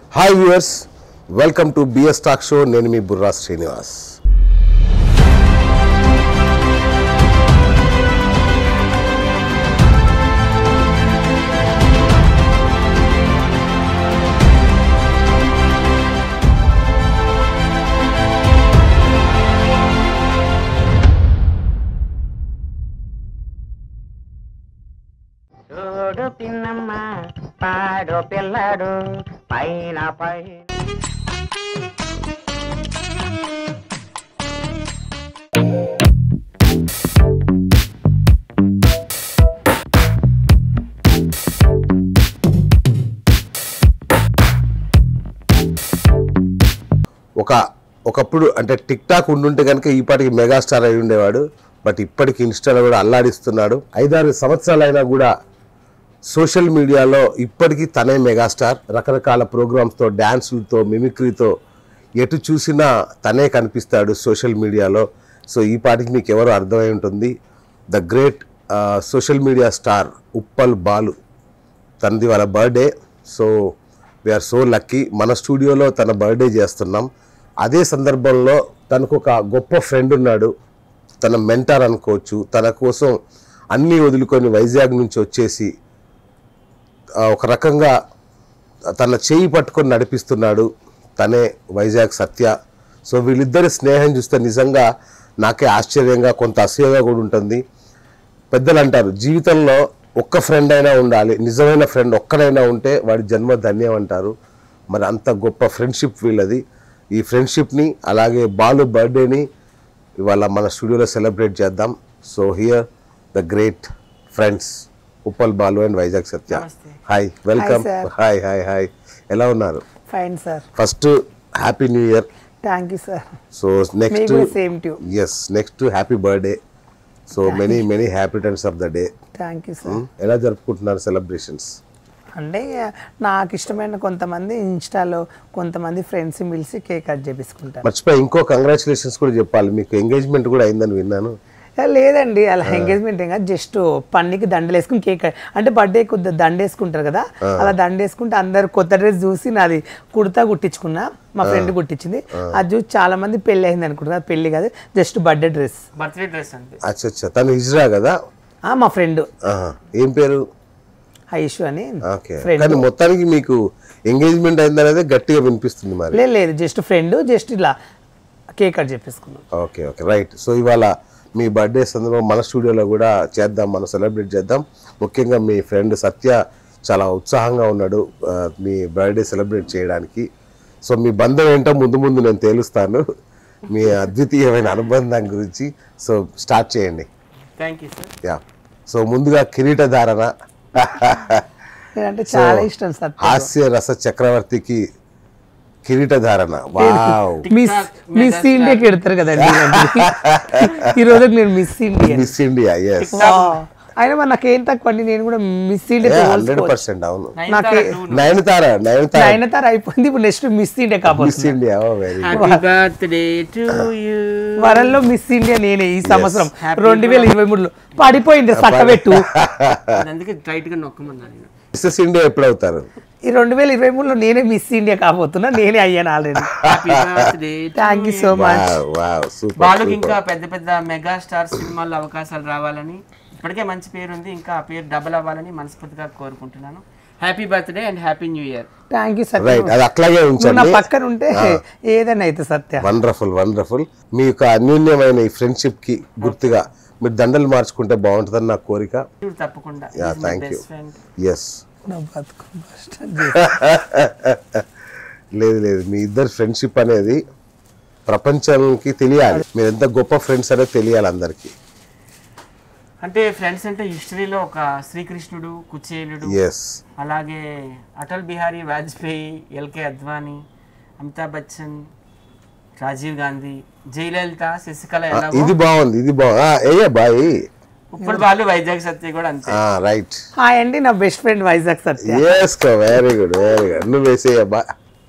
Hi viewers welcome to BS talk show నేను మీ బుర్రా శ్రీనివాస్ చూడు పిన్నమ్మ పాడు పిల్లడు పైన పై ఒక ఒకప్పుడు అంటే టిక్ టాక్ ఉండుంటే కనుక ఈ పాటికి మెగాస్టార్ అయి ఉండేవాడు బట్ ఇప్పటికి ఇన్స్టాలో కూడా అల్లాడిస్తున్నాడు ఐదారు సంవత్సరాలైనా కూడా సోషల్ మీడియాలో ఇప్పటికీ తనే మెగాస్టార్ రకరకాల ప్రోగ్రామ్స్తో డ్యాన్సులతో మిమిక్రీతో ఎటు చూసినా తనే కనిపిస్తాడు సోషల్ మీడియాలో సో ఈ పాటికి మీకు ఎవరో అర్థమై ఉంటుంది the great social media star Uppal Balu తనది వాళ్ళ birthday so we're so lucky మన స్టూడియోలో తన బర్త్డే చేస్తున్నాం అదే సందర్భంలో తనకు ఒక గొప్ప ఫ్రెండ్ ఉన్నాడు తన మెంటార్ అనుకోవచ్చు తన కోసం అన్నీ వదులుకొని వైజాగ్ నుంచి వచ్చేసి ఆ, ఒక రకంగా తన చేయి పట్టుకొని నడిపిస్తున్నాడు తనే వైజాగ్ సత్య సో వీళ్ళిద్దరి స్నేహం చూస్తే నిజంగా నాకే ఆశ్చర్యంగా కొంత అసూయగా కూడా ఉంటుంది పెద్దలు అంటారు జీవితంలో ఒక్క ఫ్రెండ్ అయినా ఉండాలి నిజమైన ఫ్రెండ్ ఒక్కడైనా ఉంటే వాడి జన్మ ధన్యం అంటారు మరి అంత గొప్ప ఫ్రెండ్షిప్ వీళ్ళది ఈ ఫ్రెండ్షిప్ని అలాగే బాలు బర్త్డేని ఇవాళ మన స్టూడియోలో సెలబ్రేట్ చేద్దాం so here the great friends Uppal Balu and Vizag Satya hi welcome sir. Hi hi hi ఎలా ఉన్నారు fine sir first happy new year thank you sir so next కూడా same to you. Yes next happy birthday so many many happy returns of the day thank you sir ఎలా జరుపుకుంటున్నారు celebrations అంటే నాకు ఇష్టమైన కొంతమంది ఇన్స్టాలో కొంతమంది ఫ్రెండ్స్ పిలిచి కేక్ కట్ చేపించుకుంటారు మర్చిపోయి ఇంకో కంగ్రాచులేషన్స్ కూడా చెప్పాలి మీకు ఎంగేజ్మెంట్ కూడా అయిందని విన్నాను ఏ, లేదండి అలా ఎంగేజ్మెంట్ ఏం జస్ట్ పన్నికి దండలు వేసుకుని కేక్ కట్- అంటే బర్త్డే కొద్దిగా దండ వేసుకుంటారు కదా అలా దండ వేసుకుంటే అందరు కొత్త డ్రెస్ చూసి నాది కుర్తా కుట్టించుకున్నా మా ఫ్రెండ్ కుట్టించింది అది చూసి చాలా మంది పెళ్లి అయింది అనుకుంటారు పెళ్లి కాదు just birthday dress birthday dress అంతే అచ్చా అచ్చా తను హిజ్రా కదా మా ఫ్రెండ్ ఆహా. ఏం పేరు ఐషు అని ఓకే ఫ్రెండ్ కానీ మొత్తానికి మీకు ఎంగేజ్మెంట్ అయిందనేది గట్టిగా వినిపిస్తుంది మరి లేదు లేదు జస్ట్ ఫ్రెండ్ జస్ట్ ఇలా కేక్ కట్ చేపించుకున్నాం ఓకే ఓకే రైట్ సో ఇవాళ మీ బర్త్డే సందర్భం మన స్టూడియోలో కూడా చేద్దాం మనం సెలబ్రేట్ చేద్దాం ముఖ్యంగా మీ ఫ్రెండ్ సత్య చాలా ఉత్సాహంగా ఉన్నాడు ఆ, మీ బర్త్డే సెలబ్రేట్ చేయడానికి సో మీ బంధం ఏంటో ముందు ముందు నేను తేలుస్తాను మీ అద్వితీయమైన అనుబంధం గురించి సో స్టార్ట్ చేయండి thank you sir yeah so ముందుగా కిరీట ధారణ నేనంటే చాలా ఇష్టం సార్ హాస్య రస చక్రవర్తికి కిరీట ధారణ వావ్ మిస్ మిస్ ఇండియాకి ఎడతారు కదండి ఇలాంటివి. ఈ రోజు నేను Miss India Miss India yes అయినా మరి నాకేం తక్కువ అండి నేను కూడా మిస్ ఇండియా హండ్రెడ్ పర్సెంట్ అవును నాకే నయనతార నయనతార నయనతార అయిపోయింది ఇప్పుడు నెక్స్ట్ మిస్ ఇండియా మిస్ కాబోతుంది India very happy birthday to you వరల్లో మిస్ ఇండియా నేనే ఈ సంవత్సరం రెండు వేల ఇరవై మూడులో పడిపోయింది సక్కబెట్టు అందుకే టైట్ గా నొక్కమన్నాను నేను మిస్సెస్ ఇండియా ఎప్పుడు అవుతారు ఈ రెండు వేల ఇరవై మూడులో నేనే మిస్ ఇండియా కాబోతున్నా నేనే అయ్యాను already happy birthday thank you so much wow wow super బాలుకి ఇంకా పెద్ద పెద్ద మెగా స్టార్ సినిమాల్లో అవకాశాలు రావాలని ఇప్పటికే మంచి పేరు ఉంది ఇంకా ఆ పేరు డబల్ అవ్వాలని మనస్ఫూర్తిగా కోరుకుంటున్నాను happy birthday and happy new year thank you Satya right అది అట్లాగే నువ్వు నా ఉంచండి పక్కన ఉంటే ఏదైనా అయితే సత్య వండర్ఫుల్ వండర్ఫుల్ మీ యొక్క అన్యోన్యమైన ఈ ఫ్రెండ్షిప్ కి గుర్తుగా మీరు దండలు మార్చుకుంటే బాగుంటుందని నా కోరిక తప్పకుండా yeah thank you best friend yes నా బతుకు కష్టం లేదు లేదు మీ ఇద్దరు ఫ్రెండ్షిప్ అనేది ప్రపంచానికి తెలియాలి మీరు ఎంత గొప్ప ఫ్రెండ్స్ అనేది తెలియాలి అందరికీ అంటే ఫ్రెండ్స్ అంటే హిస్టరీలో ఒక శ్రీకృష్ణుడు కుచేలుడు ఎస్ అలాగే అటల్ బిహారీ వాజ్పేయి ఎల్కే అద్వానీ అమితాబ్ బచ్చన్ రాజీవ్ గాంధీ జయలలిత శశికళ ఎలాగో ఇది బాగుంది ఇది బాగుంది ఏ బాయ్ ఇప్పుడు వాళ్ళు వైజాగ్ సత్య కూడా అంతే రైట్ హాయ్ అండి నా బెస్ట్ ఫ్రెండ్ వైజాగ్ సత్య వేసుకో వెరీ గుడ్ వెరీ గుడ్ నువ్వు వేసేయబ్బా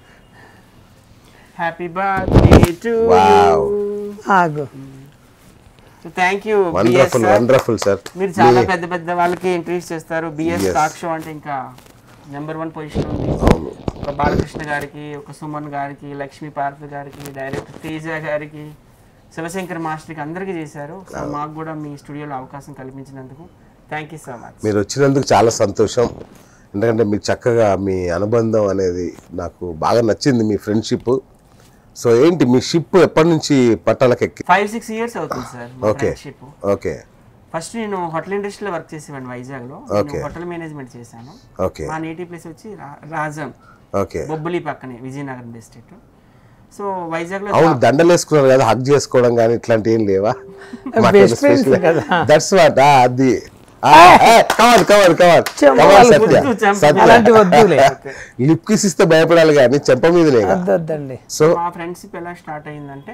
హ్యాపీ బర్త్డే టు వావ్ ఆగు thank you wonderful wonderful sir మీరు చాలా పెద్ద పెద్ద వాళ్ళకి ఇంటర్వ్యూస్ చేస్తారు బిఎస్ Yes. టాక్ షో అంటే ఇంకా నెంబర్ వన్ పొజిషన్ ఉంది అవును ఒక బాలకృష్ణ గారికి ఒక సుమన్ గారికి లక్ష్మీ పార్వతి గారికి డైరెక్టర్ తేజ గారికి శివశంకర్ మాస్టర్కి అందరికీ చేశారు సో మాకు కూడా మీ స్టూడియోలో అవకాశం కల్పించినందుకు థ్యాంక్ యూ సో మచ్ మీరు వచ్చినందుకు చాలా సంతోషం ఎందుకంటే మీకు చక్కగా మీ అనుబంధం అనేది నాకు బాగా నచ్చింది మీ ఫ్రెండ్షిప్ సో ఏంటి మీ షిప్ ఎప్పటి నుంచి పట్టాలకు ఎక్కి ఫైవ్ సిక్స్ ఇయర్స్ అవుతుంది సార్ మా Okay. ఫ్రెండ్షిప్ ఓకే ఫస్ట్ నేను హోటల్ ఇండస్ట్రీలో వర్క్ చేసేవాడిని వైజాగ్లో Okay. నేను హోటల్ మేనేజ్మెంట్ చేశాను ఓకే మా నేటివ్ ప్లేస్ వచ్చి రా- రాజం ఓకే బొబ్బులి పక్కనే విజయనగరం డిస్ట్రిక్ట్ సో వైజాగ్లో అవును దండలు వేసుకున్నారు కదా హక్ చేసుకోవడం కానీ ఇట్లాంటి ఏం లేవా Best friends కదా. దట్స్ వాట్ అది కవర్ కవర్ కవర్ చెంపలు సత్య వద్దు, చెంప. సత్య అలాంటి వద్దులే లిప్ కిస్ ఇస్తే భయపడాలి కానీ చెంప మీదనే వద్దు వద్దండి సో మా ఫ్రెండ్షిప్ ఎలా స్టార్ట్ అయిందంటే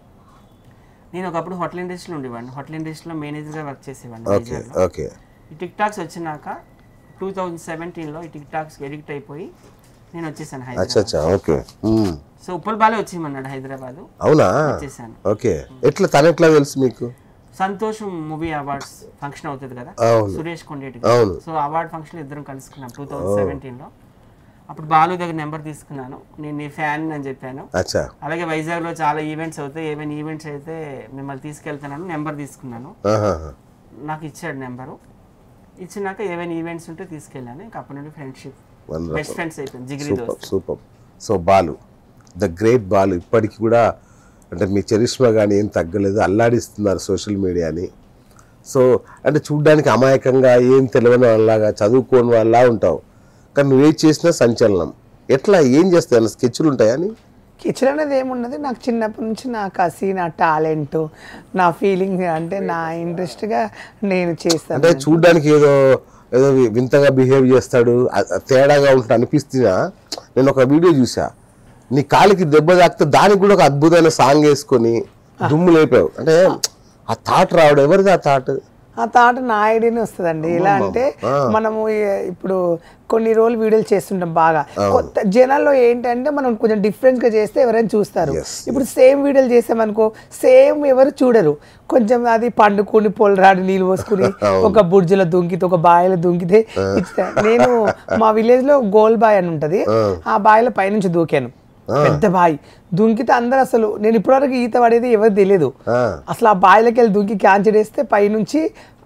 నేను ఒకప్పుడు హోటల్ ఇండస్ట్రీలో ఉండేవాడిని హోటల్ ఇండస్ట్రీలో మేనేజర్గా వర్క్ చేసేవాడిని ఓకే వైజాగ్లో ఓకే ఈ టిక్ టాక్స్ వచ్చినాక టూ థౌజండ్ సెవెంటీన్లో ఈ టిక్ టాక్స్ ఎడిక్ట్ అయిపోయి నేను వచ్చేసాను అచ్చా హైదరాబాద్ అచ్చా ఓకే మ్మ్. సో ఉప్పల్ బాలే వచ్చేయమన్నాడు హైదరాబాద్ అవునా వచ్చేసాను ఓకే ఎట్లా తన ఎట్లా తెలుసు మీకు సంతోషం మూవీ అవార్డ్స్ ఫంక్షన్ అవుతుంది కదా అవును. సురేష్ కొండేటి అవును. సో అవార్డ్ ఫంక్షన్ ఇద్దరం కలుసుకున్నాం టూ థౌజండ్ సెవెంటీన్లో అప్పుడు బాలు దగ్గర నెంబర్ తీసుకున్నాను నేను నీ ఫ్యాన్ అని చెప్పాను అచ్చా అలాగే వైజాగ్లో చాలా ఈవెంట్స్ అవుతాయి ఏమైనా ఈవెంట్స్ అయితే మిమ్మల్ని తీసుకెళ్తున్నాను నెంబర్ తీసుకున్నాను ఆహాహా. నాకు ఇచ్చాడు నెంబరు ఇచ్చినాక ఏమైనా ఈవెంట్స్ ఉంటే తీసుకెళ్ళాను ఇంకా అప్పటి నుండి ఫ్రెండ్షిప్ Wonderful. బెస్ట్ ఫ్రెండ్స్ అయిపోయింది జిగిరి సూపర్ దోస్త్ super so Balu the great Balu ఇప్పటికి కూడా అంటే మీ చరిష్మా కానీ ఏం తగ్గలేదు అల్లాడిస్తున్నారు సోషల్ మీడియాని సో అంటే చూడ్డానికి అమాయకంగా ఏం తెలియని వాళ్ళలాగా చదువుకోని వాళ్ళ ఉంటావు కానీ నువ్వేం చేసినా సంచలనం ఎట్లా ఏం చేస్తాయి స్కెచ్లు ఉంటాయని కిచెన్ అనేది ఏమున్నది నాకు చిన్నప్పటి నుంచి నా కసి నా టాలెంట్ నా ఫీలింగ్ అంటే నా ఇంట్రెస్ట్గా నేను చేస్తాను అంటే చూడ్డానికి ఏదో ఏదో వి- వింతగా బిహేవ్ చేస్తాడు అ- అ- తేడాగా ఉంటుంది అనిపిస్తున్నా నేను ఒక వీడియో చూసా నీ కాలికి దెబ్బ తాకితే దానికి కూడా ఒక అద్భుతమైన సాంగ్ వేసుకొని దుమ్ము లేపావు అంటే ఆ థాట్ రావడం ఎవరిది ఆ థాట్ ఆ థాట్ నా ఐడియానే వస్తుందండి ఎలా అంటే మనము ఈ- ఇప్పుడు కొన్ని రోజులు వీడియోలు చేస్తుంటాం బాగా కొత్త జనాల్లో ఏంటంటే మనం కొంచెం డిఫరెంట్ గా చేస్తే ఎవరైనా చూస్తారు Yes, ఇప్పుడు సేమ్ వీడియోలు చేసామనుకో సేమ్ ఎవరు చూడరు కొంచెం అది పండుకొని పొలరాడి నీళ్ళు పోసుకుని ఒక బుర్జులో దుంకితే ఒక బావిలో దుంకితే ఇట్లా నేను మా విలేజ్ లో గోల్ బాయ్ అని ఉంటది ఆ బావిలో పైనుంచి దూకాను పెద్ద బావి దుంకితే అందరు అసలు నేను ఇప్పటివరకు ఈత పడేది ఎవరు తెలియదు అసలు ఆ బావిలోకి వెళ్ళి దుంకి క్యాన్సర్ వేస్తే పైనుంచి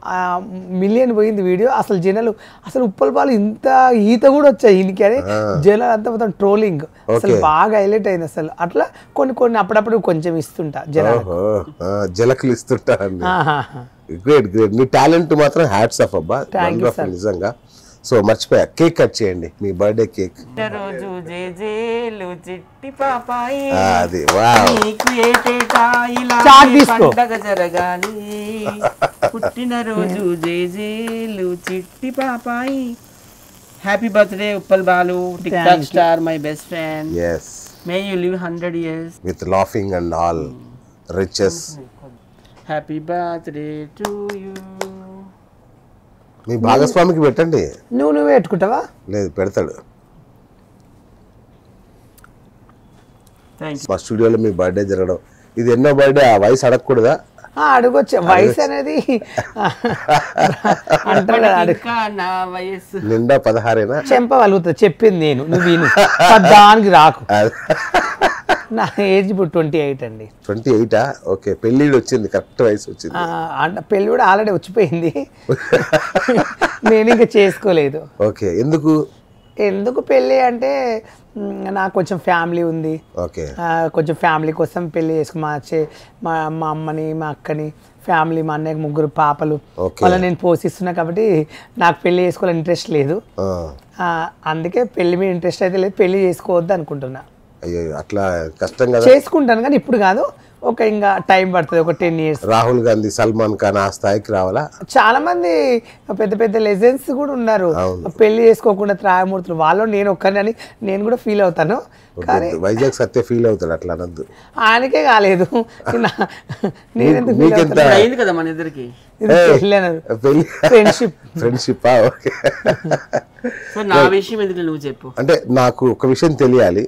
మిలియన్ పోయింది వీడియో అసలు జనాలు అసలు ఉప్పల పాలు ఇంత ఈత కూడా వచ్చాయి ఈయనకి అని జనాలు అంతా మొత్తం ట్రోలింగ్ అసలు బాగా హైలైట్ అయింది అసలు అట్లా కొన్ని కొన్ని అప్పుడప్పుడు కొంచెం ఇస్తుంటా జనాలు ఓహో ఆ, జలకులు ఇస్తుంటారండి గ్రేట్ గ్రేట్ నీ టాలెంట్ మాత్రం హ్యాట్స్ ఆఫ్ అబ్బా Wonderful, నిజంగా సో మర్చిపోయా కేక్ కట్ చేయండి మీ బర్త్డే కేక్ రోజు జేజేలు చిట్టి పాపాయి అది వావ్ నీకు ఏటేటా ఇలా చాక్ తీసుకో. పండగ జరగాలి పుట్టినరోజు జేజేలు చిట్టి పాపాయి happy birthday Uppal Balu TikTok star my best friend yes may you live hundred years with laughing and all riches happy birthday to you మీ భాగస్వామికి పెట్టండి నువ్వు నువ్వే పెట్టుకుంటావా లేదు పెడతాడు థ్యాంక్ యూ మా స్టూడియోలో మీ బర్త్డే జరగడం ఇది ఎన్నో బర్త్డే ఆ వయసు అడగకూడదా ఆ, అడగొచ్చు వయసు అనేది అంటారు కదా అడుగు ఇంకా నా వయస్సు నిండా పదహారేనా చెంప వలుగుతుంది చెప్పింది నేను నువ్వు విను దానికి రాకు నా ఏజ్ ఇప్పుడు ట్వంటీ ఎయిట్ అండి ట్వంటీ ఎయిటా ఓకే పెళ్ళిళ్ళు వచ్చింది కరెక్ట్ వయసు వచ్చింది ఆ, అంటే పెళ్ళి కూడా ఆల్రెడీ వచ్చిపోయింది నేను ఇంకా చేసుకోలేదు ఓకే ఎందుకు ఎందుకు పెళ్ళి అంటే మ్, నాకు కొంచెం ఫ్యామిలీ ఉంది ఓకే ఆ, కొంచెం ఫ్యామిలీ కోసం పెళ్లి చేసుకు మా చే మా మా అమ్మని మా అక్కని ఫ్యామిలీ మా అన్నయ్యకి ముగ్గురు పాపలు Okay. వాళ్ళని నేను పోషిస్తున్నా కాబట్టి నాకు పెళ్లి చేసుకోవాలని ఇంట్రెస్ట్ లేదు ఆ, ఆ, అందుకే పెళ్లి మీద ఇంట్రెస్ట్ అయితే లేదు పెళ్లి చేసుకోవద్దు అనుకుంటున్నా అయ్యో అట్లా కష్టం కదా చేసుకుంటాను కానీ ఇప్పుడు కాదు ఒక ఇంకా టైం పడుతుంది ఒక టెన్ ఇయర్స్ రాహుల్ గాంధీ సల్మాన్ ఖాన్ ఆ స్థాయికి రావాలా చాలా మంది పెద్ద పెద్ద లెజెండ్స్ కూడా ఉన్నారు పెళ్లి చేసుకోకుండా త్రాయమూర్తులు వాళ్ళు నేను ఒక్కరిని నేను కూడా ఫీల్ అవుతాను కానీ వైజాగ్ సత్య ఫీల్ అవుతాడు అట్లా అనద్దు ఆయనకే కాలేదు నా- నేనెందుకు ఫీల్ మీకెంత అవుతాను అయింది కదా మన ఇద్దరికి ఇది పెళ్ళి పెళ్ళి ఫ్రెండ్షిప్ ఫ్రెండ్షిప్ ఓకే సో నా విషయం ఎందుకు నువ్వు చెప్పు అంటే నాకు ఒక విషయం తెలియాలి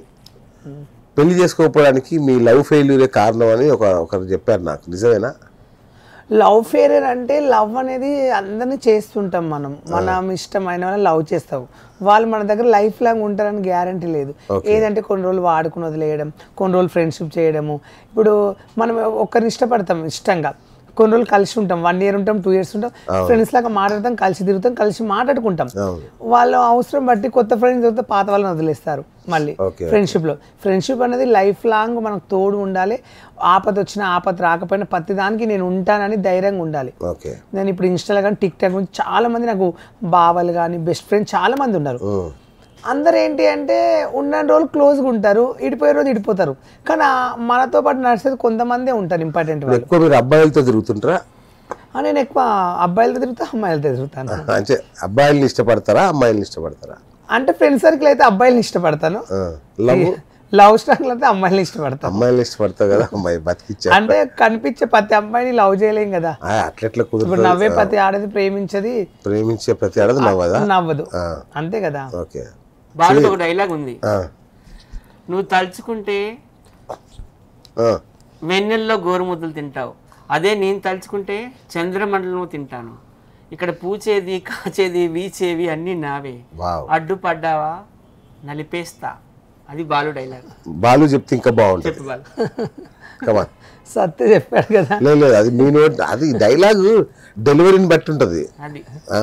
పెళ్లి చేసుకోకపోవడానికి మీ లవ్ ఫెయిల్యూరే కారణం అని ఒక ఒకరు చెప్పారు నాకు నిజమేనా లవ్ ఫెయిలియర్ అంటే లవ్ అనేది అందరినీ చేస్తుంటాం మనం మనం ఇష్టమైన వాళ్ళని లవ్ చేస్తాం వాళ్ళు మన దగ్గర లైఫ్ లాంగ్ ఉంటారని గ్యారంటీ లేదు ఏదంటే కొన్ని రోజులు వాడుకుని వదిలేయడం కొన్ని రోజులు ఫ్రెండ్షిప్ చేయడము ఇప్పుడు మనం ఒక్కరిని ఇష్టపడతాం ఇష్టంగా కొన్ని రోజులు కలిసి ఉంటాం వన్ ఇయర్ ఉంటాం టూ ఇయర్స్ ఉంటాం ఫ్రెండ్స్ లాగా మాట్లాడతాం కలిసి తిరుగుతాం కలిసి మాట్లాడుకుంటాం వాళ్ళు అవసరం బట్టి కొత్త ఫ్రెండ్స్ దొరికితే పాత వాళ్ళని వదిలేస్తారు మళ్ళీ Okay. ఫ్రెండ్షిప్లో ఫ్రెండ్షిప్ అనేది లైఫ్ లాంగ్ మనకు తోడు ఉండాలి ఆపద వచ్చినా ఆపద రాకపోయినా ప్రతి దానికి నేను ఉంటానని ధైర్యంగా ఉండాలి ఓకే నేను ఇప్పుడు ఇన్స్టాలో కానీ టిక్ టాక్ గురించి చాలా మంది నాకు బావలు కానీ బెస్ట్ ఫ్రెండ్స్ చాలా మంది ఉన్నారు అందరు ఏంటి అంటే ఉన్న రోజులు క్లోజ్గా ఉంటారు ఇడిపోయే రోజు ఇడిపోతారు కానీ ఆ మనతో పాటు నడిచేది కొంతమందే ఉంటారు ఇంపార్టెంట్ వాళ్ళు ఎక్కువ మీరు అబ్బాయిలతో తిరుగుతుంటారా ఆ, నేను ఎక్కువ అబ్బాయిలతో తిరుగుతా అమ్మాయిలతో తిరుగుతాను అంటే అబ్బాయిల్ని ఇష్టపడతారా అమ్మాయిల్ని ఇష్టపడతారా అంటే ఫ్రెండ్ సర్కిల్ అయితే అబ్బాయిలని ఇష్టపడతాను ఆ, లవ్ లవ్ స్టార్లు అయితే అమ్మాయిలని ఇష్టపడతాను అమ్మాయిల్ని ఇష్టపడతావు కదా అమ్మాయి బతికిచ్చా అంటే కనిపించే ప్రతి అమ్మాయిని లవ్ చేయలేం కదా ఆ, అట్లెట్లా ఇప్పుడు కుదురుతుంది నవ్వే ప్రతి ఆడది ప్రేమించది ప్రేమించే ప్రతి ఆడది నవ్వదా నవ్వదు ఆ, అంతే కదా ఓకే బాలుకి ఒక డైలాగ్ ఉంది ఆ, నువ్వు తలుచుకుంటే ఆ, వెన్నెల్లో గోరుముద్దలు తింటావు అదే నేను తలుచుకుంటే చంద్రమండలం తింటాను ఇక్కడ పూచేది కాచేది వీచేవి అన్నీ నావే వావ్ అడ్డుపడ్డావా నలిపేస్తా అది బాలు డైలాగ్ బాలు చెప్తే ఇంకా బాగుంటుంది చెప్పు బాలు కమాన్ సత్య చెప్పాడు కదా లేదు లేదు అది మీ నోట్ అది డైలాగు డెలివరీని బట్టి ఉంటుంది అది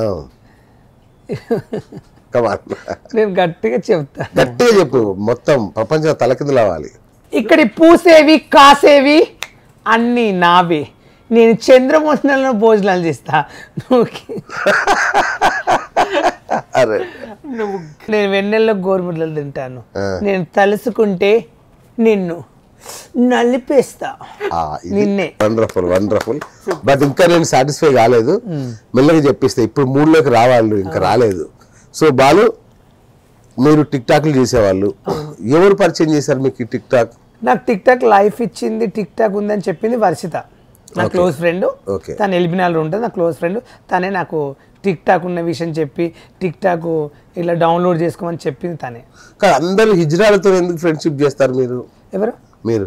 కమాన్ నేను గట్టిగా చెప్తాను గట్టిగా చెప్పు మొత్తం ప్రపంచం తలకిందులు అవ్వాలి ఇక్కడి పూసేవి కాసేవి అన్నీ నావే నేను చంద్రమోహనంలో భోజనాలు చేస్తా నువ్వు అరే నువ్వు నేను వెన్నెల్లో గోరుముద్దలు తింటాను నేను తలుసుకుంటే నిన్ను నలిపేస్తా నిన్నే వండర్ఫుల్ వండర్ఫుల్ బట్ ఇంకా నేను సాటిస్ఫై కాలేదు మెల్లగా చెప్పిస్తే ఇప్పుడు మూడులోకి రావాలి ఇంకా రాలేదు సో బాలు మీరు టిక్ టాక్లు చేసేవాళ్ళు ఎవరు పరిచయం చేశారు మీకు ఈ టిక్ టాక్ నాకు టిక్ టాక్ లైఫ్ ఇచ్చింది టిక్ టాక్ ఉందని చెప్పింది వర్షిత నా క్లోజ్ ఫ్రెండ్ Okay. తను ఎల్బినాలు ఉంటుంది నా క్లోజ్ ఫ్రెండ్ తనే నాకు టిక్ టాక్ ఉన్న విషయం చెప్పి టిక్ టాక్ ఇలా డౌన్లోడ్ చేసుకోమని చెప్పింది తనే కానీ అందరు హిజ్రాలతో ఎందుకు ఫ్రెండ్షిప్ చేస్తారు మీరు ఎవరు మీరు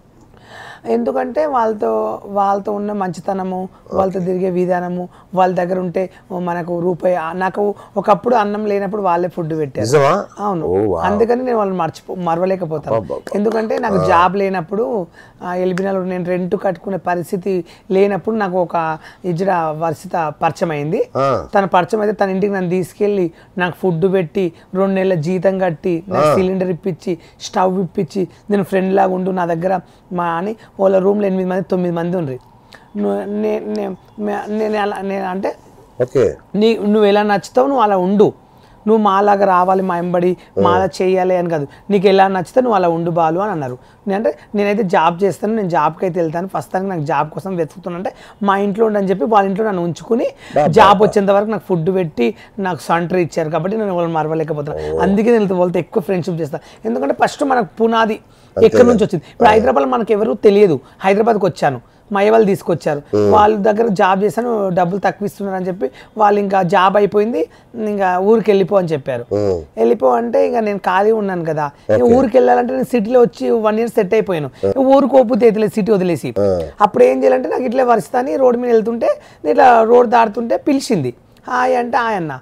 ఎందుకంటే వాళ్ళతో వాళ్ళతో ఉన్న మంచితనము వాళ్ళతో తిరిగే విధానము వాళ్ళ దగ్గర ఉంటే మనకు రూపాయి నాకు ఒకప్పుడు అన్నం లేనప్పుడు వాళ్ళే ఫుడ్ పెట్టారు నిజమా అవును ఓ వా అందుకని నేను వాళ్ళని మర్చిపో మరవలేకపోతాను ఎందుకంటే నాకు జాబ్ లేనప్పుడు ఎలిబినాలో నేను రెంట్ కట్టుకునే పరిస్థితి లేనప్పుడు నాకు ఒక ఇజ్రా వర్షిత పరిచయం అయింది ఆ. తన పరిచయం అయితే తన ఇంటికి నన్ను తీసుకెళ్ళి నాకు ఫుడ్ పెట్టి రెండు నెలల జీతం కట్టి నాకు సిలిండర్ ఇప్పించి స్టవ్ ఇప్పించి నేను ఫ్రెండ్ లాగా ఉండు నా దగ్గర మా అని వాళ్ళ రూమ్లో ఎనిమిది మంది తొమ్మిది మంది ఉండ్రి ను- నే- నే- మే- నేను అలా నేను అంటే ఓకే నీ నువ్వు ఎలా నచ్చుతావు నువ్వు అలా ఉండు నువ్వు మాలాగా రావాలి మా ఎంబడి మాలా చేయాలి అని కాదు నీకు ఎలా నచ్చితే నువ్వు అలా ఉండు బాలు అని అన్నారు నేనంటే నేనైతే జాబ్ చేస్తాను నేను జాబ్కి అయితే వెళ్తాను ఫస్ట్ టైం నాకు జాబ్ కోసం వెతుకుతున్నా అంటే మా ఇంట్లో ఉండని చెప్పి వాళ్ళ ఇంట్లో నన్ను ఉంచుకుని జాబ్ వచ్చేంత వరకు నాకు ఫుడ్ పెట్టి నాకు సంటర్ ఇచ్చారు కాబట్టి నేను వాళ్ళని మరవలేకపోతున్నాను అందుకే నేను వాళ్ళతో ఎక్కువ ఫ్రెండ్షిప్ చేస్తాను ఎందుకంటే ఫస్ట్ మనకు పునాది ఎక్కడి నుంచి వచ్చింది ఇప్పుడు హైదరాబాద్ మనకు ఎవరు తెలియదు హైదరాబాద్కి వచ్చాను మా అయ్య వాళ్ళు తీసుకొచ్చారు వాళ్ళ దగ్గర జాబ్ చేశాను డబ్బులు తక్కువ ఇస్తున్నారు అని చెప్పి వాళ్ళు ఇంకా జాబ్ అయిపోయింది ఇంకా ఊరికి వెళ్ళిపో అని చెప్పారు వెళ్ళిపో అంటే ఇంకా నేను ఖాళీ ఉన్నాను కదా ఇంకా ఊరికి వెళ్ళాలంటే నేను సిటీలో వచ్చి వన్ ఇయర్ సెట్ అయిపోయాను ఊరికి ఓపితే అవుతలేదు సిటీ వదిలేసి అప్పుడు ఏం చేయాలంటే నాకు ఇట్లే వరుస్తాని రోడ్ మీద వెళ్తుంటే నేను ఇట్లా రోడ్ దాటుతుంటే పిలిచింది హాయ్ అంటే హాయ్ అన్న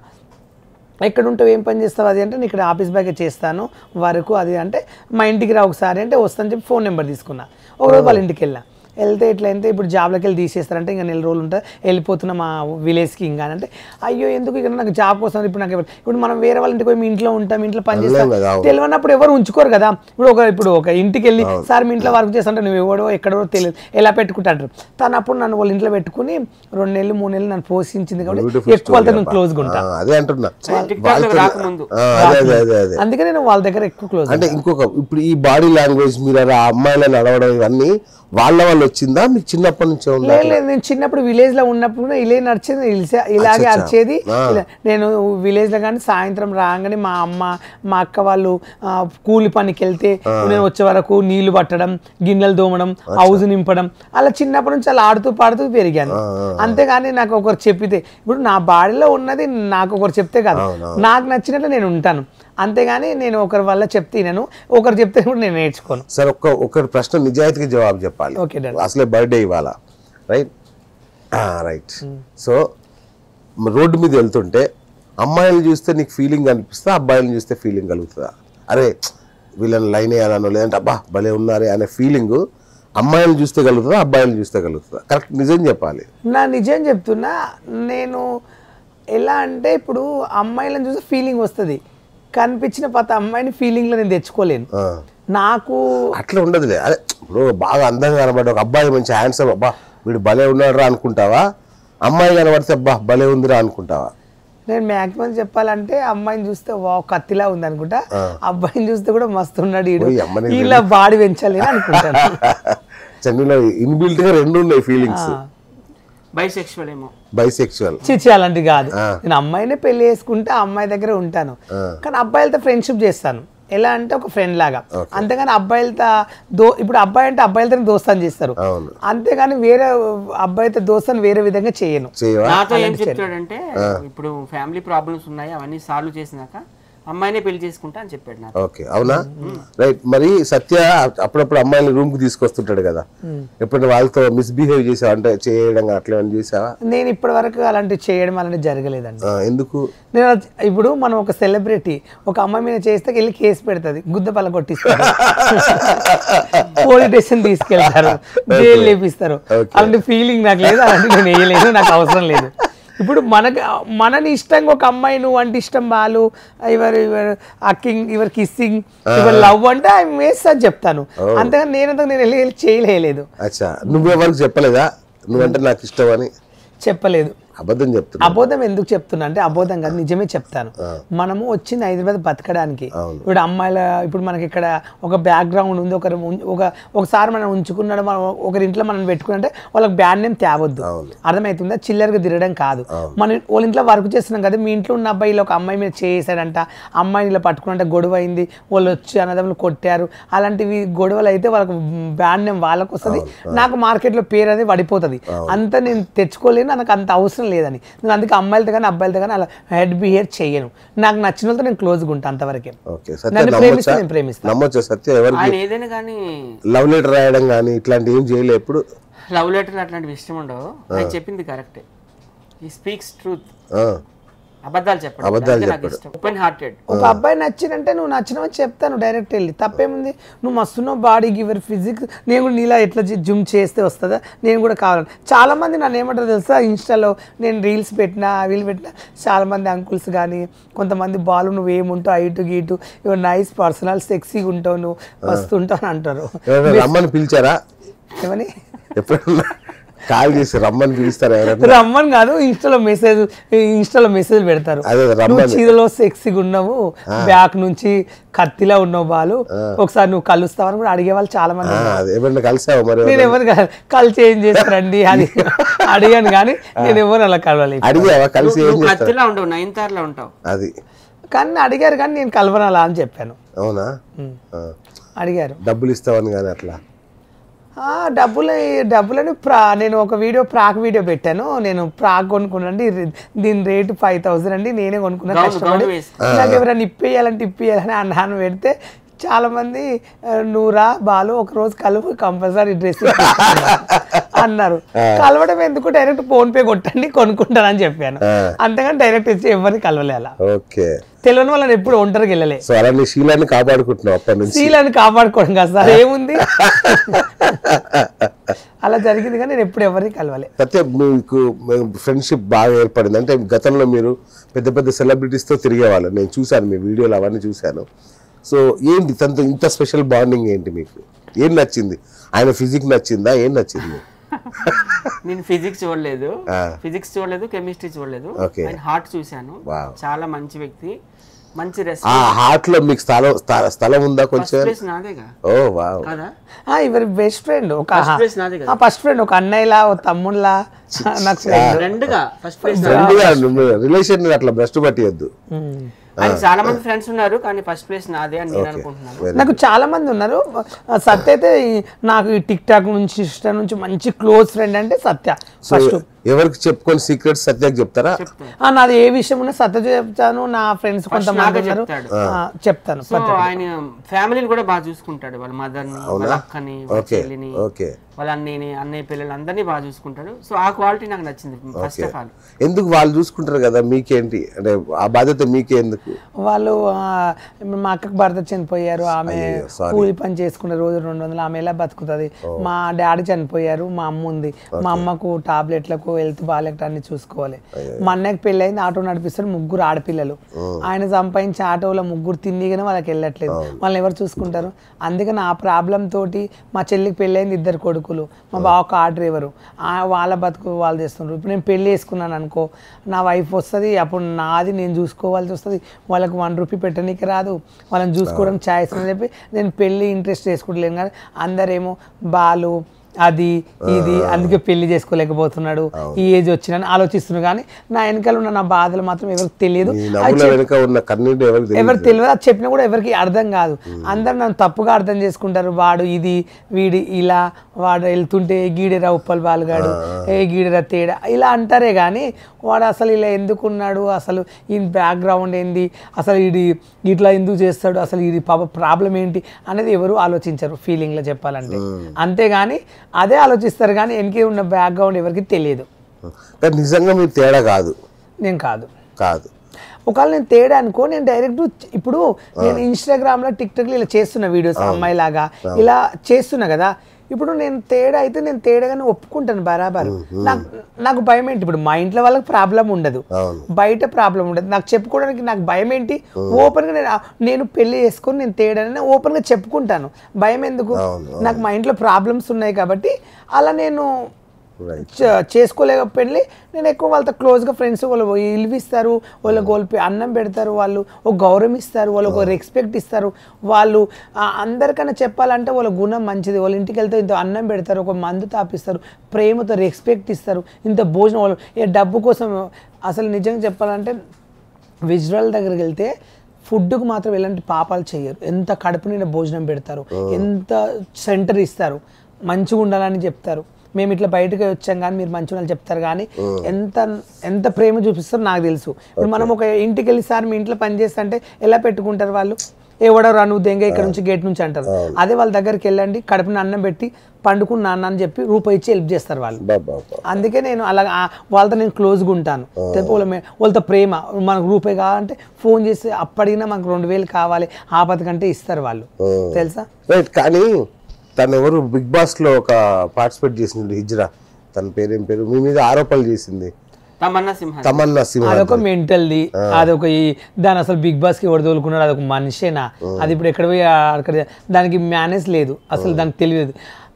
ఎక్కడ ఉంటావు ఏం పని చేస్తావు అది అంటే నేను ఇక్కడ ఆఫీస్ బ్యాగ్ చేస్తాను వరకు అది అంటే మా ఇంటికి రా ఒకసారి అంటే వస్తాను చెప్పి ఫోన్ నెంబర్ తీసుకున్నా ఒకరోజు వాళ్ళ ఇంటికి వెళ్ళా వెళ్తే ఇట్లా అయితే ఇప్పుడు జాబ్లోకి వెళ్ళి తీసేస్తారంటే ఇంకా నెల రోజులు ఉంటుంది వెళ్ళిపోతున్నా మా విలేజ్కి ఇంకా అని అంటే అయ్యో ఎందుకు ఇక్కడ నాకు జాబ్ కోసం ఇప్పుడు నాకు ఎవరు- ఇప్పుడు మనం వేరే వాళ్ళ ఇంటికి పోయి మీ ఇంట్లో ఉంటాం ఇంట్లో పని చేస్తాం వెళ్ళలేం కదా, అవును. తెలియనప్పుడు ఎవరు ఉంచుకోరు కదా ఇప్పుడు ఒక ఇప్పుడు ఒక ఇంటికి వెళ్ళి సార్ మీ ఇంట్లో వర్క్ చేస్తుంటే నువ్వు ఎవడో ఎక్కడో తెలియదు ఎలా పెట్టుకుంటాడు తను అప్పుడు నన్ను వాళ్ళ ఇంట్లో పెట్టుకుని రెండు నెలలు మూడు నెలలు నన్ను పోషించింది కాబట్టి Beautiful ఎక్కువ వాళ్ళతో story నేను అబ్బా. క్లోజ్గా ఉంటా ఆ, అదే అంటున్నా టిక్ టాక్ వాళ్ళతో- రాకముందు ఆ, అదే అదే అదే అదే అందుకే నేను వాళ్ళ దగ్గర ఎక్కువ క్లోజ్ అంటే ఇంకొక ఇప్పుడు ఈ బాడీ లాంగ్వేజ్ మీరు అలా అమ్మాయిలను నడవడం ఇవన్నీ వాళ్ళ వాళ్ళు వచ్చిందా మీకు చిన్నప్పటి నుంచే ఉందా లేదు లేదు నేను చిన్నప్పుడు విలేజ్ లో ఉన్నప్పుడు కూడా ఇలే నడిచేది ఇలిసే- ఇలాగే అచ్చచ్చా. అరిచేది ఆ. ఇలా- నేను విలేజ్ లో కానీ సాయంత్రం రాగానే మా అమ్మ మా అక్క వాళ్ళు ఆ, కూలి పనికి వెళ్తే నేను వచ్చే వరకు నీళ్లు పట్టడం గిన్నెలు దోమడం హౌస్ నింపడం అలా చిన్నప్పటి నుంచి అలా ఆడుతూ పాడుతూ పెరిగాను అంతేగాని నాకు ఒకరు చెప్పితే ఇప్పుడు నా బాడీలో ఉన్నది నాకు ఒకరు చెప్తే కాదు నాకు నచ్చినట్లు నేను ఉంటాను అంతేగాని నేను ఒకరి వల్ల చెప్తే నేను ఒకరు చెప్తే కూడా నేను నేర్చుకోను సరే ఒక్క ఒక్క ప్రశ్న నిజాయితీగా జవాబు చెప్పాలి Okay, done. అసలే బర్త్డే ఇవాళ రైట్ రైట్ సో రోడ్డు మీద వెళ్తుంటే అమ్మాయిలు చూస్తే నీకు ఫీలింగ్ అనిపిస్తా అబ్బాయిలను చూస్తే ఫీలింగ్ కలుగుతుందా అరే వీళ్ళని లైన్ వేయాలనో లేదంటే అబ్బా భలే ఉన్నారే అనే ఫీలింగ్ అమ్మాయిలు చూస్తే కలుగుతుందా అబ్బాయిలు చూస్తే కలుగుతుందా కరెక్ట్ నిజం చెప్పాలి నా నిజం చెప్తున్నా నేను ఎలా అంటే ఇప్పుడు అమ్మాయిలను చూసి ఫీలింగ్ వస్తుంది కనిపించిన ప్రతి అమ్మాయిని ఫీలింగ్లో నేను తెచ్చుకోలేను ఆ. నాకు అట్లా ఉండదులే అదే ఇప్పుడు బాగా అందంగా కనబడ్డ ఒక అబ్బాయి మంచి హ్యాండ్సమ్ అబ్బా వీడు భలే ఉన్నాడు రా అనుకుంటావా అమ్మాయి కనబడితే అబ్బా భలే ఉందిరా అనుకుంటావా నేను మ్యాక్సిమం చెప్పాలంటే అమ్మాయిని చూస్తే వా కత్తిలా ఉంది అనుకుంటా అబ్బాయిని చూస్తే కూడా మస్తు ఉన్నాడు ఈడు ఓయ్ అమ్మని ఇలా బాడీ పెంచాలి అనుకుంటాను చెన్నైలో ఇన్బిల్ట్ గా రెండు ఉన్నాయి ఫీలింగ్స్ బైసెక్షువల్ ఏమో బైసెక్షువల్ చిచి అలాంటివి కాదు నేను అమ్మాయినే పెళ్లి చేసుకుంటే ఆ అమ్మాయి దగ్గర ఉంటాను కానీ అబ్బాయిలతో ఫ్రెండ్షిప్ చేస్తాను ఎలా అంటే ఒక ఫ్రెండ్ లాగా అంతేగాని అబ్బాయిలతో దో ఇప్పుడు అబ్బాయి అంటే అబ్బాయిలతో దోస్తాను చేస్తారు అవును అంతేగాని వేరే అబ్బాయితో దోస్తాను వేరే విధంగా చేయను చేయవా నాతో ఏం చెప్తాడంటే ఇప్పుడు ఫ్యామిలీ ప్రాబ్లమ్స్ ఉన్నాయి అవన్నీ సాల్వ్ చేసినాక అమ్మాయినే పెళ్లి చేసుకుంటా అని చెప్పాడు నాకు ఓకే అవునా రైట్ మరి సత్య అప్పుడప్పుడు అమ్మాయిని రూమ్ కి తీసుకొస్తుంటాడు కదా ఎప్పుడైనా వాళ్ళతో మిస్బిహేవ్ చేసావా అంటే చేయడం అట్లా ఏమైనా చేసావా నేను ఇప్పటి వరకు అలాంటివి చేయడం అలాంటివి జరగలేదండి ఆ, ఎందుకు నేను అది- ఇప్పుడు మనం ఒక సెలబ్రిటీ ఒక అమ్మాయి మీద చేస్తే వెళ్ళి కేసు పెడుతుంది గుద్ద పల్ల కొట్టిస్తారు పోలీస్ స్టేషన్ తీసుకెళ్తారు జైలు లేపిస్తారు అలాంటి ఫీలింగ్ నాకు లేదు అలాంటి నేను వేయలేదు నాకు అవసరం లేదు ఇప్పుడు మనకి మనని ఇష్టంగా ఒక అమ్మాయి నువ్వు అంటే ఇష్టం వాళ్ళు ఇవర్ ఇవర్ అక్కింగ్ ఇవర్ కిస్సింగ్ ఇవర్ లవ్ అంటే ఐ మేస్ అని చెప్తాను అంతేగాని నేనంతా నేను వెళ్ళి వెళ్ళి చేయలేదు అచ్చా నువ్వెవరికి చెప్పలేదా నువ్వంటే నాకు ఇష్టం అని చెప్పలేదు అబద్ధం చెప్తున్నా అబోధం ఎందుకు చెప్తున్నా అంటే అబోధం కాదు నిజమే చెప్తాను మనము వచ్చింది హైదరాబాద్ బతకడానికి ఇప్పుడు అమ్మాయిల ఇప్పుడు మనకి ఇక్కడ ఒక బ్యాక్గ్రౌండ్ ఉంది ఒకరు ఉం- ఒక ఒకసారి మనం ఉంచుకున్నాడు మనం ఒకరి ఇంట్లో మనం పెట్టుకుంటే వాళ్ళకి బ్యాన్ నేమ్ తేవద్దు అర్థమవుతుందా చిల్లరగా తిరగడం కాదు మనం వాళ్ళ ఇంట్లో వర్క్ చేస్తున్నాం కదా మీ ఇంట్లో ఉన్న అబ్బాయి ఇలా ఒక అమ్మాయి మీద చేసాడంట అమ్మాయిని ఇలా పట్టుకున్నంటే గొడవ అయింది వాళ్ళు వచ్చి అన్నదమ్ములు కొట్టారు అలాంటివి గొడవలు అయితే వాళ్ళకి బ్యాన్ నేమ్ వాళ్ళకి వస్తుంది నాకు మార్కెట్లో పేరు అనేది పడిపోతుంది అంత నేను తెచ్చుకోలేను నాకు అంత అవసరం లేదని నేను అందుకే అమ్మాయిలతో కానీ అబ్బాయిలతో కానీ అలా హెడ్ బిహేవ్ చేయను నాకు నచ్చిన వాళ్ళతో నేను క్లోజ్గా ఉంటాను అంతవరకే ఓకే సత్య నన్ను నమ్మొచ్చా ప్రేమిస్తే నేను ప్రేమిస్తాను నమ్మొచ్చా సత్య ఎవరికి ఆయన ఏదైనా కానీ లవ్ లెటర్ రాయడం కానీ ఇట్లాంటి ఏం చేయలే ఎప్పుడు లవ్ లెటర్ అట్లాంటివి ఇష్టం ఉండవు ఆయన చెప్పింది కరెక్టే ఈ స్పీక్స్ ట్రూత్ ఆ, అబద్ధాలు చెప్పడం అబద్ధాలు అందుకే నాకు ఇష్టం ఓపెన్ హార్టెడ్ ఒక అబ్బాయి నచ్చినంటే నువ్వు నచ్చినవని చెప్తాను డైరెక్ట్ వెళ్ళి తప్పేముంది నువ్వు మస్తున్నావు బాడీ గివర్ ఫిజిక్స్ నేను కూడా నీలా ఎట్లా జుమ్ చేస్తే వస్తుందా నేను కూడా కావాలని చాలా మంది నన్ను ఏమంటారు తెలుసా ఇన్స్టాలో నేను రీల్స్ పెట్టినా వీళ్ళు పెట్టినా చాలా మంది అంకుల్స్ కానీ కొంతమంది బాలు నువ్వు ఏముంటావు ఐటు గీటు ఇవర్ నైస్ పర్సనల్ సెక్సీగా ఉంటావు నువ్వు వస్తుంటావు అని అంటారు ఎవరైనా రమ్మని పిలిచారా ఏమని ఎప్పుడన్నా కాల్ చేసి రమ్మని పిలుస్తారా ఎవరైనా రమ్మని కాదు ఇన్స్టాలో మెసేజ్ ఇన్స్టాలో మెసేజ్ పెడతారు అదే నువ్వు రమ్మని చీరలో సెక్సీగా ఉన్నావు బ్యాక్ నుంచి కత్తిలా ఉన్నావు బాలు ఒకసారి నువ్వు కలుస్తావని కూడా అడిగే వాళ్ళు చాలా మంది ఆ, ఉన్నారు. అది ఏమన్నా కలిసావా మరి నేను ఎవరు కాదు కల్ చేంజ్ చేస్తారండి అది అడిగాను కానీ నేను ఎవరు అలా కలవలేదు అడిగావా కలిసి ఏం నువ్వు చేస్తారు కత్తిలా ఉండవు నైన్ తార్లా ఉంటావు అది కానీ అడిగారు కానీ నేను కలవను అలా అని చెప్పాను అవునా ఆ. అడిగారు డబ్బులు ఇస్తావని కానీ అట్లా ఆ, డబ్బులు డబ్బులని ప్రా నేను ఒక వీడియో ప్రాక్ వీడియో పెట్టాను నేను ప్రాక్ కొనుక్కున్నాండి దీని రేటు ఫైవ్ థౌసండ్ అండి నేనే కొనుక్కున్నా గౌను- కష్టపడి గౌను వేసుకో. నాకు ఎవరైనా ఇప్పేయాలంటే ఇప్పేయాలని అన్నాను పెడితే చాలా మంది ఆ, నువ్వురా బాలు ఒక రోజు కలుపు కంపల్సరీ డ్రెస్ అన్నారు కలవడం ఎందుకు డైరెక్ట్ ఫోన్ పే కొట్టండి కొనుక్కుంటానని చెప్పాను అంతేగాని డైరెక్ట్ ఇచ్చి ఎవరిని కలవలే అలా ఓకే తెలియని వాళ్ళని ఎప్పుడు ఒంటరికి వెళ్ళలే సో అలా నీ శీలాన్ని కాపాడుకుంటున్నావు అప్పటి నుంచి శీలాన్ని కాపాడుకోవడం కదా సార్ ఏముంది అలా జరిగింది కానీ నేను ఎప్పుడు ఎవరిని కలవలే అయితే మీకు ఫ్రెండ్షిప్ బాగా ఏర్పడింది అంటే గతంలో మీరు పెద్ద పెద్ద సెలబ్రిటీస్తో తిరిగేవాళ్ళు నేను చూశాను మీ వీడియోలు అవన్నీ చూశాను సో ఏంటి తనతో ఇంత స్పెషల్ బాండింగ్ ఏంటి మీకు ఏం నచ్చింది ఆయన ఫిజిక్ నచ్చిందా ఏం నచ్చింది నేను ఫిజిక్స్ చూడలేదు ఆ. ఫిజిక్స్ చూడలేదు కెమిస్ట్రీ చూడలేదు Okay. ఆయన హార్ట్ చూశాను Wow. చాలా మంచి వ్యక్తి మంచి ఆ రెస్పాన్స్ హార్ట్ లో మీకు స్థలం స్థ- స్థలం ఉందా కొంచెం ప్లేస్ నాదేగా ఓ వావ్ కదా ఆ, ఇవరి బెస్ట్ ఫ్రెండ్ ఒక ఫస్ట్ ప్లేస్ నాదే కదా ఫస్ట్ ఫ్రెండ్ ఒక అన్నయ్యలా ఒక తమ్ముళ్ళ నాకు ఫ్రెండ్ రెండుగా ఫస్ట్ ప్లేస్ రిలేషన్ అట్లా భ్రష్టు పట్టియద్దు ఆయన చాలా మంది ఫ్రెండ్స్ ఉన్నారు కానీ ఫస్ట్ ప్లేస్ నాదే అని నేను అనుకుంటున్నాను నాకు చాలా మంది ఉన్నారు ఆ, సత్య అయితే ఈ- నాకు ఈ టిక్ టాక్ నుంచి ఇష్టం నుంచి మంచి క్లోజ్ ఫ్రెండ్ అంటే సత్య ఫస్ట్ ఎవరికి చెప్పుకొని సీక్రెట్స్ సత్యాకి చెప్తారా చెప్తాను ఆ, నాది ఏ విషయం ఉన్నా సత్య చెప్తాను నా ఫ్రెండ్స్ కొంతమంది నాకే ఉన్నారు చెప్తాడు. ఆ, చెప్తాను సో ఆయన ఫ్యామిలీని కూడా బాగా చూసుకుంటాడు వాళ్ళ మదర్ని వాళ్ళ అక్కని వాళ్ళ ఓకే చెల్లిని ఓకే వాళ్ళ అన్నయ్యని అన్నయ్య పిల్లలు అందరినీ బాగా చూసుకుంటాడు సో ఆ క్వాలిటీ నాకు నచ్చింది ఫస్ట్ ఆఫ్ ఆల్ ఎందుకు వాళ్ళు చూసుకుంటారు కదా మీకేంటి అంటే ఆ బాధ్యత మీకే ఎందుకు వాళ్ళు ఆ, ఇప్పుడు మా అక్కకు భర్త చనిపోయారు ఆమె sorry. కూలి పని చేసుకునే రోజు రెండు వందలు ఆమె ఎలా బతుకుతుంది మా డాడీ చనిపోయారు మా అమ్మ ఉంది మా అమ్మకు టాబ్లెట్లకు హెల్త్ బాగాలేక అన్ని చూసుకోవాలి మా అన్నయ్యకి పెళ్ళి అయింది ఆటో నడిపిస్తారు ముగ్గురు ఆడపిల్లలు ఆయన సంపాదించి ఆటోలో ముగ్గురు తిండిగానే వాళ్ళకి వెళ్ళట్లేదు వాళ్ళని ఎవరు చూసుకుంటారు అందుకని ఆ ప్రాబ్లం తోటి మా చెల్లికి పెళ్ళి అయింది ఇద్దరు కొడుకులు మా బావ ఒక ఆర్ డ్రైవరు ఆ వాళ్ళ బతుకు వాళ్ళు చేస్తున్నారు ఇప్పుడు నేను పెళ్లి చేసుకున్నాను అనుకో నా వైఫ్ వస్తుంది అప్పుడు నాది నేను చూసుకోవాల్సి వస్తుంది వాళ్ళకి వన్ రూపీ పెట్టనీకి రాదు వాళ్ళని చూసుకోవడానికి ఛాయిస్ అని చెప్పి నేను పెళ్లి ఇంట్రెస్ట్ చేసుకుంటలేను కానీ అందరేమో బాలు అది ఇది అందుకే పెళ్లి చేసుకోలేకపోతున్నాడు ఈ ఏజ్ వచ్చిన ఆలోచిస్తున్నాను కానీ నా వెనకాల ఉన్న నా బాధలు మాత్రం ఎవరికి తెలియదు ఈ నవ్వుల వెనుక ఉన్న కన్నీటి ఎవరికి తెలియదు ఎవరు తెలియదు అది చెప్పినా కూడా ఎవరికి అర్థం కాదు అందరు నన్ను తప్పుగా అర్థం చేసుకుంటారు వాడు ఇది వీడి ఇలా వాడు వెళ్తుంటే ఏ గీడెరా ఉప్పల్ బాలుగాడు ఏ గీడెరా తేడా ఇలా అంటారే కానీ వాడు అసలు ఇలా ఎందుకున్నాడు అసలు ఈ బ్యాక్గ్రౌండ్ ఏంది అసలు ఇది ఇట్లా ఎందుకు చేస్తాడు అసలు ఇది పాప ప్రాబ్లం ఏంటి అనేది ఎవరు ఆలోచించరు ఫీలింగ్లో చెప్పాలంటే అంతేగాని అదే ఆలోచిస్తారు కానీ వెనకే ఉన్న బ్యాక్గ్రౌండ్ ఎవరికి తెలియదు కానీ నిజంగా మీరు తేడా కాదు నేను కాదు కాదు ఒకవేళ నేను తేడా అనుకో నేను డైరెక్ట్ ఇప్పుడు నేను ఇన్స్టాగ్రామ్ లో టిక్ టాక్ ఇలా చేస్తున్న వీడియోస్ అమ్మాయిలాగా ఇలా చేస్తున్నా కదా ఇప్పుడు నేను తేడా అయితే నేను తేడాగానే ఒప్పుకుంటాను బరాబర్ నాకు నాకు భయం ఏంటి ఇప్పుడు మా ఇంట్లో వాళ్ళకి ప్రాబ్లం ఉండదు అవును బయట ప్రాబ్లం ఉండదు నాకు చెప్పుకోవడానికి నాకు భయం ఏంటి ఓపెన్ గా నేను నేను పెళ్లి చేసుకొని నేను తేడానని ఓపెన్ గా చెప్పుకుంటాను భయం ఎందుకు నాకు మా ఇంట్లో ప్రాబ్లమ్స్ ఉన్నాయి కాబట్టి అలా నేను రైట్ చ- చేసుకోలేక పెళ్ళి నేను ఎక్కువ వాళ్ళతో క్లోజ్గా ఫ్రెండ్స్ వాళ్ళు ఇల్లు ఇస్తారు వాళ్ళు గోల్పి అన్నం పెడతారు వాళ్ళు ఒక గౌరవం ఇస్తారు వాళ్ళు ఒక రెస్పెక్ట్ ఇస్తారు వాళ్ళు ఆ, అందరికన్నా చెప్పాలంటే వాళ్ళ గుణం మంచిది వాళ్ళ ఇంటికి వెళ్తే ఇంత అన్నం పెడతారు ఒక మందు తాపిస్తారు ప్రేమతో రెస్పెక్ట్ ఇస్తారు ఇంత భోజనం వాళ్ళు ఏ డబ్బు కోసం అసలు నిజంగా చెప్పాలంటే విజువల్ దగ్గరికి వెళ్తే ఫుడ్కు మాత్రం ఎలాంటి పాపాలు చేయరు ఎంత కడుపు నిండా భోజనం పెడతారు ఎంత సెంటర్ ఇస్తారు మంచిగా ఉండాలని చెప్తారు మేము ఇట్లా బయటకు వచ్చాం కానీ మీరు మంచిగా ఉండాలని చెప్తారు కానీ ఎంత ఎంత ప్రేమ చూపిస్తారో నాకు తెలుసు ఇప్పుడు మనం ఒక ఇంటికి వెళ్ళి సార్ మీ ఇంట్లో పని చేస్తా అంటే ఎలా పెట్టుకుంటారు వాళ్ళు ఎవడో రా నువ్వు దెంగ ఇక్కడ నుంచి గేట్ నుంచి అంటారు అదే వాళ్ళ దగ్గరికి వెళ్ళండి కడుపుని అన్నం పెట్టి పండుకున్న నాన్న అని చెప్పి రూపాయి ఇచ్చి హెల్ప్ చేస్తారు వాళ్ళు బాబా అందుకే నేను అలా ఆ- వాళ్ళతో నేను క్లోజ్గా ఉంటాను తెలుపు వాళ్ళ మే- వాళ్ళతో ప్రేమ మనకు రూపాయి కావాలంటే ఫోన్ చేసి అప్పటికినా మనకు రెండు వేలు కావాలి ఆపద కంటే ఇస్తారు వాళ్ళు తెలుసా రైట్ కానీ తను ఎవరు బిగ్ బాస్ లో ఒక పార్టిసిపేట్ చేసింది హిజ్రా తన పేరేం పేరు మీ మీద ఆరోపణలు చేసింది తమన్నా సింహ తమన్నా సింహ అదొక మెంటల్ది అదొక ఈ- దాని అసలు బిగ్ బాస్ కి ఎవరు తోలుకున్నాడు అదొక మనిషేనా అది ఇప్పుడు ఎక్కడ పోయి ఆ- అక్కడ దానికి మేనేజ్ లేదు అసలు దానికి తెలియదు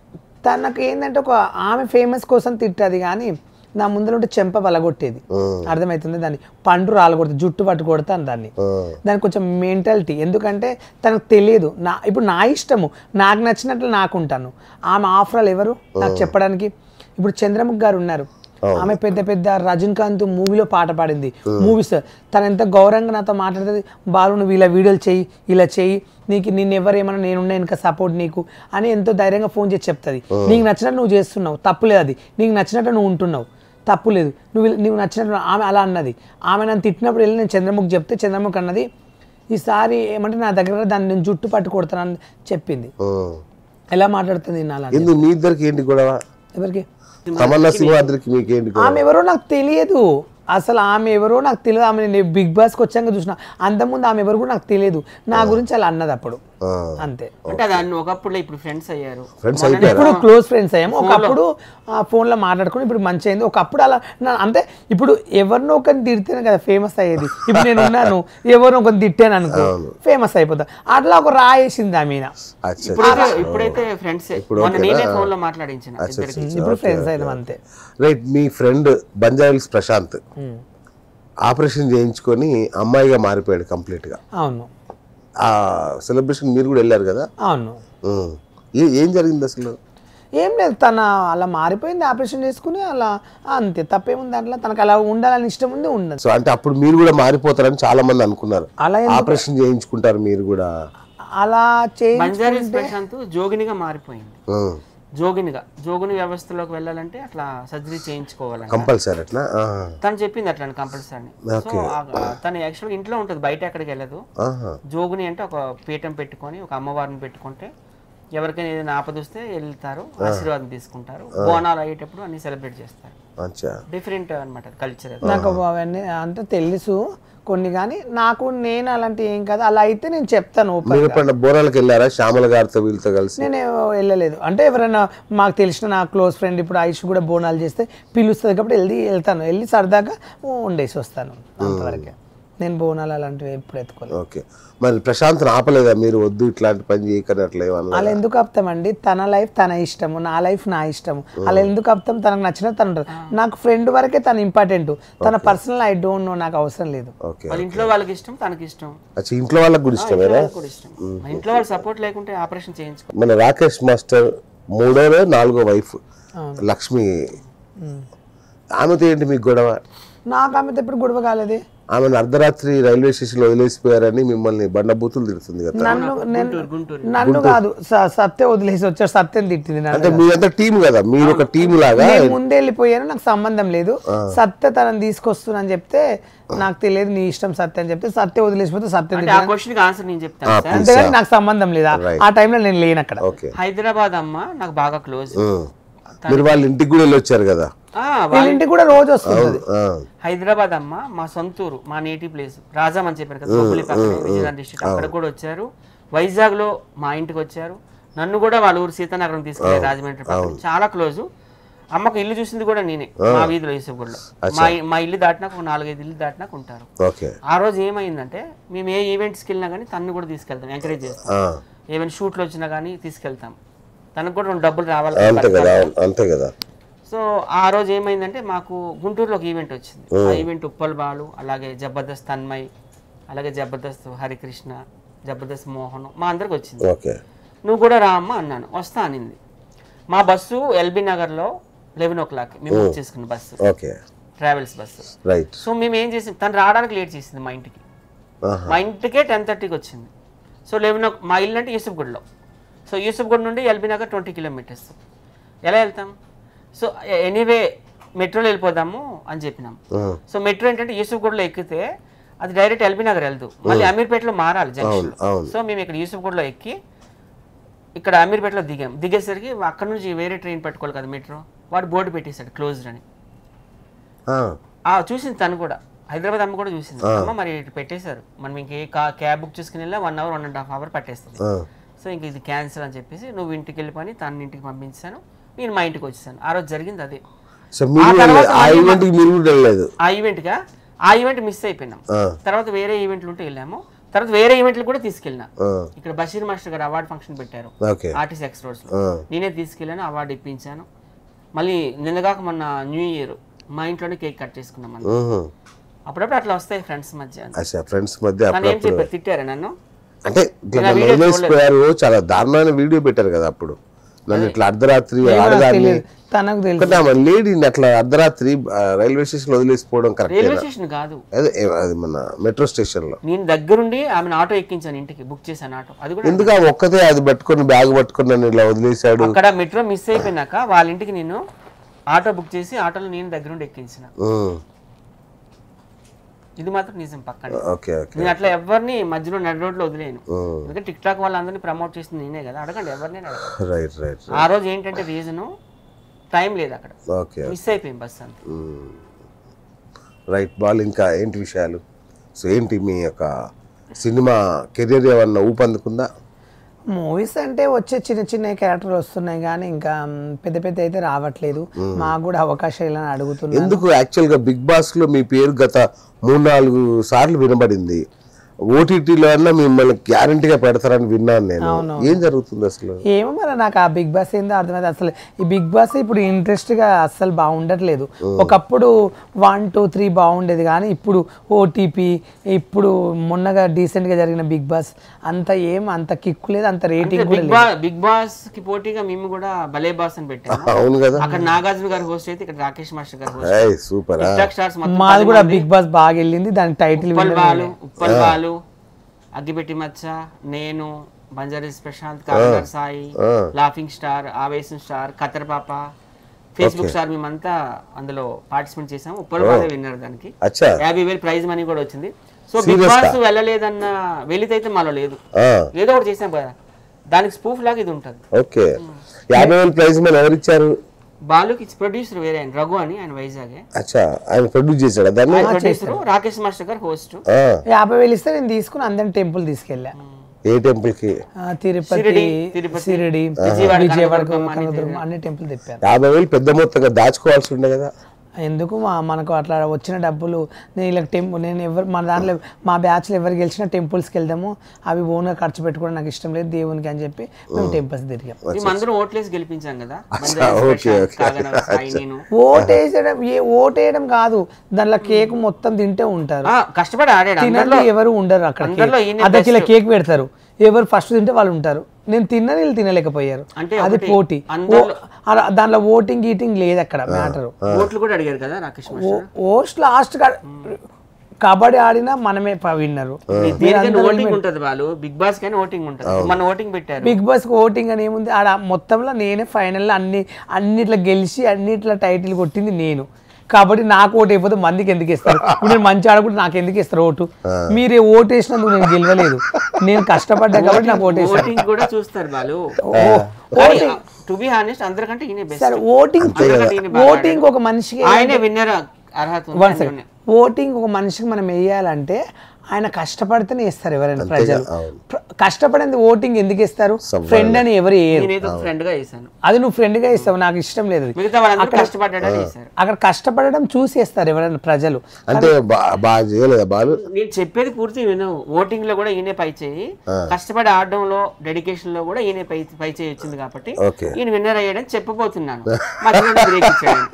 తనకు ఏంటంటే ఒక ఆమె ఫేమస్ కోసం తిట్టది కానీ నా ముందర ఉంటే చెంప బలగొట్టేది అర్థమవుతుంది దాన్ని పండు రాలగొడుతుంది జుట్టు పట్టు కొడతాను దాన్ని దానికి కొంచెం మెంటాలిటీ ఎందుకంటే తనకు తెలియదు నా ఇప్పుడు నా ఇష్టము నాకు నచ్చినట్లు నాకు ఉంటాను ఆమె ఆఫరాలు ఎవరు నాకు చెప్పడానికి ఇప్పుడు చంద్రముఖ్ గారు ఉన్నారు ఆమె పెద్ద పెద్ద రజనీకాంత్ మూవీలో పాట పాడింది మూవీస్ తను ఎంత గౌరవంగా నాతో మాట్లాడుతుంది బాలు నువ్వు ఇలా వీడియోలు చెయ్యి ఇలా చెయ్యి నీకు నిన్ను ఎవరేమన్నా నేనున్నా ఇంకా సపోర్ట్ నీకు అని ఎంతో ధైర్యంగా ఫోన్ చేసి చెప్తుంది నీకు నచ్చినట్టు నువ్వు చేస్తున్నావు తప్పులేదు అది నీకు నచ్చినట్టు నువ్వు ఉంటున్నావు తప్పు లేదు నువ్వు నువ్వు నచ్చినట్టు ఆమె అలా అన్నది ఆమె నన్ను తిట్టినప్పుడు వెళ్ళి నేను చంద్రముఖ్ చెప్తే చంద్రముఖ్ అన్నది ఈసారి ఏమంటే నా దగ్గర దాన్ని నేను జుట్టు పట్టు కొడతానని చెప్పింది ఎలా మాట్లాడుతుంది నాలా ఎందుకు మీ ఇద్దరికి ఏంటి గొడవ ఎవరికి తమన్నా సింహాద్రికి మీకేంటి గొడవ ఆమె ఎవరో నాకు తెలియదు అసలు ఆమె ఎవరో నాకు తెలియదు ఆమె నేను బిగ్ బాస్కి వచ్చాక చూసిన అంతకుముందు ఆమె ఎవరు కూడా నాకు తెలియదు నా గురించి అలా అన్నది అప్పుడు ఆ, అంతే అంటే అది అన్ని ఒకప్పుడు ఇప్పుడు ఫ్రెండ్స్ అయ్యారు ఫ్రెండ్స్ మొన్ననే అయిపోయారా ఇప్పుడు క్లోజ్ ఫ్రెండ్స్ అయ్యాము ఒకప్పుడు ఆ ఫోన్లో మాట్లాడుకుని ఇప్పుడు మంచి అయింది ఒకప్పుడు అలా నా- అంతే ఇప్పుడు ఎవరినో ఒకరిని తిడితేనే కదా ఫేమస్ అయ్యేది ఇప్పుడు నేను ఉన్నాను ఎవరినో ఒకరిని తిట్టాను అనుకో ఫేమస్ అయిపోతా అట్లా ఒక రాయేసింది ఆమె అచ్చా ఇప్పుడైతే ఇప్పుడైతే ఫ్రెండ్స్ మొన్న నేనే ఫోన్ లో మాట్లాడించిన ఇద్దరికి ఇప్పుడు ఫ్రెండ్స్ అయినాం అంతే రైట్ మీ ఫ్రెండ్ బంజాయిల్స్ ప్రశాంత్ ఆపరేషన్ చేయించుకొని అమ్మాయిగా మారిపోయాడు కంప్లీట్ గా అవును ఆ సెలబ్రేషన్ మీరు కూడా వెళ్ళారు కదా అవును ఉమ్. ఏ- ఏం జరిగింది అసలు ఏం లేదు తన అలా మారిపోయింది ఆపరేషన్ చేసుకుని అలా అంతే తప్పేముంది దాంట్లో తనకు అలా ఉండాలని ఇష్టం ఉంది ఉండదు సో అంటే అప్పుడు మీరు కూడా మారిపోతారని చాలా మంది అనుకున్నారు అలా ఆపరేషన్ చేయించుకుంటారు మీరు కూడా అలా చేయి బంజారీస్ ప్రశాంత్ జోగినిగా మారిపోయింది ఉమ్. జోగినిగా జోగిని వ్యవస్థలోకి వెళ్ళాలంటే అట్లా సర్జరీ చేయించుకోవాలంట కంపల్సరీ అట్లా ఆహా. తను చెప్పింది అట్లా కంపల్సరీ సో ఆ- తను యాక్చువల్గా ఇంట్లో ఉంటుంది బయట ఎక్కడికి వెళ్ళదు ఆహా. జోగుని అంటే ఒక పీఠం పెట్టుకొని ఒక అమ్మవారిని పెట్టుకుంటే ఎవరికైనా ఏదైనా ఆపద వస్తే వెళ్తారు ఆశీర్వాదం తీసుకుంటారు బోనాలు అయ్యేటప్పుడు అన్ని సెలబ్రేట్ చేస్తారు అచ్చా డిఫరెంట్ అనమాట కల్చర్ నాకు అవన్నీ అంటే తెలుసు కొన్ని కానీ నాకు నేను అలాంటి ఏం కాదు అలా అయితే నేను చెప్తాను open మీరు గా. ఎప్పుడన్నా బోనాలకు వెళ్ళారా శ్యామల గారితో వీళ్ళతో కలిసి నేను వెళ్ళలేదు అంటే ఎవరైనా మాకు తెలిసిన నా క్లోజ్ ఫ్రెండ్ ఇప్పుడు ఆయుష్ కూడా బోనాలు చేస్తే పిలుస్తుంది కాబట్టి వెళ్ళి వెళ్తాను వెళ్ళి సరదాగా ఉండేసి వస్తాను అంతవరకే నేను బోనాలు అలాంటివి ఎప్పుడు ఎత్తుకోలేదు ఓకే మరి ప్రశాంత్ని ఆపలేదా మీరు వద్దు ఇట్లాంటి పని చేయకని అట్లా ఏమన్నా అలా ఎందుకు ఆపుతామండి తన లైఫ్ తన ఇష్టము నా లైఫ్ నా ఇష్టము అలా ఎందుకు ఆపుతాం తనకు నచ్చిన తను ఉంటుంది. నాకు ఫ్రెండ్ వరకే తన ఇంపార్టెంట్ తన పర్సనల్ ఐ డోంట్ నో నాకు అవసరం లేదు ఓకే వాళ్ళ ఇంట్లో వాళ్ళకి ఇష్టం తనకి ఇష్టం అచ్చా ఇంట్లో వాళ్ళకి కూడా ఇంట్లో ఇష్టమేనా వాళ్ళకి కూడా ఇష్టం మా ఇంట్లో వాళ్ళ సపోర్ట్ లేకుంటే ఆపరేషన్ చేయించుకో మన రాకేష్ మాస్టర్ మూడో నాలుగో వైఫ్ లక్ష్మి ఆమెతో ఏంటి మీకు గొడవ నాకు ఆమెతో ఎప్పుడు గొడవ కాలేదు ఆమెను అర్ధరాత్రి రైల్వే స్టేషన్లో వదిలేసిపోయారని మిమ్మల్ని బండబూతులు తిడుతుంది కదా నన్ను నేను గుంటూరు గుంటూరు నన్ను కాదు స- సత్య వదిలేసి వచ్చాడు సత్యం తిట్టింది నన్ను అంటే మీరంతా టీం కదా మీరు ఒక టీం లాగా నేను ముందే వెళ్ళిపోయాను నాకు సంబంధం లేదు సత్య తనని తీసుకొస్తున్నాను చెప్తే నాకు తెలియదు నీ ఇష్టం సత్య అని చెప్తే సత్య వదిలేసిపోతే సత్యం అంటే ఆ క్వశ్చన్ కి ఆన్సర్ నేను చెప్తాను సార్ అంతేగాని నాకు సంబంధం లేదు ఆ- ఆ టైంలో నేను లేను అక్కడ ఓకే హైదరాబాద్ అమ్మ నాకు బాగా క్లోజ్ ఉమ్. మీరు వాళ్ళ ఇంటికి కూడా వెళ్ళి వచ్చారు కదా వీళ్ళ ఇంటికి కూడా రోజు వస్తుంది ఆ, హైదరాబాద్ అమ్మ మా సొంతూరు మా నేటివ్ ప్లేస్ రాజాం అని చెప్పారు కదా బొబ్బిలి పక్కన విజయనగరం డిస్ట్రిక్ట్ అక్కడ కూడా వచ్చారు వైజాగ్ లో మా ఇంటికి వచ్చారు నన్ను కూడా వాళ్ళ ఊరు సీతానగరం తీసుకెళ్ళారు రాజమండ్రి పక్కన చాలా క్లోజ్ అమ్మకు ఇల్లు చూసింది కూడా నేనే మా వీధిలో యూసఫ్గూడలో మా ఇ- మా ఇల్లు దాటినాక ఒక నాలుగైదు ఇల్లు దాటినాక ఉంటారు ఓకే ఆ రోజు ఏమైందంటే మేము ఏ ఈవెంట్స్కి వెళ్ళినా కానీ తన్ను కూడా తీసుకెళ్తాం ఎంకరేజ్ చేస్తాం ఆ, ఏమైనా షూట్లు వచ్చినా కానీ తీసుకెళ్తాం తనకు కూడా రెండు డబ్బులు రావాలి అంతే కదా అవును, అంతే కదా సో ఆ రోజు ఏమైందంటే మాకు గుంటూరులో ఒక ఈవెంట్ వచ్చింది ఆ ఈవెంట్ ఉప్పల్ బాలు అలాగే జబర్దస్త్ తన్మయ్ అలాగే జబర్దస్త్ హరికృష్ణ జబర్దస్త్ మోహన్ మా అందరికి వచ్చింది ఓకే నువ్వు కూడా రా అమ్మ అన్నాను వస్తా అనింది మా బస్సు ఎల్బీ నగర్లో లెవెన్ ఓ క్లాక్ మేము బుక్ చేసుకున్న bus okay travels bus right so మేము ఏం చేసాం తను రావడానికి లేట్ చేసింది మా ఇంటికి ఆహా. మా ఇంటికే టెన్ థర్టీకి వచ్చింది సో లెవెన్ మా ఇల్లు అంటే యూసుఫ్గూడలో సో యూసుఫ్గూడ నుండి ఎల్బీ నగర్ ట్వంటీ కిలోమీటర్స్ ఎలా వెళ్తాం సో ఎనీవే మెట్రోలో వెళ్ళిపోదాము అని చెప్పినాం ఉమ్, సో మెట్రో ఏంటంటే యూసుఫ్గూడలో ఎక్కితే అది డైరెక్ట్ ఎల్బీ నగర్ వెళ్దు మళ్ళీ అమీర్పేటలో మారాలి జంక్షన్ అవును. సో మేము ఇక్కడ యూసుఫ్గూడలో ఎక్కి ఇక్కడ అమీర్పేటలో దిగాం దిగేసరికి అక్కడ నుంచి వేరే ట్రైన్ పెట్టుకోవాలి కదా మెట్రో వాడు బోర్డు పెట్టేశాడు క్లోజ్డ్ అని ఆ, ఆ చూసింది తను కూడా హైదరాబాద్ అమ్మ కూడా చూసింది అమ్మ మరి ఇటు పెట్టేశారు మనం ఇంకే క్యాబ్ బుక్ చేసుకుని వెళ్ళా one hour one and half hour పట్టేస్తుంది ఆ, సో ఇంక ఇది క్యాన్సిల్ అని చెప్పేసి నువ్వు ఇంటికి వెళ్ళిపోయి తన ఇంటికి పంపించాను నేను మా ఇంటికి వచ్చేసాను ఆ రోజు జరిగింది అదే సో మీరు ఆ తర్వాత వెళ్ళలేదు. ఆ మళ్ళీ ఈవెంట్కి మీరు కూడా వెళ్ళలేదు ఆ ఈవెంట్గా ఆ ఈవెంట్ మిస్ అయిపోయినాం ఆ, తర్వాత వేరే ఈవెంట్లు ఉంటే వెళ్ళాము తర్వాత వేరే ఈవెంట్లు కూడా తీసుకెళ్ళినా ఆ, ఇక్కడ బషీర్ మాస్టర్ గారు అవార్డు ఫంక్షన్ పెట్టారు ఓకే ఆర్టిస్ట్ ఎక్స్ రోడ్స్లో ఆ, నేనే తీసుకెళ్ళాను అవార్డు ఇప్పించాను మళ్ళీ నిన్నగాక మొన్న న్యూ ఇయర్ మా ఇంట్లోనే కేక్ కట్ చేసుకున్నాం మనం ఉహు. అప్పుడప్పుడు అట్లా వస్తాయి ఫ్రెండ్స్ మధ్య అచ్చా ఫ్రెండ్స్ మధ్య తను ఏం అప్పుడప్పుడు చెప్పారు తిట్టారు నన్ను అంటే ఇట్లా నేను ఆ నన్ను వీడియో వదిలేసిపోయారు చాలా దారుణమైన వీడియో పెట్టారు కదా అప్పుడు నన్ను ఇట్లా అర్ధరాత్రి ఆడదాన్ని తెలియదు తనకు తెలియదు ఒకటి ఆమె లేడీని అట్లా అర్ధరాత్రి ఆ, రైల్వే స్టేషన్ లో వదిలేసిపోవడం కరెక్ట్ రైల్వే స్టేషన్ కాదు అదే ఏ- అది మన మెట్రో స్టేషన్ లో నేను దగ్గరుండి ఆమెను ఆటో ఎక్కించాను ఇంటికి బుక్ చేశాను ఆటో అది కూడా ఎందుకు ఆమె ఒక్కతే అది పట్టుకొని బ్యాగ్ పట్టుకొని నన్ను ఇలా వదిలేశాడు అక్కడ మెట్రో మిస్ అయిపోయినాక వాళ్ళ ఇంటికి నేను ఆటో బుక్ చేసి ఆటోలో నేను దగ్గరుండి ఎక్కించిన ఉమ్, ఇది మాత్రం నిజం పక్కన ఓకే ఓకే నేను అట్లా ఎవరిని మధ్యలో నడి రోడ్లో వదిలేను ఉమ్, ఎందుకంటే టిక్ టాక్ వాళ్ళందరినీ ప్రమోట్ చేసింది నేనే కదా అడగండి ఎవరిని అడగండి రైట్ రైట్ ఆ రోజు ఏంటంటే రీజను టైం లేదు అక్కడ ఓకే మిస్ అయిపోయింది బస్ అంతా ఉమ్. రైట్ బాల్ ఇంకా ఏంటి విషయాలు సో ఏంటి మీ యొక్క సినిమా కెరీర్ ఏమన్నా ఊపందుకుందా మూవీస్ అంటే వచ్చే చిన్న చిన్న క్యారెక్టర్లు వస్తున్నాయి కానీ ఇంకా మ్, పెద్ద పెద్ద అయితే రావట్లేదు మాకు కూడా అవకాశాలు అని అడుగుతున్నారు ఎందుకు యాక్చువల్గా బిగ్ బాస్ లో మీ పేరు గత మూడు నాలుగు సార్లు వినబడింది ఓటీటీలో అన్నా మిమ్మల్ని గ్యారంటీగా పెడతారని విన్నాను నేను ఏం జరుగుతుంది అసలు ఏమో మరి నాకు ఆ బిగ్ బాస్ ఏందో అర్థమైంది అసలు ఈ బిగ్ బాస్ ఇప్పుడు ఇంట్రెస్ట్ గా అస్సలు బాగుండట్లేదు ఒకప్పుడు వన్ టూ త్రీ బాగుండేది కానీ ఇప్పుడు ఓటీపీ ఇప్పుడు మొన్నగా డీసెంట్ గా జరిగిన బిగ్ బాస్ అంత ఏం అంత కిక్కు లేదు అంత రేటింగ్ కూడా బిగ్ బాస్ బిగ్ బాస్ కి పోటీగా మేము కూడా భలే బాస్ అని పెట్టాము అవును కదా అక్కడ నాగార్జున గారు హోస్ట్ అయితే ఇక్కడ రాకేష్ మాస్టర్ గారు హోస్ట్ ఏయ్ సూపర్ టిక్ స్టార్స్ మొత్తం మాది కూడా బిగ్ బాస్ బాగా వెళ్ళింది దానికి టైటిల్ ఉప్పల్ బాలు ఉప్పల్ బాలు అగ్గిపెట్టి మచ్చ నేను బంజారీస్ ప్రశాంత్ కాకినాడ సాయి ఆ. లాఫింగ్ స్టార్ ఆవేశం స్టార్ ఖతర్ పాప ఫేస్బుక్ స్టార్ మేమంతా అందులో పార్టిసిపేట్ చేసాం ఉప్పల్ బాధ విన్నారు దానికి అచ్చా యాభై వేలు ప్రైజ్ మనీ కూడా వచ్చింది సో బిగ్ Serious బాస్ వెళ్ళలేదన్న వెళితే అయితే మాలో లేదు ఆ, ఏదో ఒకటి చేసాం కదా దానికి స్పూఫ్ లాగా ఇది ఉంటుంది ఓకే యాభై వేల ప్రైజ్ మన ఎవరు ఇచ్చారు బాలుకి ప్రొడ్యూసర్ వేరే ఆయన రఘు అని ఆయన వైజాగే అచ్చా ఆయన ప్రొడ్యూస్ చేశాడు దాన్ని ఆయన ప్రొడ్యూసర్ రాకేష్ మాస్టర్ గారు హోస్ట్ ఆ, యాభై వేలు ఇస్తే నేను తీసుకుని అందరిని టెంపుల్ తీసుకెళ్ళా ఏ టెంపుల్ కి ఆ, తిరుపతి షిరిడి, తిరుపతి, సిరిడి విజయవాడ, విజయవాడ కనకదుర్గం అన్ని కనకదుర్గం అన్ని టెంపుల్ తిప్పాను యాభై వేలు పెద్ద మొత్తంగా దాచుకోవాల్సి ఉండే కదా ఎందుకు మా మనకు అట్లా వచ్చిన డబ్బులు నేను ఇలా టెంపుల్ నేను ఎవరు మన దాంట్లో మా బ్యాచ్లో ఎవరు గెలిచినా టెంపుల్స్కి వెళ్దాము అవి ఓన్గా ఖర్చు పెట్టుకోవడం నాకు ఇష్టం లేదు దేవునికి అని చెప్పి మేము టెంపుల్స్ తిరిగాం మేము అందరం ఓట్లేసి గెలిపించాం కదా ఓకే, ఓకే. కాగనగర్ సాయి నేను ఓటేసడం ఏ ఓటేయడం కాదు దాంట్లో కేక్ మొత్తం తింటే ఉంటారు ఆ, కష్టపడి ఆడాడు తినండి అందరిలో ఎవరు ఉండరు అక్కడ అందరిలో ఈయనే అర్ధ కిలో కేక్ పెడతారు ఎవరు ఫస్ట్ తింటే వాళ్ళు ఉంటారు నేను తిన్నా వీళ్ళు తినలేకపోయారు అంటే అది ఒకటి, పోటీ అందరిలో- ఓ- అలా- దాంట్లో ఓటింగ్ గీటింగ్ లేదు అక్కడ మ్యాటర్ ఓట్లు కూడా అడిగారు కదా Rakesh master host last kabaddi ఆడినా మనమే విన్నరు దేనికైనా ఓటింగ్ ఉంటది వాళ్ళు బిగ్ బాస్ కైనా ఓటింగ్ ఉంటది మన ఓటింగ్ పెట్టారు బిగ్ బాస్ ఓటింగ్ అని ఏముంది ఆడ మొత్తంలో నేనే ఫైనల్లో అన్ని అన్నిట్లో గెలిచి అన్నిట్లో టైటిల్ కొట్టింది నేను కాబట్టి నాకు ఓటు అయిపోతే మందికి ఎందుకు ఇస్తారు ఇప్పుడు నేను మంచి ఆడకుండా నాకు ఎందుకు ఇస్తారు ఓటు మీరే ఓటు వేసినందుకు నేను గెలవలేదు నేను కష్టపడ్డా కాబట్టి నాకు ఓటు వేస్తారు ఓటింగ్ కూడా చూస్తారు వాళ్ళు టు బి హానెస్ట్ అందరికంటే ఈయన బెస్ట్ సరే ఓటింగ్ అందరికంటే ఈయన బాగా ఓటింగ్ ఒక మనిషికి ఆయనే విన్నర్ అర్హత ఉంది, వన్ ఆయనలోనే. సెకండ్ ఓటింగ్ ఒక మనిషికి మనం వేయాలంటే ఆయన కష్టపడితేనే ఇస్తారు ఎవరైనా ప్రజలు ప్ర- కష్టపడింది ఓటింగ్ ఎందుకు ఇస్తారు ఫ్రెండ్ అని ఎవరు వేయరు నేనేదో ఫ్రెండ్ గా చేశాను అది నువ్వు friend గా ఇస్తావు నాకు ఇష్టం లేదు అది. మిగతా వాళ్ళందరూ కష్టపడ్డాడని చేశారు అక్కడ కష్టపడడం చూసేస్తారు ఎవరైనా ప్రజలు అంటే బా- బాగా చేయలేదా బాలు నేను చెప్పేది పూర్తి విను ఓటింగ్ లో కూడా ఈయనే పై చేయి కష్టపడి ఆడడంలో డెడికేషన్ లో కూడా ఈయన పై పై చేయి వచ్చింది కాబట్టి ఓకే ఈయన విన్నర్ అయ్యాడని చెప్పబోతున్నాను మధ్యలో బ్రేక్ ఇచ్చాడు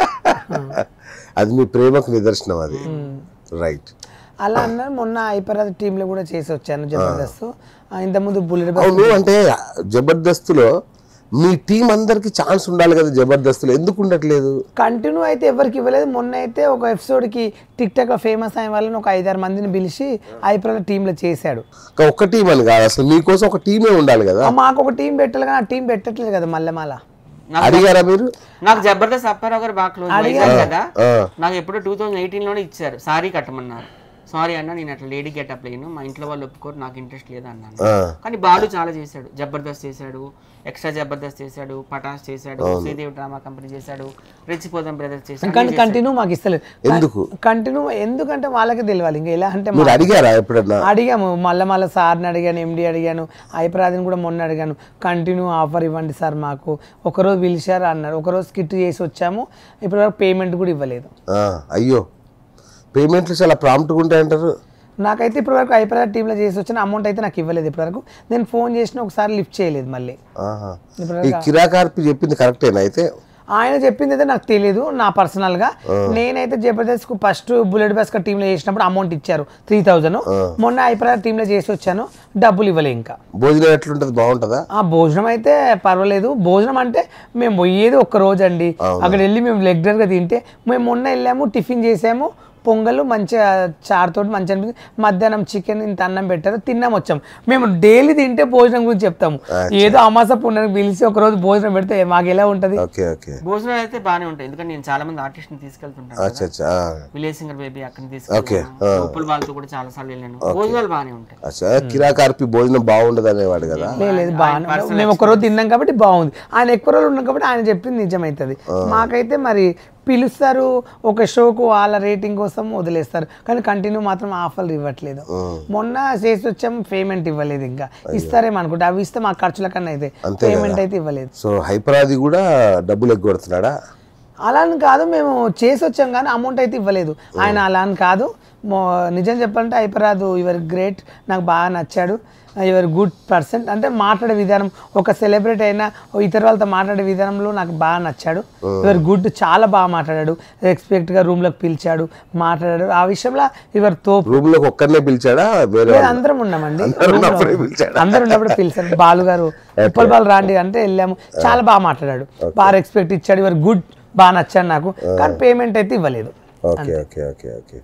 అది మీ ప్రేమకు నిదర్శనం అది రైట్ అలా అన్నారు మొన్న ఐపరాజ్ టీంలో కూడా చేసి వచ్చాను జబర్దస్త్ ఆ, ఇంతకుముందు బుల్లెట్ బస్ అవును అంటే జబర్దస్త్లో మీ టీం అందరికి ఛాన్స్ ఉండాలి కదా జబర్దస్త్లో ఎందుకు ఉండట్లేదు కంటిన్యూ అయితే ఎవరికి ఇవ్వలేదు మొన్న అయితే ఒక ఎపిసోడ్కి టిక్ టాక్ ఫేమస్ అయిన వాళ్ళని ఒక ఐదారు మందిని పిలిచి ఐపరాజ్ టీంలో చేశాడు ఇంకా ఒక్క టీం అని కాదు అసలు మీకోసం ఒక టీమే ఉండాలి కదా ఆ, మాకు ఒక టీం పెట్టాలి కానీ ఆ టీం పెట్టట్లేదు కదా మళ్ళీ మళ్ళా అడిగారా మీరు నాకు జబర్దస్త్ అప్పారావు గారు బాగా క్లోజ్ వైజాగ్ కదా ఆ, నాకు ఎప్పుడు టూ థౌజండ్ ఎయిటీన్ లోనే ఇచ్చారు సారీ కట్టమన్నారు సారీ అన్న నేను అట్లా లేడీ గెటప్ లేను మా ఇంట్లో వాళ్ళు ఒప్పుకోరు నాకు ఇంట్రెస్ట్ లేదు అన్నాను ఆ, కానీ బాలు చాలా చేశాడు జబర్దస్త్ చేశాడు ఎక్స్ట్రా జబర్దస్త్ చేశాడు పటాస్ చేశాడు శ్రీదేవి డ్రామా కంపెనీ చేశాడు రెచ్చిపోదాం బ్రదర్స్ చేశాడు కానీ కంటిన్యూ మాకు ఇస్తలేదు ఎందుకు కంటిన్యూ ఎందుకంటే వాళ్ళకి తెలియాలి ఇంకా ఎలా అంటే మీరు అడిగారా ఎప్పుడన్నా అడిగాము మళ్ళీ మళ్ళీ సార్ని అడిగాను ఎండి అడిగాను ఐప్రాదిని కూడా మొన్న అడిగాను కంటిన్యూ ఆఫర్ ఇవ్వండి సార్ మాకు ఒకరోజు పిలిచారు అన్నారు ఒకరోజు స్కిట్ చేసి వచ్చాము ఇప్పటివరకు పేమెంట్ కూడా ఇవ్వలేదు ఆ, అయ్యో పేమెంట్లు చాలా ప్రాంప్ట్గా ఉంటాయంటారు నాకైతే ఇప్పటివరకు ఐప్రాద్ టీంలో చేసి వచ్చిన అమౌంట్ అయితే నాకు ఇవ్వలేదు ఇప్పటివరకు నేను ఫోన్ చేసిన ఒకసారి లిఫ్ట్ చేయలేదు మళ్ళీ ఆహా. ఈ కిరాకార్పి చెప్పింది కరెక్టేనా అయితే ఆయన చెప్పింది అయితే నాకు తెలియదు నా పర్సనల్గా నేనైతే జబర్దస్త్ ఫస్ట్ బుల్లెట్ బాస్కర్ టీంలో చేసినప్పుడు అమౌంట్ ఇచ్చారు త్రీ థౌజండ్ మొన్న ఐప్రాద్ టీంలో చేసి వచ్చాను డబ్బులు ఇవ్వలే ఇంకా భోజనం ఎట్లుంటుంది బాగుంటుందా ఆ భోజనం అయితే పర్వాలేదు భోజనం అంటే మేము పోయేది ఒక్క రోజు అండి అక్కడ వెళ్ళి మేము రెగ్యులర్గా తింటే మేము మొన్న వెళ్ళాము టిఫిన్ చేసాము పొంగల్ మంచిగా చారుతో మంచిగా అనిపించింది మధ్యాహ్నం చికెన్ ఇంత అన్నం పెట్టారు తిన్నాం వచ్చాం మేము డైలీ తింటే భోజనం గురించి చెప్తాము ఏదో అమాస పుణ్యానికి పిలిచి ఒక రోజు భోజనం పెడితే మాకు ఎలా ఉంటది ఓకే ఓకే భోజనం అయితే బాగానే ఉంటాయి ఎందుకంటే నేను చాలా మంది ఆర్టిస్ట్ ని తీసుకెళ్తుంటాను అచ్చా అచ్చా ఆ. విలేజ్ సింగర్ బేబీ అక్కడ తీసుకెళ్ళాను ఉప్పుల వాళ్ళతో కూడా చాలా సార్లు వెళ్ళాను భోజనాలు బాగానే ఉంటాయి అచ్చా కిరాకార్పి భోజనం బాగుండదు అనేవాడు కదా లే- లేదు బాగుంది మేము ఒక రోజు తిన్నాం కాబట్టి బాగుంది ఆయన ఎక్కువ రోజులు ఉన్నాం కాబట్టి ఆయన చెప్పింది నిజమవుతుంది మాకైతే మరి పిలుస్తారు ఒక షోకు వాళ్ళ రేటింగ్ కోసం వదిలేస్తారు కానీ కంటిన్యూ మాత్రం ఆఫర్లు ఇవ్వట్లేదు మొన్న చేసి వచ్చాం పేమెంట్ ఇవ్వలేదు ఇంకా ఇస్తారేమో అనుకుంటా అవి ఇస్తే మా ఖర్చుల కన్నా అయితే పేమెంట్ అయితే ఇవ్వలేదు సో హైపరాది కూడా డబ్బులు ఎగ్గొడుతున్నాడా అలా అని కాదు మేము చేసి వచ్చాం కానీ అమౌంట్ అయితే ఇవ్వలేదు ఆయన అలా అని కాదు మో- నిజం చెప్పాలంటే అయిపోరాదు యువర్ గ్రేట్ నాకు బాగా నచ్చాడు యువర్ గుడ్ పర్సన్ అంటే మాట్లాడే విధానం ఒక సెలబ్రిటీ అయినా ఓ ఇతర వాళ్ళతో మాట్లాడే విధానంలో నాకు బాగా నచ్చాడు యువర్ గుడ్ చాలా బాగా మాట్లాడాడు రెస్పెక్ట్గా రూమ్లోకి పిలిచాడు మాట్లాడాడు ఆ విషయంలో యువర్ తోపు రూమ్ లోకి ఒక్కరినే పిలిచాడా వేరే లేదు, వాళ్ళు? అందరం ఉన్నామండి అందరూ ఉన్నప్పుడే పిలిచాడా? అందరు ఉన్నప్పుడు పిలిచారు బాలు గారు ఉప్పల్ బాలు రాండి అంటే వెళ్ళాము చాలా బాగా మాట్లాడాడు బాగా రెస్పెక్ట్ ఇచ్చాడు యువర్ గుడ్ బాగా నచ్చాడు నాకు కానీ పేమెంట్ అయితే ఇవ్వలేదు okay okay okay okay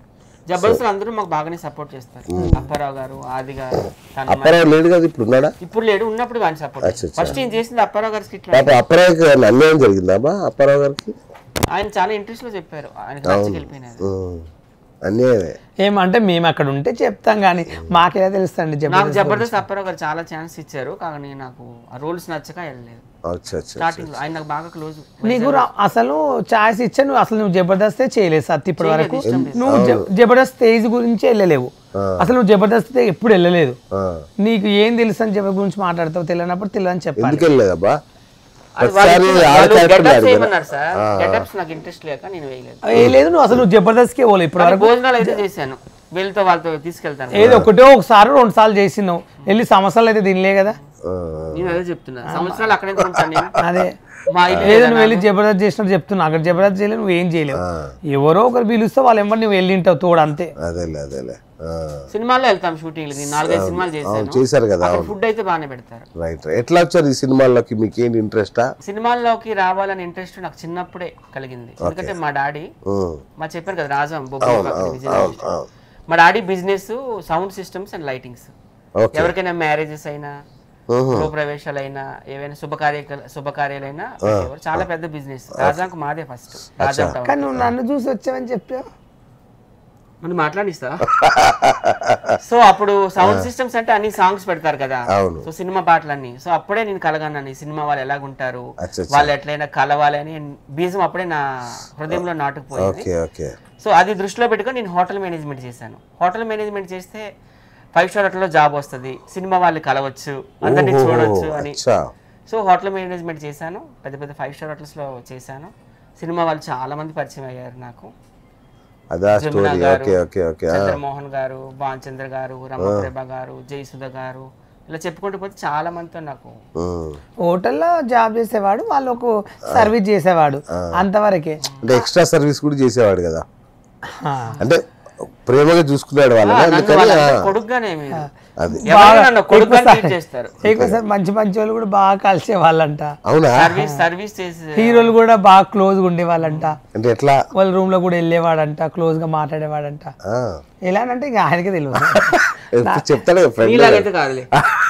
Jabardasth అందరూ మాకు బాగానే సపోర్ట్ చేస్తారు అప్పారావు గారు ఆది గారు తన అప్పారావు లేడు కదా ఇప్పుడు ఉన్నాడా ఇప్పుడు లేడు ఉన్నప్పుడు వాడిని సపోర్ట్ అచ్చా, అచ్చా. ఫస్ట్ నేను చేసింది అప్పారావు గారి స్కిట్ పాప అప్పారావుకి ఏమైనా అన్యాయం జరిగిందామా అప్పారావు గారికి ఆయన చాలా ఇంట్రెస్ట్ లో చెప్పారు ఆయనకి నచ్చి వెళ్ళిపోయినది ఉమ్. అన్యాయమే ఏమంటే మేము అక్కడ ఉంటే చెప్తాం కానీ మాకెలా తెలుస్తుంది నాకు జబర్దస్త్ జబర్దస్త్ అప్పారావు గారు చాలా ఛాన్స్ ఇచ్చారు కానీ నాకు ఆ రోల్స్ నచ్చక వెళ్ళలేదు అచ్చా అచ్చా స్టార్టింగ్ లో ఆయన నాకు బాగా క్లోజ్ నీకు రా- అసలు ఛాయిస్ ఇచ్చా నువ్వు అసలు నువ్వు జబర్దస్తే చేయలేదు సత్ ఇప్పటి వరకు నువ్వు జ- జబర్దస్త్ స్టేజ్ గురించి వెళ్ళలేవు అసలు నువ్వు జబర్దస్త్ ఎప్పుడు వెళ్ళలేదు ఆ. నీకు ఏం తెలుసు అని జబర్ గురించి మాట్లాడతావు తెలియనప్పుడు తెలియని చెప్పాలి ఎందుకు వెళ్ళలేదబ్బా అది ప్రతిసారి ఆడ character గెటప్స్ ఆడిపోయినా. ఏమన్నారు సార్ గెటప్స్ నాకు ఇంట్రెస్ట్ లేక నేను వేయలేదు ఏ లేదు నువ్వు అసలు నువ్వు జబర్దస్త్కే పోలే ఇప్పుడు కానీ భోజనాలు అయితే చేశాను వీళ్ళతో వాళ్ళతో తీసుకెళ్తాను ఏదో ఒకటే ఒకసారి రెండు సార్లు చేసినావు వెళ్ళి సంవత్సరాలు అయితే తినలే కదా ఆ. నేను అదే చెప్తున్నా సంవత్సరాలు అక్కడే ఉంటాను నేను అదే మా ఇల్లు ఏదో నువ్వు వెళ్ళి జబర్దస్త్ చేసినట్టు చెప్తున్నా అక్కడ జబర్దస్త్ చేయలేవు నువ్వు ఏం చేయలేవు ఎవరో ఒకరు పిలుస్తే వాళ్ళు ఎంబడి నువ్వు వెళ్ళింటావు తోడు అంతే అదేలే అదేలే ఆ. సినిమాల్లో వెళ్తాం షూటింగ్ నేను నాలుగైదు సినిమాలు చేశాను చేశారు కదా అక్కడ ఫుడ్ అయితే బాగానే పెడతారు రైట్ ఎట్లా వచ్చారు ఈ సినిమాల్లోకి మీకు ఏంటి ఇంట్రెస్టా సినిమాల్లోకి రావాలని ఇంట్రెస్ట్ నాకు చిన్నప్పుడే కలిగింది ఎందుకంటే మా డాడీ మా చెప్పారు కదా రాజా బొబ్బులి పక్కన విజయనగరం. మా daddy business sound systems and lightings okay ఎవరికైనా మ్యారేజెస్ అయినా గృహప్రవేశాలైనా ఏవైనా శుభకార్య శుభకార్యాలైనా పెట్టేవారు. చాలా పెద్ద బిజినెస్ రాజాకు మాదే ఫస్ట్ రాజా టౌన్ కానీ నువ్వు నన్ను చూసి వచ్చావని చెప్పావు మనం మాట్లాడిస్తా సో అప్పుడు సౌండ్ సిస్టమ్స్ అంటే అన్ని సాంగ్స్ పెడతారు కదా అవును. సో సినిమా పాటలన్నీ సో అప్పుడే నేను కలగన్నాను ఈ సినిమా వాళ్ళు ఎలాగుంటారు అచ్చా, అచ్చా. వాళ్ళు ఎట్లయినా కలవాలి అని బీజం అప్పుడే నా హృదయంలో నాటుకుపోయింది ఓకే ఓకే సో అది దృష్టిలో పెట్టుకొని నేను హోటల్ మేనేజ్మెంట్ చేశాను హోటల్ మేనేజ్మెంట్ చేస్తే ఫైవ్ స్టార్ హోటల్లో జాబ్ వస్తుంది సినిమా వాళ్ళు కలవచ్చు అందరినీ చూడొచ్చు అని అచ్చా సో హోటల్ మేనేజ్మెంట్ చేశాను పెద్ద పెద్ద ఫైవ్ స్టార్ హోటల్స్లో చేశాను సినిమా వాళ్ళు చాలా మంది పరిచయం అయ్యారు నాకు అదా స్టోరీ గారు, ఓకే ఓకే ఓకే చంద్రమోహన్ గారు భాన్చంద్ర గారు రమప్రభ గారు జయసుధ గారు ఇలా చెప్పుకుంటూ పోతే చాలా మందితో నాకు హోటల్లో జాబ్ చేసేవాడు వాళ్ళు ఒక సర్వీస్ చేసేవాడు అంతవరకే అంటే ఎక్స్ట్రా సర్వీస్ కూడా చేసేవాడు కదా ఆ. అంటే ప్రేమగా చూసుకున్నాడు వాళ్ళని నన్ను అందుకని వాళ్ళందరూ కొడుకుగానే మీరు అది ఎవరైనా నన్ను కొడుకుగా ట్రీట్ చేస్తారు ఎక్కువ సార్ మంచి మంచి వాళ్ళు కూడా బాగా కలిసే వాళ్ళంట అవునా సర్వీస్ సర్వీస్ చేసి హీరోలు కూడా బాగా క్లోజ్గా ఉండేవాళ్ళంట అంటే ఎట్లా వాళ్ళ రూమ్ లో కూడా వెళ్ళేవాడంట క్లోజ్ గా మాట్లాడేవాడంట ఆ. ఎలానంటే ఇంకా ఆయనకే తెలియదు ఎప్పుడు చెప్తాడు ఫ్రెండ్ నీలాగైతే కాదులే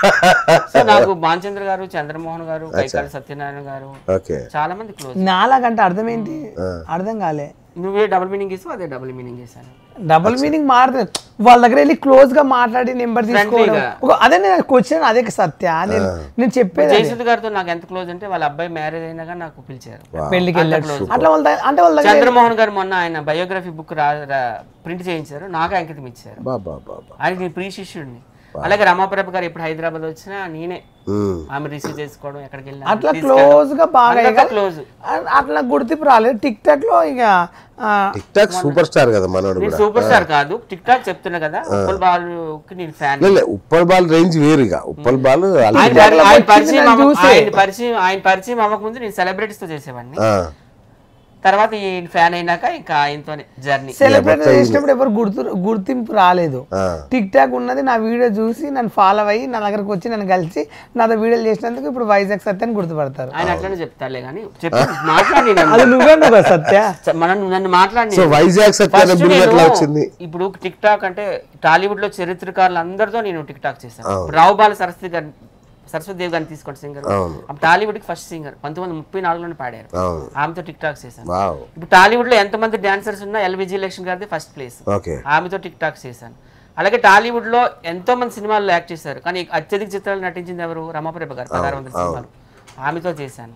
సో నాకు భాన్చంద్ర గారు చంద్రమోహన్ గారు కైకాలి సత్యనారాయణ గారు ఓకే చాలా మంది క్లోజ్ నాలాగంటే అర్థం ఏంటి అర్థం కాలే నువ్వే డబుల్ మీనింగ్ చేసావు అదే డబుల్ మీనింగ్ చేశాను డబుల్ మీనింగ్ మారుతుంది వాళ్ళ దగ్గర వెళ్ళి క్లోజ్ గా మాట్లాడి నెంబర్ తీసుకోవడం Friendly గా. ఒక- అదే నేను క్వశ్చన్ అదే సత్య నేను నేను చెప్పేది అదే. జయసుధ్ గారితో నాకు ఎంత క్లోజ్ అంటే వాళ్ళ అబ్బాయి మ్యారేజ్ అయినా కానీ నాకు పిలిచారు పెళ్లికి వెళ్ళాడు అట్లా వాళ్ళ దగ్గర- అంటే వాళ్ళ దగ్గర చంద్రమోహన్ గారు మొన్న ఆయన బయోగ్రఫీ బుక్ రా ప్రింట్ చేయించారు నాకు అంకితం ఇచ్చారు బాబా బాబా ఆయనకి నేను ప్రీ శిష్యుడిని అలాగే రమాప్రభ గారు ఎప్పుడు హైదరాబాద్ వచ్చినా నేనే ఉమ్. ఆమె రిసీవ్ చేసుకోవడం ఎక్కడికి వెళ్ళినా అట్లా క్లోజ్ గా బాగా అందరితో క్లోజ్ అ- అట్లా గుర్తింపు రాలేదు టిక్ టాక్ లో ఇక ఆ, టిక్ టాక్ సూపర్ స్టార్ కదా మనోడు నేను కూడా సూపర్ స్టార్ కాదు టిక్ టాక్ చెప్తున్నా కదా ఉప్పల్ బాలుకి నేను ఫ్యాన్ లే, లే, ఉప్పల్ బాల్ రేంజ్ వేరుగా ఉప్పల్ బాల్ ఆయన అల్టి- ఆయన వచ్చింది పరిచయం నన్ను అవ్వ- చూసి. ఆయన పరిచయం ఆయన పరిచయం అవ్వకముందు నేను సెలబ్రిటీస్ తో చేసేవాడిని ఆ, తర్వాత ఈ ఫ్యాన్ అయినాక ఇంకా ఆయనతోనే జర్నీ సెలబ్రేట్ చేసినప్పుడు ఎవరు గుర్తు గుర్తింపు రాలేదు ఆ. టిక్ టాక్ ఉన్నది నా వీడియో చూసి నన్ను ఫాలో అయ్యి నా దగ్గరకు వచ్చి నన్ను కలిసి నాతో వీడియోలు చేసినందుకు ఇప్పుడు వైజాగ్ సత్యాన్ని గుర్తుపడతారు ఆయన అట్లనే చెప్తారులే కానీ చెప్పి మాట్లాడి అది నువ్వే నువ్వు సత్య మనం నన్ను మాట్లాడి సో వైజాగ్ సత్యాన్ని బిరుదు ఎట్లా వచ్చింది ఇప్పుడు టిక్ టాక్ అంటే టాలీవుడ్ లో చరిత్రకారులు అందరితో నేను టిక్ టాక్ చేశాను ఇప్పుడు రావు బాల సరస్వతి గారు సరస్వతి దేవ్ గారిని తీసుకోండి సింగర్ అవును. టాలీవుడ్ కి ఫస్ట్ సింగర్ పంతొమ్మిది వందల ముప్పై నాలుగులోనే పాడారు అవును ఆమెతో టిక్ టాక్ చేశాను వావ్ ఇప్పుడు టాలీవుడ్ లో ఎంతమంది డాన్సర్స్ ఉన్నా ఎల్ విజయలక్ష్మి గారిది ఫస్ట్ ప్లేస్ ఓకే ఆమెతో టిక్ టాక్ చేశాను అలాగే టాలీవుడ్ లో ఎంతో మంది సినిమాల్లో యాక్ట్ చేశారు కానీ అత్యధిక చిత్రాలు నటించింది ఎవరు రమాప్రభ గారు పదహారు వందల సినిమాలు ఆమెతో చేశాను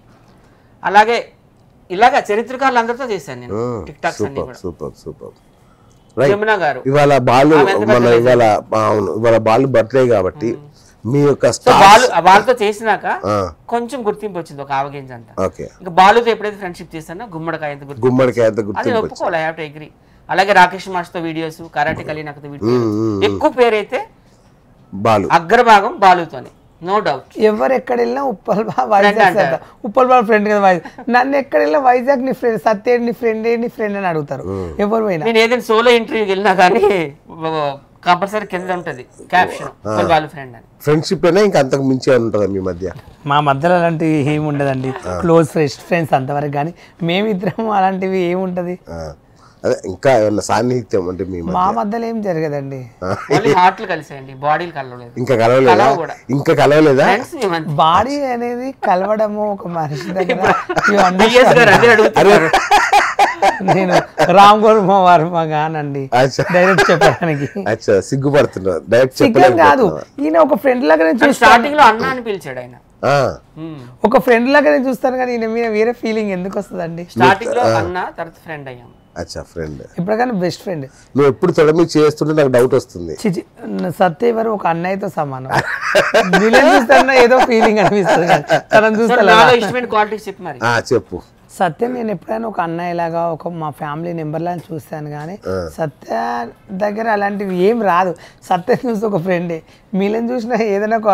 అలాగే ఇలాగా చరిత్రకారులు అందరితో చేశాను నేను టిక్ టాక్స్ అన్ని సూపర్ కూడా సూపర్ సూపర్ రైట్ జమున గారు ఇవాళ బాలు ఆమె ఎంత మన ఇవాళ అవును ఇవాళ బాలు బర్త్డే కాబట్టి మీ యొక్క సో స్టార్ బాలు వాళ్ళతో చేసినాక ఆ, కొంచెం గుర్తింపు వచ్చింది ఒక ఆవగింజ అంత ఓకే ఇంకా బాలుతో ఎప్పుడైతే ఫ్రెండ్షిప్ చేశానో గుమ్మడికాయ ఎంత గుర్తింపు గుమ్మడికాయ అంత అది గుర్తింపు వచ్చింది. ఒప్పుకోవాలి ఐ హావ్ టు అగ్రి అలాగే రాకేష్ మాస్తో వీడియోస్ కరాటే కలినాకతో వీడియోస్ ఎక్కువ పేరైతే బాలు అగ్రభాగం బాలుతోనే నో డౌట్ ఎవరు ఎక్కడ వెళ్ళినా ఉప్పల్ బా వైజాగ్ సత్య ఉప్పల్ బాల్ ఫ్రెండ్ కదా వైజాగ్ నన్ను ఎక్కడ వెళ్ళినా వైజాగ్ నీ ఫ్రెండ్ సత్య నీ ఫ్రెండ్ నీ ఫ్రెండ్ అని అడుగుతారు ఎవరు పోయినా నేను ఏదైనా సోలో ఇంటర్వ్యూకి వెళ్ళినా కానీ కంపల్సరీ కింద ఉంటది క్యాప్షన్ బాలు ఫ్రెండ్ అని ఫ్రెండ్షిప్ అయినా ఇంకా అంతకు మించి ఏమైనా ఉంటుందా మీ మధ్య మా మధ్యలో అలాంటివి ఏమి ఉండదండి క్లోజ్ ఫ్రెండ్స్ ఫ్రెండ్స్ అంతవరకు కానీ మేమిద్దరం అలాంటివి ఏముంటది ఆ. అదే ఇంకా ఏమన్నా సాన్నిహిత్యం అంటే మీ మధ్య మా మధ్యలో ఏం జరగదండి ఓన్లీ హార్ట్లు కలిసాయండి బాడీలు కలవలేదు ఇంకా కలవలేదా కలవ కూడా. ఇంకా కలవలేదా ఫ్రెండ్స్ మేమంతా బాడీ అనేది కలవడము ఒక మనిషి దగ్గర you బిఎస్ గారు అదే అడుగుతున్నారు నేను రామ్ గోర్మ వర్మ గానండి అచ్చా డైరెక్ట్ చెప్పడానికి అచ్చా సిగ్గుపడుతున్నా డైరెక్ట్ చికెన్ కాదు ఈయన ఒక ఫ్రెండ్ లాగా నేను చూస్తాను స్టార్టింగ్ లో అన్న అని పిలిచాడు ఆయన ఒక ఫ్రెండ్ లాగా నేను చూస్తాను కానీ ఈయన మీద వేరే ఫీలింగ్ ఎందుకు వస్తుందండి స్టార్టింగ్ లో అన్న తర్వాత ఫ్రెండ్ అయ్యాం అచ్చా ఫ్రెండ్ ఇప్పటికైనా బెస్ట్ ఫ్రెండ్ నువ్వు ఎప్పుడు తొడ మీద చేస్తుంటే నాకు డౌట్ వస్తుంది చిచి సత్య ఎవరు ఒక అన్నయ్యతో సమానం వీళ్ళని చూస్తాను ఏదో ఫీలింగ్ అనిపిస్తుంది కానీ తనని సో చూస్తా నాలో ఇష్టమైన క్వాలిటీస్ చెప్పి మరి ఆ చెప్పు సత్యం నేను ఎప్పుడైనా ఒక అన్నయ్య లాగా ఒక మా ఫ్యామిలీ మెంబర్ లాగా చూస్తాను కానీ సత్య దగ్గర అలాంటివి ఏం రాదు సత్యం చూస్తే ఒక ఫ్రెండే మీలని చూసినా ఏదైనా ఒక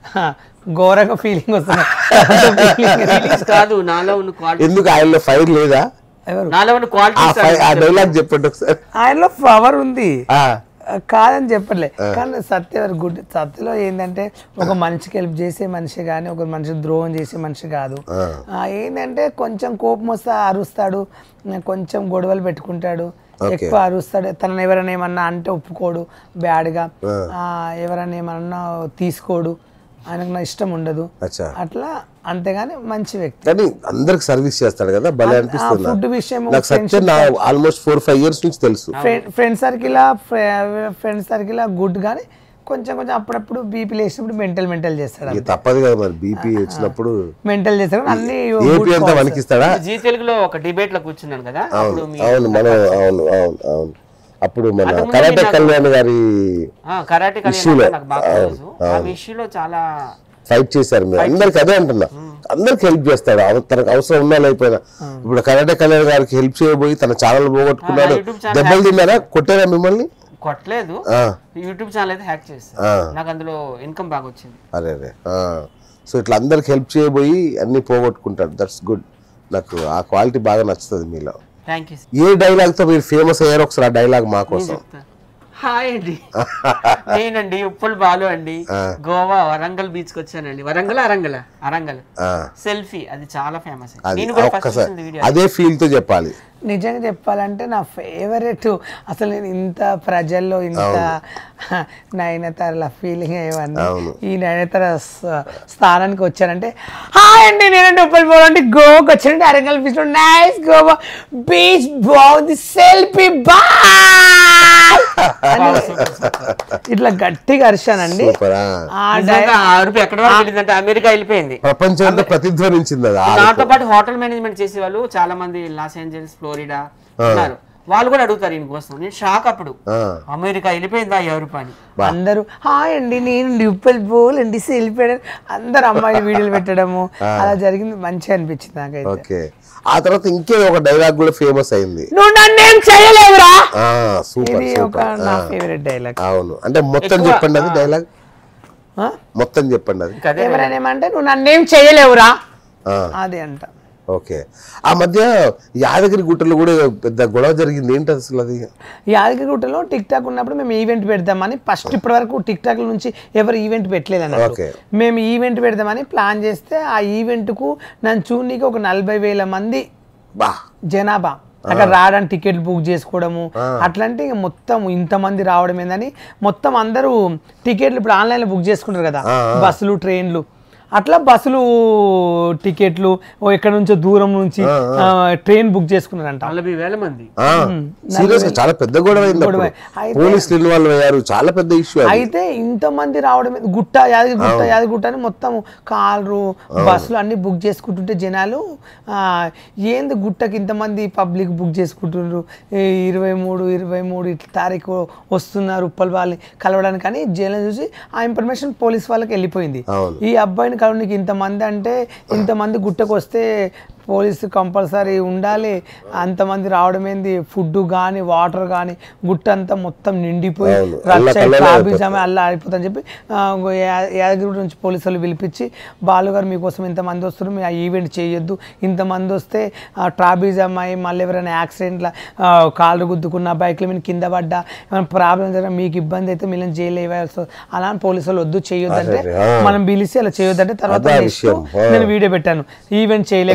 ఘోరంగా ఫీలింగ్ వస్తుంది ఫీలింగ్స్ కాదు నాలో ఉన్న క్వాలిటీ ఎందుకు ఆయనలో ఫైర్ లేదా ఎవరు నాలో ఉన్న ఆ క్వాలిటీస్ ఫైర్ ఆ డైలాగ్ చెప్పండి ఒకసారి ఆయనలో పవర్ ఉంది ఆ, కాదని చెప్పలే కానీ సత్య గుడ్ సత్యలో ఏంటంటే ఒక మనిషికి హెల్ప్ చేసే మనిషి కానీ ఒక మనిషి ద్రోహం చేసే మనిషి కాదు ఆ, ఏంటంటే కొంచెం కోపం వస్తే అరుస్తాడు కొంచెం గొడవలు పెట్టుకుంటాడు ఎక్కువ అరుస్తాడు తనని ఎవరైనా ఏమన్నా అంటే ఒప్పుకోడు బ్యాడ్గా ఎవరైనా ఏమన్నా తీసుకోడు ఆయనకు నా ఇష్టం ఉండదు అచ్చా అట్లా అంతేగాని మంచి వ్యక్తి కానీ అందరికి సర్వీస్ చేస్తాడు కదా భలే అనిపిస్తుంది ఫుడ్ నాకు. విషయం నాకు సత్యం నా ఆల్మోస్ట్ ఫోర్ ఫైవ్ ఇయర్స్ నుంచి తెలుసు friend circle friend circle good కానీ కొంచెం కొంచెం అప్పుడప్పుడు బీపీ లేచినప్పుడు మెంటల్ మెంటల్ చేస్తాడు ఇక తప్పదు కదా మరి బీపీ వచ్చినప్పుడు మెంటల్ చేస్తాడు కానీ అన్ని ఏపీ అంతా వణికిస్తాడా జీ తెలుగులో ఒక డిబేట్ లో కూర్చున్నాను కదా అప్పుడు మీ అవును మనం అవును అవును అవును అప్పుడు మన కరాటే కళ్యాణ్ గారి కరాటే కళ్యాణ్ నాకు బాగా తెలుసు ఆ ఇష్యూలో చాలా ఫైట్ చేశారు మీరు అందరికి అదే అంటున్నా అందరికి హెల్ప్ చేస్తాడు అవ- తనకు అవసరం ఉన్నా లేకపోయినా ఇప్పుడు కరాటే కళ్యాణ్ గారికి హెల్ప్ చేయబోయి తన ఛానల్ పోగొట్టుకున్నాడు ఆ, YouTube channel దెబ్బలు తిన్నారా కొట్టారా మిమ్మల్ని కొట్టలేదు ఆ, యూట్యూబ్ ఛానల్ అయితే హ్యాక్ చేస్తాను ఆ. నాకు అందులో ఇన్కమ్ బాగా వచ్చింది అరే అరే సో ఇట్లా అందరికి హెల్ప్ చేయబోయి అన్ని పోగొట్టుకుంటాడు దట్స్ గుడ్ నాకు ఆ క్వాలిటీ బాగా నచ్చుతుంది మీలో థ్యాంక్ యూ ఏ డైలాగ్ తో మీరు ఫేమస్ అయ్యారు ఒకసారి ఆ డైలాగ్ మా కోసం హాయ్ అండి నేనండి ఉప్పల్ బాలు అండి గోవా వరంగల్ బీచ్ కి వచ్చానండి వరంగల్ అరంగల్ అరంగల్ ఆ, సెల్ఫీ అది చాలా ఫేమస్ అది నేను కూడా ఫస్ట్ ఒక్కసారి చూసింది వీడియో అదే ఫీల్ తో చెప్పాలి నిజంగా చెప్పాలంటే నా ఫేవరెట్ అసలు నేను ఇంత ప్రజల్లో ఇంత నయనతారల ఫీలింగ్ ఇవన్నీ ఈ నయనతార స- స్థానానికి వచ్చానంటే హాయ్ అండి నేనంటే ఉప్పల్ పోవాలంటే గోవాకి వచ్చానంటే అరంగల్ బీచ్ లో నైస్ గోవా బీచ్ బాగుంది సెల్ఫీ బాయ్ ఇట్లా గట్టిగా అరిశానండి సూపర్ ఆ నిజంగా ఆ అరుపు ఎక్కడ వరకు వెళ్ళిందంటే అమెరికా వెళ్ళిపోయింది ప్రపంచం అంతా ప్రతిధ్వనించింది అది ఆ నాతో పాటు హోటల్ మేనేజ్మెంట్ చేసే వాళ్ళు చాలా మంది లాస్ ఏంజల్స్ ఫ్లోరిడా ఉన్నారు వాళ్ళు కూడా అడుగుతారు ఈయన కోసం నేను షాక్ అప్పుడు ఆ, అమెరికా వెళ్ళిపోయిందా ఎవరు పని అందరూ హాయ్ అండి నేను ఉప్పల్ పోలండి సెల్ఫీ అందరు అమ్మాయిలు వీడియోలు పెట్టడము అలా జరిగింది మంచిగా అనిపించింది నాకైతే ఓకే ఆ తర్వాత ఇంకే ఒక డైలాగ్ కూడా ఫేమస్ అయింది నువ్వు నన్నేం చేయలేవురా ఆ సూపర్ ఇది ఒక సూపర్ నా ఫేవరెట్ డైలాగ్ అవును అంటే మొత్తం చెప్పండి అది డైలాగ్ మొత్తం చెప్పండి అది అదే ఎవరైనా ఏమంటే నువ్వు నన్నేం చేయలేవురా ఆ, అది అంట ఓకే ఆ మధ్య యాదగిరి గుట్టలో కూడా పెద్ద గొడవ జరిగింది ఏంటి అసలు అది యాదగిరిగుట్టలో టిక్ టాక్ ఉన్నప్పుడు మేము ఈవెంట్ పెడదామని ఫస్ట్ ఇప్పటి వరకు టిక్ టాక్ నుంచి ఎవరు ఈవెంట్ పెట్టలేదు అన్నట్టు ఓకే మేము ఈవెంట్ పెడదామని ప్లాన్ చేస్తే ఆ ఈవెంట్కు నన్ను చూడనీకి ఒక నలభై వేల మంది బా జనాభా అక్కడ రావడానికి టికెట్ బుక్ చేసుకోవడము అట్లాంటి ఇక మొత్తం ఇంతమంది రావడం ఏందని మొత్తం అందరూ టికెట్లు ఇప్పుడు ఆన్లైన్లో బుక్ చేసుకుంటారు కదా బస్సులు ట్రైన్లు అట్లా బస్సులు టికెట్లు ఓ ఎక్కడి నుంచో దూరం నుంచి ఆ, ట్రైన్ బుక్ చేసుకున్నారంట నలభై వేల మంది సీరియస్ గా చాలా పెద్ద గొడవ అయింది అప్పుడు. అయితే- పోలీసులు ఇన్వాల్వ్ అయ్యారు చాలా పెద్ద ఇష్యూ అది అయితే ఇంతమంది రావడం ఏంది? గుట్ట యాదగిరి గుట్ట యాదగిరి గుట్ట అని మొత్తం కార్లు బస్సులు అన్ని బుక్ చేసుకుంటుంటే జనాలు ఆ, ఏంది గుట్టకి ఇంతమంది పబ్లిక్ బుక్ చేసుకుంటున్నారు ఈ ఇరవై మూడు ఇరవై మూడు ఇట్లా తారీఖు వస్తున్నారు ఉప్పల్ వాళ్ళని కలవడానికి అని జైలు చూసి ఆ ఇన్ఫర్మేషన్ పోలీస్ వాళ్ళకి వెళ్ళిపోయింది అవును. ఈ అబ్బాయిని కలవడానికి ఇంతమంది అంటే ఇంతమంది గుట్టకు వస్తే పోలీసు కంపల్సరీ ఉండాలి అంతమంది రావడం ఏంది ఫుడ్ కానీ వాటర్ కానీ గుట్ట అంతా మొత్తం నిండిపోయి అవును. రచ్చ అల్లకల్లోలం ట్రాఫిక్ అయిపోతుంది. జామ్ అల్లా ఆడిపోతుందని చెప్పి ఆ, యా- యాదగిరి నుంచి పోలీసు వాళ్ళు పిలిపించి బాలుగారు మీకోసం ఇంతమంది వస్తున్నారు మీరు ఆ ఈవెంట్ చేయొద్దు ఇంతమంది వస్తే ట్రాఫిక్ జామ్ అయ్యి మళ్ళీ ఎవరైనా యాక్సిడెంట్ల కాళ్ళు గుద్దుకున్న బైక్ల మీద కింద పడ్డా ఏమైనా ప్రాబ్లం జరిగినా మీకు ఇబ్బంది అయితే మిమ్మల్ని జైలు వేయాల్సి వస్తుంది. అలా అని పోలీసు వాళ్ళు వద్దు చేయొద్దంటే అరే, ఆ. మనం పిలిచి అలా చేయొద్దంటే తర్వాత అదే నెక్స్ట్ విషయం. ఆ. నేను వీడియో పెట్టాను ఈవెంట్ చేయలేకపోతున్నాం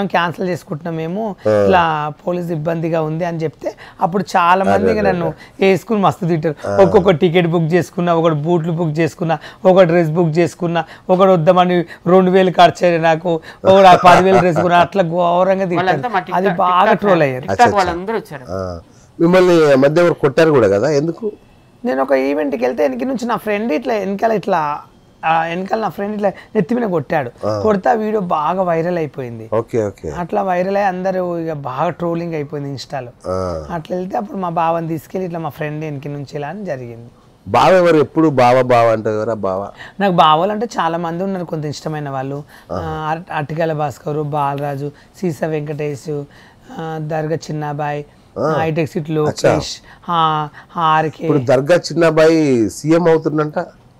క్యాన్సిల్ చేసుకుంటున్నాం మేము ఇలా పోలీస్ ఇబ్బందిగా ఉంది అని చెప్తే అప్పుడు చాలా మంది ఇక నన్ను వేసుకుని మస్తు తింటారు ఒక్కొక్క టికెట్ బుక్ చేసుకున్నా ఒకటి బూట్లు బుక్ చేసుకున్నా ఒక డ్రెస్ బుక్ చేసుకున్నా ఒకటి వద్దామని రెండు వేలు ఖర్చు అయ్యాయి నాకు ఒకటి పదివేలు డ్రెస్ కొన్నా అట్లా ఘోరంగా వాళ్ళంతా మా తింటారు అది టిక్టాక్- బాగా టిక్టాక్ ట్రోల్ అయ్యారు టిక్టాక్ వాళ్ళందరూ వచ్చారు ఆ. మిమ్మల్ని మధ్య ఎవరు కొట్టారు కూడా కదా ఎందుకు నేను ఒక ఈవెంట్కి వెళ్తే వెనక నుంచి నా ఫ్రెండ్ ఇట్లా వెనకాల ఇట్లా ఆ వెనకాల నా ఫ్రెండ్ ఇట్లా నెత్తి మీద కొట్టాడు కొడితే ఆ వీడియో బాగా వైరల్ అయిపోయింది ఓకే ఓకే అట్లా వైరల్ అయ్యి అందరూ ఇక బాగా ట్రోలింగ్ అయిపోయింది ఇన్స్టాలో ఆ. అట్లా వెళ్తే అప్పుడు మా బావని తీసుకెళ్ళి ఇట్లా మా ఫ్రెండ్ వెనక నుంచి ఇలా అని జరిగింది బావ ఎవరు ఎప్పుడు బావ బావ అంటే ఎవరా బావ నాకు బావలు అంటే చాలా మంది ఉన్నారు కొంత ఇష్టమైన వాళ్ళు ఆ, అర- అరటికాయల భాస్కరు బాలరాజు సీసా వెంకటేష్ ఆ, దర్గా చిన్నాబాయ్ హైటెక్ సిటీ లోకేష్ ఆ, ఆర్కే ఇప్పుడు దర్గా చిన్నబాయి సీఎం అవుతుందంట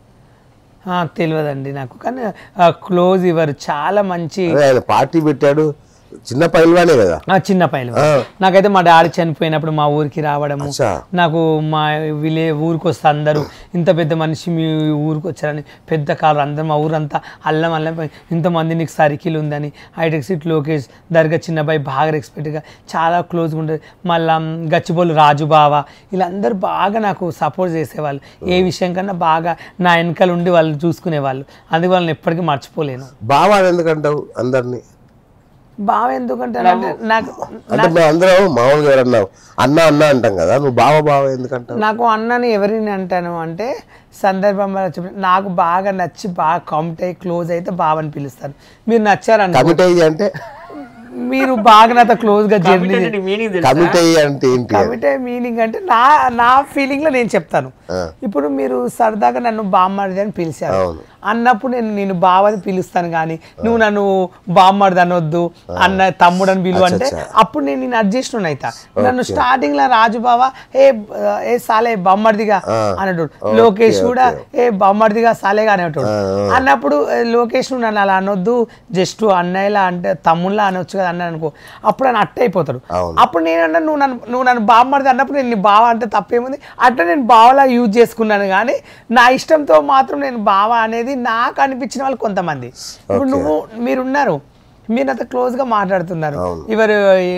ఆ, తెలియదండి నాకు కానీ క్లోజ్ ఇవ్వరు చాలా మంచి అదే ఆయన పార్టీ పెట్టాడు చిన్న పైల్వానే కదా ఆ, చిన్న పైలు నాకైతే మా డాడీ చనిపోయినప్పుడు మా ఊరికి రావడము అచ్చా నాకు మా విలే ఊరికి వస్తే అందరూ ఇంత పెద్ద మనిషి మీ ఊరికి వచ్చారని పెద్ద కారు అందరు మా ఊరంతా అల్లం అల్లం పోయి, ఇంతమంది నీకు సర్కిల్ ఉందని హైటెక్ సిటీ లోకేష్ దర్గా చిన్నబాయి బాగా రెస్పెక్ట్గా చాలా క్లోజ్గా ఉంటుంది మళ్ళా గచ్చిబోలు రాజు బావ వీళ్ళందరూ బాగా నాకు సపోర్ట్ చేసేవాళ్ళు ఏ విషయం కన్నా బాగా నా వెనకాల ఉండి వాళ్ళు చూసుకునేవాళ్ళు అందుకే వాళ్ళని ఎప్పటికీ మర్చిపోలేను బావ అని ఎందుకంటావు అందరినీ బావ ఎందుకంటే నాకు అంటే మేము అందరం మామూలుగా ఎవరన్నా అన్న అన్న అంటాం కదా నువ్వు బావ బావ ఎందుకంటావు నాకు అన్నని ఎవరిని అంటాను అంటే సందర్భం వల్ల చెప్పి నాకు బాగా నచ్చి బాగా కమిట్ అయ్యి క్లోజ్ అయితే బావని పిలుస్తాను మీరు నచ్చారన్న కమిట్ అయ్యి అంటే మీరు బాగా నాతో క్లోజ్గా జర్నీ మీనింగ్ తెలుసు కమిట్ అయ్యి అంటే ఏంటి కమిట్ అయ్యే మీనింగ్ అంటే నా నా ఫీలింగ్లో నేను చెప్తాను ఇప్పుడు మీరు సరదాగా నన్ను బామ్మడిది అని పిలిచారు అవును. అన్నప్పుడు నేను నేను బావని పిలుస్తాను కానీ నువ్వు నన్ను బామ్మడిది అనొద్దు అన్న తమ్ముడు అని పిలువ అంటే అప్పుడు నేను నేను అడ్జస్ట్ అవుతా నన్ను స్టార్టింగ్ లో రాజు బావ ఏ ఏ సాలే బామ్మడిదిగా అనేటోడు లోకేష్ కూడా ఏ బామ్మడిదిగా సాలేగా అనేటోడు అన్నప్పుడు ఏ, లోకేష్ నువ్వు నన్ను అలా అనొద్దు జస్ట్ అన్నయ్యలా అంటే తమ్ముళ్ళ అనొచ్చు కదా అన్నాను అనుకో అప్పుడు ఆయన అట్ట అయిపోతాడు అవును. అప్పుడు నేనన్నా నువ్వు నన్ను నువ్వు నన్ను బామ్మడిది అన్నప్పుడు నేను నీ బావ అంటే తప్పేముంది అట్లా నేను బావలా యూజ్ చేసుకున్నాను కానీ నా ఇష్టంతో మాత్రం నేను బావ అనేది నాకు అనిపించిన వాళ్ళు కొంతమంది ఇప్పుడు నువ్వు మీరున్నారు మీరు నాతో క్లోజ్గా మాట్లాడుతున్నారు ఎవరు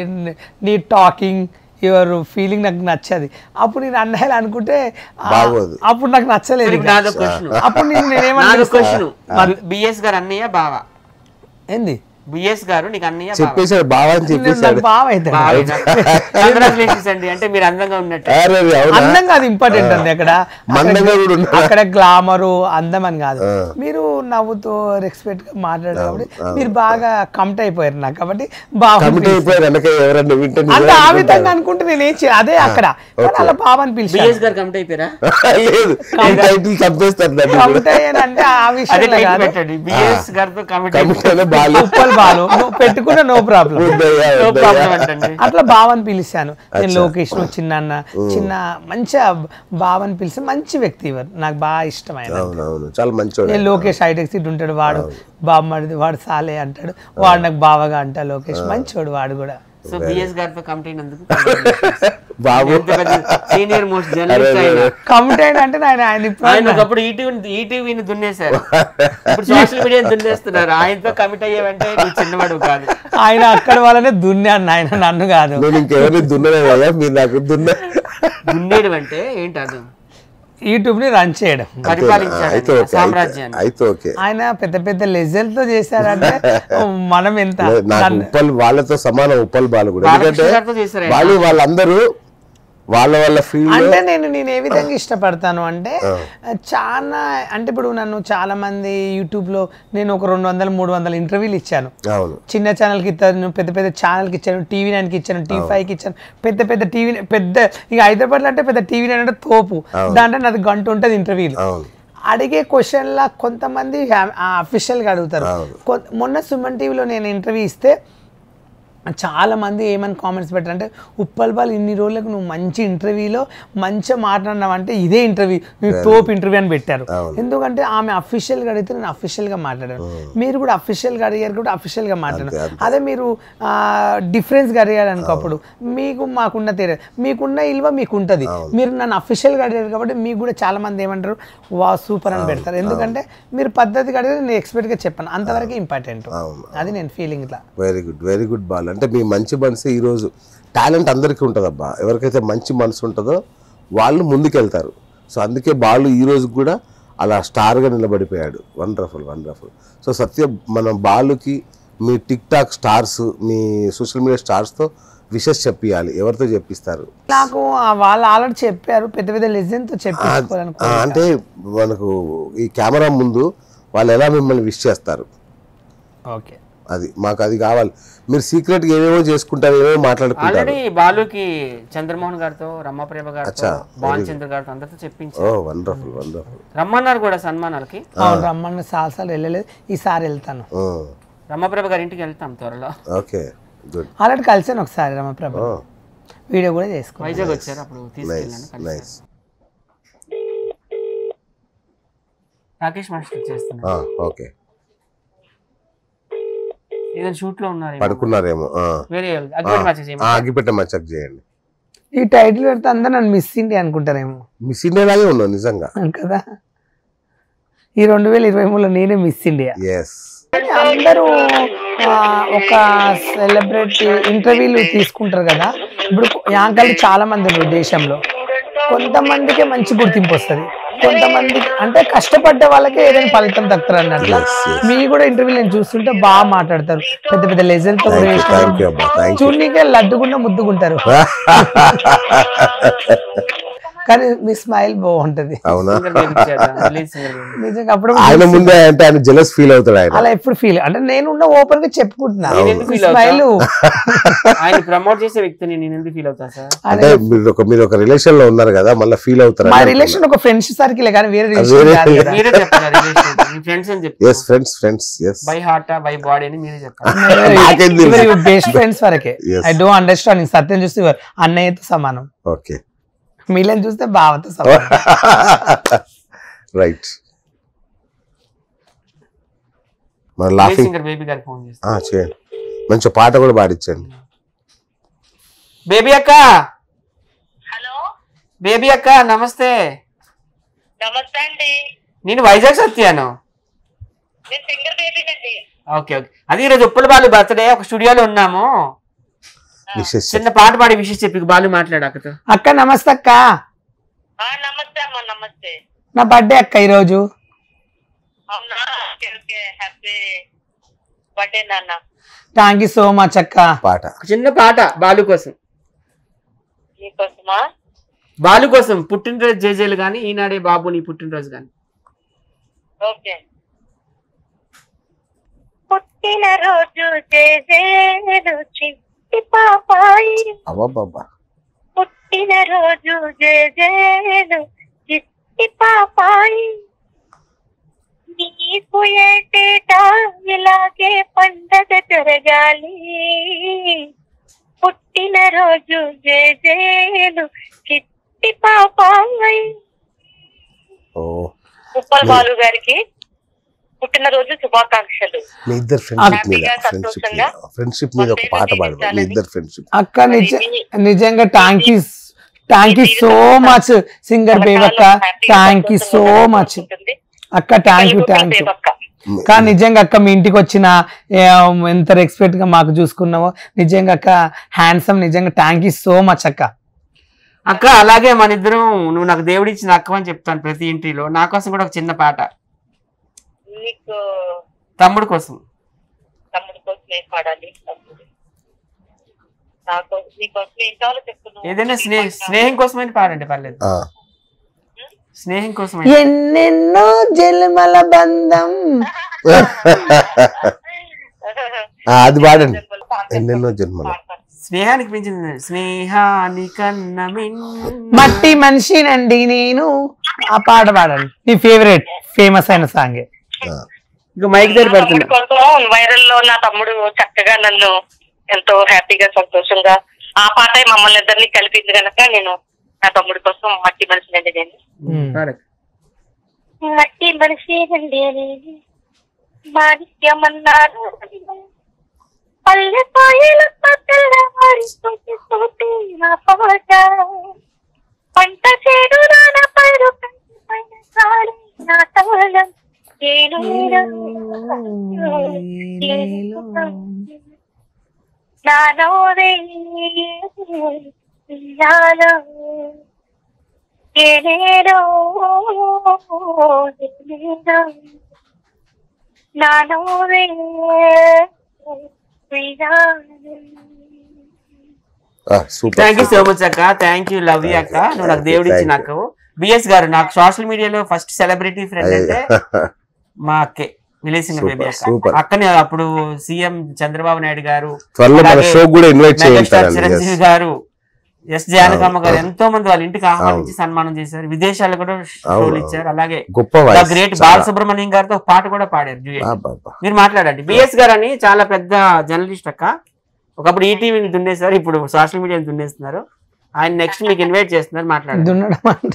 నీ టాకింగ్ యువర్ ఫీలింగ్ నాకు నచ్చది అప్పుడు నేను అన్నయ్యలు అనుకుంటే ఆ, బాగోదు. అప్పుడు నాకు నచ్చలేదు ఇంకా. నాదో క్వశ్చన్ అప్పుడు నేను నాదో నేనేమన్నా క్వశ్చన్ బిఎస్ గారు అన్నయ్య బావ ఏంది బిఎస్ గారు నీకు అన్నయ్య బావ చెప్పేశాడు బావ అని నేను చెప్పేశాడు నాకు బావ అవుతాడు కంగ్రాచులేషన్స్ అండి అంటే మీరు అందంగా ఉన్నట్టు అరే రే, అవునా అందం కాదు ఇంపార్టెంట్ అండి అక్కడ మందంగా కూడా ఉన్నా అక్కడ గ్లామరు అందం అని కాదు మీరు నవ్వుతూ రెస్పెక్ట్ గా మాట్లాడారు కాబట్టి మీరు బాగా కమిట్ అయిపోయారు నాకు కాబట్టి బాగా కమిట్ అయిపోయారు వెనక ఎవరన్నా వింటే అంటే నిజమే ఆ అనుకుంటారు. విధంగా అనుకుంటే నేను ఏం చేయ- అదే అక్కడ కానీ అలా బావని పిలిచాను బిఎస్ గారు కమిట్ అయిపోయారా లేదు ఈ టైటిల్ చంపేస్తారు దాన్ని కమిట్ అయ్యానంటే ఆ అదే విషయంలో టైటిల్ కాదు పెట్టండి బిఎస్ గారితో కమిట్ కమిట్ అయినా బాగాలేదు ఉప్పల్ బాలు నువ్వు పెట్టుకున్న నో ప్రాబ్లం వద్దయ్యా, నో వద్దయ్యా. ప్రాబ్లం అంటండి అట్లా బావని పిలిచాను నేను లోకేష్ ను చిన్న అన్న చిన్న మంచిగా బావని పిలిచి మంచి వ్యక్తి ఇవ్వరు నాకు బాగా ఇష్టమైన అవునవును చాలా మంచోడు నేను లోకేష్ హైటెక్ సీట్ ఉంటాడు వాడు బామ్మడిది వాడు సాలే అంటాడు వాడు నాకు బావగా అంట లోకేష్ మంచోడు వాడు కూడా సో బిఎస్ గారితో కమిట్ అయినందుకు బాబు సీనియర్ మోస్ట్ జర్నలిస్ట్ ఆయన కమిట్ అయిన అంటే ఆయన ఆయన ఇప్పుడు ఆయన ఒకప్పుడు ఈటీవీ ఈటీవీని దున్నేశారు ఇప్పుడు సోషల్ మీడియా దున్నేస్తున్నారు ఆయనతో కమిట్ అయ్యావంటే నువ్వు చిన్నవాడు కాదు ఆయన అక్కడ వాళ్ళనే దున్నాను ఆయన నన్ను కాదు నేను ఇంకెవరిని దున్నలేదయ్యా మీరు నాకు దున్న దున్నేయడం అంటే ఏంటి అర్థం యూట్యూబ్ ని రన్ చేయడం అయితే పరిపాలించాడు ఓకే అయితే- సామ్రాజ్యాన్ని అయితే ఓకే ఆయన పెద్ద పెద్ద లెజర్లతో చేశారంటే మనం ఎంత నాకు ఉప్పల్ వాళ్ళతో సమానం ఉప్పల్ బాలు కూడా ఎందుకంటే బాలకృష్ణ గారితో చేశారు ఆయన. వాళ్ళు వాళ్ళందరూ వాళ్ళ వాళ్ళ ఫీల్డ్ అంటే నేను నేను ఏ విధంగా ఇష్టపడతాను అంటే చాలా అంటే ఇప్పుడు నన్ను చాలా మంది యూట్యూబ్ లో నేను ఒక రెండు వందల మూడు వందల ఇంటర్వ్యూలు ఇచ్చాను అవును చిన్న ఛానల్కి ఇచ్చాను పెద్ద పెద్ద ఛానల్కి ఇచ్చాను టీవీ నైన్కి ఇచ్చాను టీ ఫైవ్కి ఇచ్చాను పెద్ద పెద్ద టీవీ పెద్ద ఇక హైదరాబాద్లో అంటే పెద్ద టీవీ నైన్ అంటే తోపు దాంట్లో నాది గంట ఉంటుంది ఇంటర్వ్యూలు అవును అడిగే క్వశ్చన్లా కొంతమంది అఫీషియల్గా అడుగుతారు కొ- మొన్న సుమన్ టీవీలో నేను ఇంటర్వ్యూ ఇస్తే చాలా మంది ఏమని కామెంట్స్ పెట్టారు అంటే ఉప్పల్ బాల్ ఇన్ని రోజులకు నువ్వు మంచి ఇంటర్వ్యూలో మంచిగా మాట్లాడినావు అంటే ఇదే ఇంటర్వ్యూ నువ్వు టోప్ ఇంటర్వ్యూ అని పెట్టారు ఎందుకంటే ఆమె అఫీషియల్గా అడిగితే నేను అఫీషియల్గా మాట్లాడాను మీరు కూడా అఫీషియల్గా అడిగారు కూడా అఫీషియల్గా మాట్లాడాను అదే మీరు డిఫరెన్స్గా అడిగారు అనుకో అప్పుడు మీకు మాకున్న తేడా మీకున్న ఇల్వ మీకు ఉంటుంది మీరు నన్ను అఫీషియల్గా అడిగారు కాబట్టి మీకు కూడా చాలా మంది ఏమంటారు వా సూపర్ అని పెడతారు ఎందుకంటే మీరు పద్ధతిగా అడిగితే నేను ఎక్స్పెక్ట్గా చెప్పాను అంతవరకు ఇంపార్టెంట్ అది నేను ఫీలింగ్ ఇట్లా వెరీ గుడ్ వెరీ గుడ్ బాల్ అంటే మీ మంచి మనసు ఈరోజు టాలెంట్ అందరికీ ఉంటుందబ్బా ఎవరికైతే మంచి మనసు ఉంటుందో వాళ్ళు ముందుకెళ్తారు సో అందుకే బాలు ఈ రోజు కూడా అలా స్టార్గా నిలబడిపోయాడు వండర్ఫుల్ వండర్ఫుల్ సో సత్య మన బాలుకి మీ టిక్ టాక్ స్టార్స్ మీ సోషల్ మీడియా స్టార్స్తో విషెస్ చెప్పియాలి ఎవరితో చెప్పిస్తారు నాకు ఆ వాళ్ళు ఆల్రెడీ చెప్పారు పెద్ద పెద్ద లెజెండ్తో ఆ, చెప్పించుకోవాలనుకో అంటే మనకు ఈ కెమెరా ముందు వాళ్ళు ఎలా మిమ్మల్ని విష్ చేస్తారు ఓకే అది మాకు అది కావాలి మీరు సీక్రెట్గా ఏమేమో చేసుకుంటారు ఏమేమో మాట్లాడుకుంటారు ఆల్రెడీ బాలుకి చంద్రమోహన్ గారితో రమ్మప్రేమ గారితో అచ్చా, భాన్ చంద్ర గారితో అందరితో చెప్పించి ఓ వండర్ఫుల్ వండర్ఫుల్ రమ్మన్నారు కూడా సన్మానాలకి అవును రమ్మన్న సార్సాలు వెళ్ళలేదు ఈసారి వెళ్తాను రమ్మప్రభ గారి ఇంటికి వెళ్తాం త్వరలో ఓకే గుడ్ ఆల్రెడీ కలిసాను ఒకసారి రమప్రభ వీడియో కూడా చేసుకున్నాను వైజాగ్ వచ్చారు అప్పుడు నైస్ తీసుకెళ్ళాను కలిసారు. నైస్ రాకేష్ మాస్టర్ చేస్తున్నారు ఓకే ఏదైనా షూట్ లో ఉన్నారు పడుకున్నారేమో ఆ. వేరే అగ్రిమెంట్ మ్యాచెస్ ఆ, అగ్గిపెట్ట మచ్చక్ చేయండి ఈ టైటిల్ పెడితే అందరూ నన్ను మిస్ ఇండి అనుకుంటారేమో మిస్ ఇండియాలాగే ఉన్నావు నిజంగా కదా ఈ రెండు వేల ఇరవై మూడులో నేనే మిస్ ఇండియా ఎస్ అందరూ ఆ, ఒక సెలబ్రిటీ ఇంటర్వ్యూలు తీసుకుంటారు కదా ఇప్పుడు యాంకర్లు చాలా మంది ఉన్నారు దేశంలో కొంతమందికే మంచి గుర్తింపు వస్తుంది కొంతమంది అంటే కష్టపడ్డ వాళ్ళకే ఏదైనా ఫలితం దక్కుతారు అన్నట్లు మీ కూడా ఇంటర్వ్యూ నేను చూస్తుంటే బాగా మాట్లాడతారు పెద్ద పెద్ద లెజెండ్ తో కూడా థ్యాంక్ యూ థ్యాంక్ యూ చేసినారు. అబ్బా థ్యాంక్ యూ చూడనీకే లడ్డుగుండా ముద్దుకుంటారు కానీ మీ స్మైల్ బాగుంటది అవునా నిజంగా అప్పుడు ఆయన ముందే అంటే ఆయన జెలస్ ఫీల్ అవుతాడు ఆయన అలా ఎప్పుడు ఫీల్ అంటే నేను ఉన్న ఓపెన్ గా చెప్పుకుంటున్నా ఎందుకు feel అవుతా? స్మైల్ ఆయన ప్రమోట్ చేసే వ్యక్తిని నేను ఎందుకు ఫీల్ అవుతా సార్ అంటే మీరు ఒక మీరు ఒక రిలేషన్ లో ఉన్నారు కదా మళ్ళీ ఫీల్ అవుతారు మా రిలేషన్ ఒక ఫ్రెండ్స్ సర్కిల్ కానీ వేరే రిలేషన్ వేరే- కాదు కదా మీరే చెప్పారు మీ ఫ్రెండ్స్ అని చెప్పి yes friends friends yes by heart by body అని మీరే చెప్పారు నాకేం తెలుసు బెస్ట్ ఫ్రెండ్స్ వరకే Yes. I don't understand Satyam చూస్తే ఇవ్వరు. అన్నయ్యతో సమానం ఓకే మీలని చూస్తే బావతో సమానం రైట్ మన లాఫింగ్ సింగర్ బేబీ గారికి ఫోన్ చేస్తాను చేయండి మంచి పాట కూడా పాడించండి బేబీ అక్క హలో బేబీ అక్క నమస్తే నమస్తే అండి నేను వైజాగ్ సత్యాను నేను సింగర్ బేబీనండి ఓకే ఓకే అది ఈరోజు ఉప్పల బాలు బర్త్డే ఒక స్టూడియోలో ఉన్నాము విశేష చిన్న పాట పాడి విషయం చెప్పి బాలు మాట్లాడు అక్కతో అక్క నమస్తే అక్క ఆ, నమస్తే అమ్మ నమస్తే నా బర్త్డే అక్క ఈరోజు అవునా ఓకే ఓకే హ్యాపీ బర్త్డే నాన్న థ్యాంక్ యూ సో మచ్ అక్క పాట ఒక చిన్న పాట బాలు కోసం నీకోసమా బాలు కోసం పుట్టినరోజు జేజేలు కానీ ఈనాడే బాబు నీ పుట్టినరోజు కానీ ఓకే పుట్టినరోజు చేసేను చిట్టి పాపాయి అవ్వబ్బా పుట్టినరోజు చేసేను చిట్టి పాపాయి నీకు ఏటేటా ఇలాగే పండగ జరగాలి పుట్టినరోజు జేజేలు చిట్టి పాపాయి ఓ ఉప్పల్ బాలు గారికి పుట్టినరోజు శుభాకాంక్షలు మీ ఇద్దరు ఫ్రెండ్షిప్ మీద హ్యాపీగా, ఫ్రెండ్షిప్ మీద సంతోషంగా ఫ్రెండ్షిప్ మీద ఒక పాట పాడదు మీ ఇద్దరు ఫ్రెండ్షిప్ అక్క నిజ నిజంగా thank you thank you so much singer బేబక్క థ్యాంక్ యూ సో మచ్ అక్క థ్యాంక్ యూ థ్యాంక్ యూ కానీ నిజంగా అక్క మీ ఇంటికి వచ్చిన ఏ, ఎంత రెస్పెక్ట్ గా మాకు చూసుకున్నావో నిజంగా అక్క హ్యాండ్సమ్ నిజంగా థ్యాంక్ యూ సో మచ్ అక్క అక్క అలాగే మన ఇద్దరం నువ్వు నాకు దేవుడు ఇచ్చిన అక్క అని చెప్తాను ప్రతి ఇంటిలో నా కోసం కూడా ఒక చిన్న పాట నీకు తమ్ముడు కోసం తమ్ముడి కోసం ఏం పాడాలి తమ్ముడు నాకు నీకోసం ఏం కావాలో చెప్తున్నావు ఏదైనా స్నేహ స్నేహం కోసమైనా పాడండి పర్లేదు స్నేహం కోసం ఎన్నెన్నో జన్మల బంధం అది పాడండి ఎన్నెన్నో జన్మలు స్నేహానికి మించింది స్నేహానికన్నా మిన్న మట్టి మనిషినండి నేను ఆ పాట పాడండి నీ ఫేవరెట్ ఫేమస్ అయిన సాంగ్ ఇక మైక్ దగ్గర నా పడుతున్నా తమ్ముడి కోసం వైరల్ లో నా తమ్ముడు చక్కగా నన్ను ఎంతో హ్యాపీగా సంతోషంగా ఆ పాట మమ్మల్ని ఇద్దరిని కలిపింది కనుక నేను నా తమ్ముడి కోసం మట్టి మనిషి అండి నేను పాడకు. మట్టి మనిషి అండి మాణిక్యమన్నారు పల్లె పాయల పట్టల మారిపోతే తోటి నా పాట పంట చేడు నాన పైరు కంటి పైన గాలి నా తాళం నేను నానోరే నాలో ఏనేరో ఏనేరో నానోరే super thank you so much అక్క థ్యాంక్ యూ లవ్ యూ అక్క నువ్వు నాకు దేవుడు ఇచ్చి Thank నాకు బిఎస్ గారు నాకు సోషల్ మీడియాలో ఫస్ట్ సెలబ్రిటీ ఫ్రెండ్ అంటే మా అక్కే విలేసింగ్ Super, బేబీ అక్క super. అక్కనే అప్పుడు సీఎం చంద్రబాబు నాయుడు గారు త్వరలో మన అలాగే షో కూడా ఇన్వైట్ మెగాస్టార్ చేయించారండి చిరంజీవి yes. గారు ఎస్ జానకమ్మ గారు అవును. ఎంతో మంది వాళ్ళ ఇంటికి ఆహ్వానించి సన్మానం చేశారు విదేశాల్లో కూడా షోలు అవును. ఇచ్చారు అలాగే గొప్ప ద వాయిస్ గ్రేట్ చాలా. బాలసుబ్రహ్మణ్యం గారితో ఒక పాట కూడా పాడారు duet. అబ్బబ్బా. మీరు మాట్లాడండి బిఎస్ గారు అని చాలా పెద్ద జర్నలిస్ట్ అక్క ఒకప్పుడు ఈటీవీని దున్నేశారు ఇప్పుడు సోషల్ మీడియాని దున్నేస్తున్నారు ఆయన నెక్స్ట్ మీకు ఇన్వైట్ చేస్తున్నారు మాట్లాడండి దున్నడం అంటే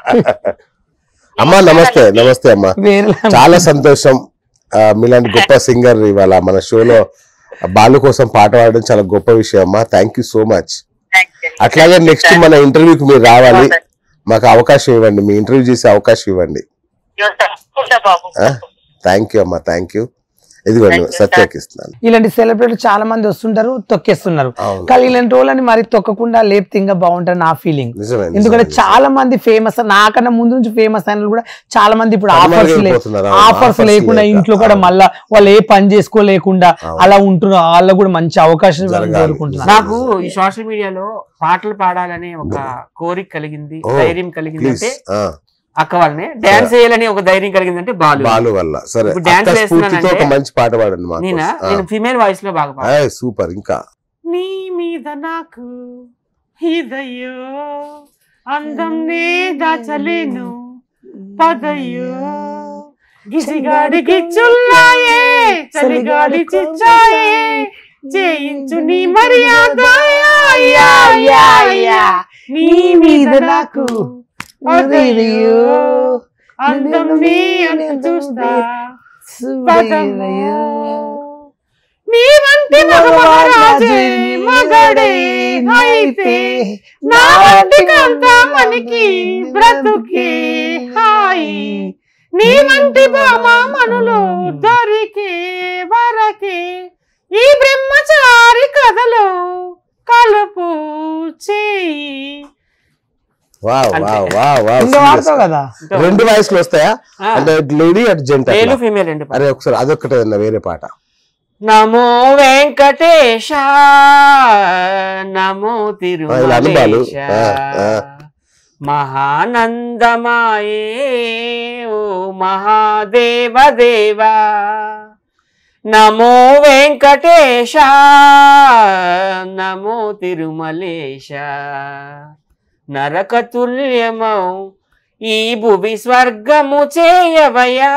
అమ్మా నమస్తే నమస్తే అమ్మా వేరే చాలా సంతోషం ఆ, మీలాంటి గొప్ప సింగర్ ఇవాళ మన షోలో బాలు కోసం పాట పాడడం చాలా గొప్ప విషయం అమ్మా థ్యాంక్ యూ సో మచ్ అట్లాగే నెక్స్ట్ మన ఇంటర్వ్యూకి మీరు రావాలి మాకు అవకాశం ఇవ్వండి మీ ఇంటర్వ్యూ చేసే అవకాశం ఇవ్వండి తప్పకుండా బాబు థ్యాంక్ యూ అమ్మా థ్యాంక్ యూ ఇదిగోండి Thank you, సత్యకి ఇస్తున్నాను ఇలాంటి సెలబ్రిటీలు చాలా మంది వస్తుంటారు తొక్కేస్తున్నారు అవును. కానీ ఇలాంటి వాళ్ళని మరి తొక్కకుండా లేపితే ఇంకా బాగుంటుంది నా ఫీలింగ్ నిజమే ఎందుకంటే నిజమే. చాలా మంది ఫేమస్ నాకన్నా ముందు నుంచి ఫేమస్ అయిన వాళ్ళు కూడా చాలా మంది ఇప్పుడు చాలా మంది ఆఫర్స్ వెళ్ళిపోతున్నారు. అవును, ఆఫర్స్ offers లేకుండా లేక. ఇంట్లో కూడా అవును. మళ్ళా వాళ్ళు ఏ పని చేసుకోలేకుండా అవును. అలా ఉంటున్నారు వాళ్ళకు కూడా మంచి అవకాశం జరగాలి. కోరుకుంటున్నారు నాకు ఈ సోషల్ మీడియాలో పాటలు పాడాలనే ఒక కోరిక కలిగింది ఓ, ధైర్యం కలిగింది ప్లీజ్ అంటే అక్క వాళ్ళని డాన్స్ చేయాలని ఒక ధైర్యం కలిగిందంటే బాలు బాలు వల్ల సరే ఇప్పుడు dance అక్క స్ఫూర్తితో వేస్తున్నానంటే- ఒక మంచి పాట పాడండి మాకు నేనా నేను ఫీమేల్ వాయిస్ లో బాగా పాడాను. సూపర్ ఇంకా నీ మీద నాకు ఇదయ్యో అందం నే దాచలేను పదయ్యో గిసిగాడి గిచ్చుల్లాయే చలిగాడి చిచ్చాయే చేయించు నీ మర్యాద యా, యా, యా. నీ మీద నాకు అదయ్యో అందం నీ అంత చూస్తా పదమ్మో. నీ వంటి మగమహారాజే మగడే అయితే నా వంటి కాంతామణికి బ్రతుకే హాయి నీ వంటి భామ మనులు దొరికే వరకే ఈ బ్రహ్మచారి కథలో కలుపు చేయి వావ్ అంతే. వావ్ వావ్ వావ్ ఇంకా వాడతావు కదా రెండు వాయిస్లు వస్తాయా ఆ. అంటే లేడీ అటు జెంట్ మేలు ఫీమేల్ రెండు అరే ఒకసారి అదొక్కటే అన్న వేరే పాట నమో వెంకటేశ నమో ఆ, ఇలా అను బాలు. తిరుమలేశ ఆ, ఆ. మహానందమాయే ఓ మహాదేవ దేవా నమో వెంకటేశ నమో తిరుమలేశ నరకతుల్యమౌ ఈ భువి స్వర్గము చేయవయా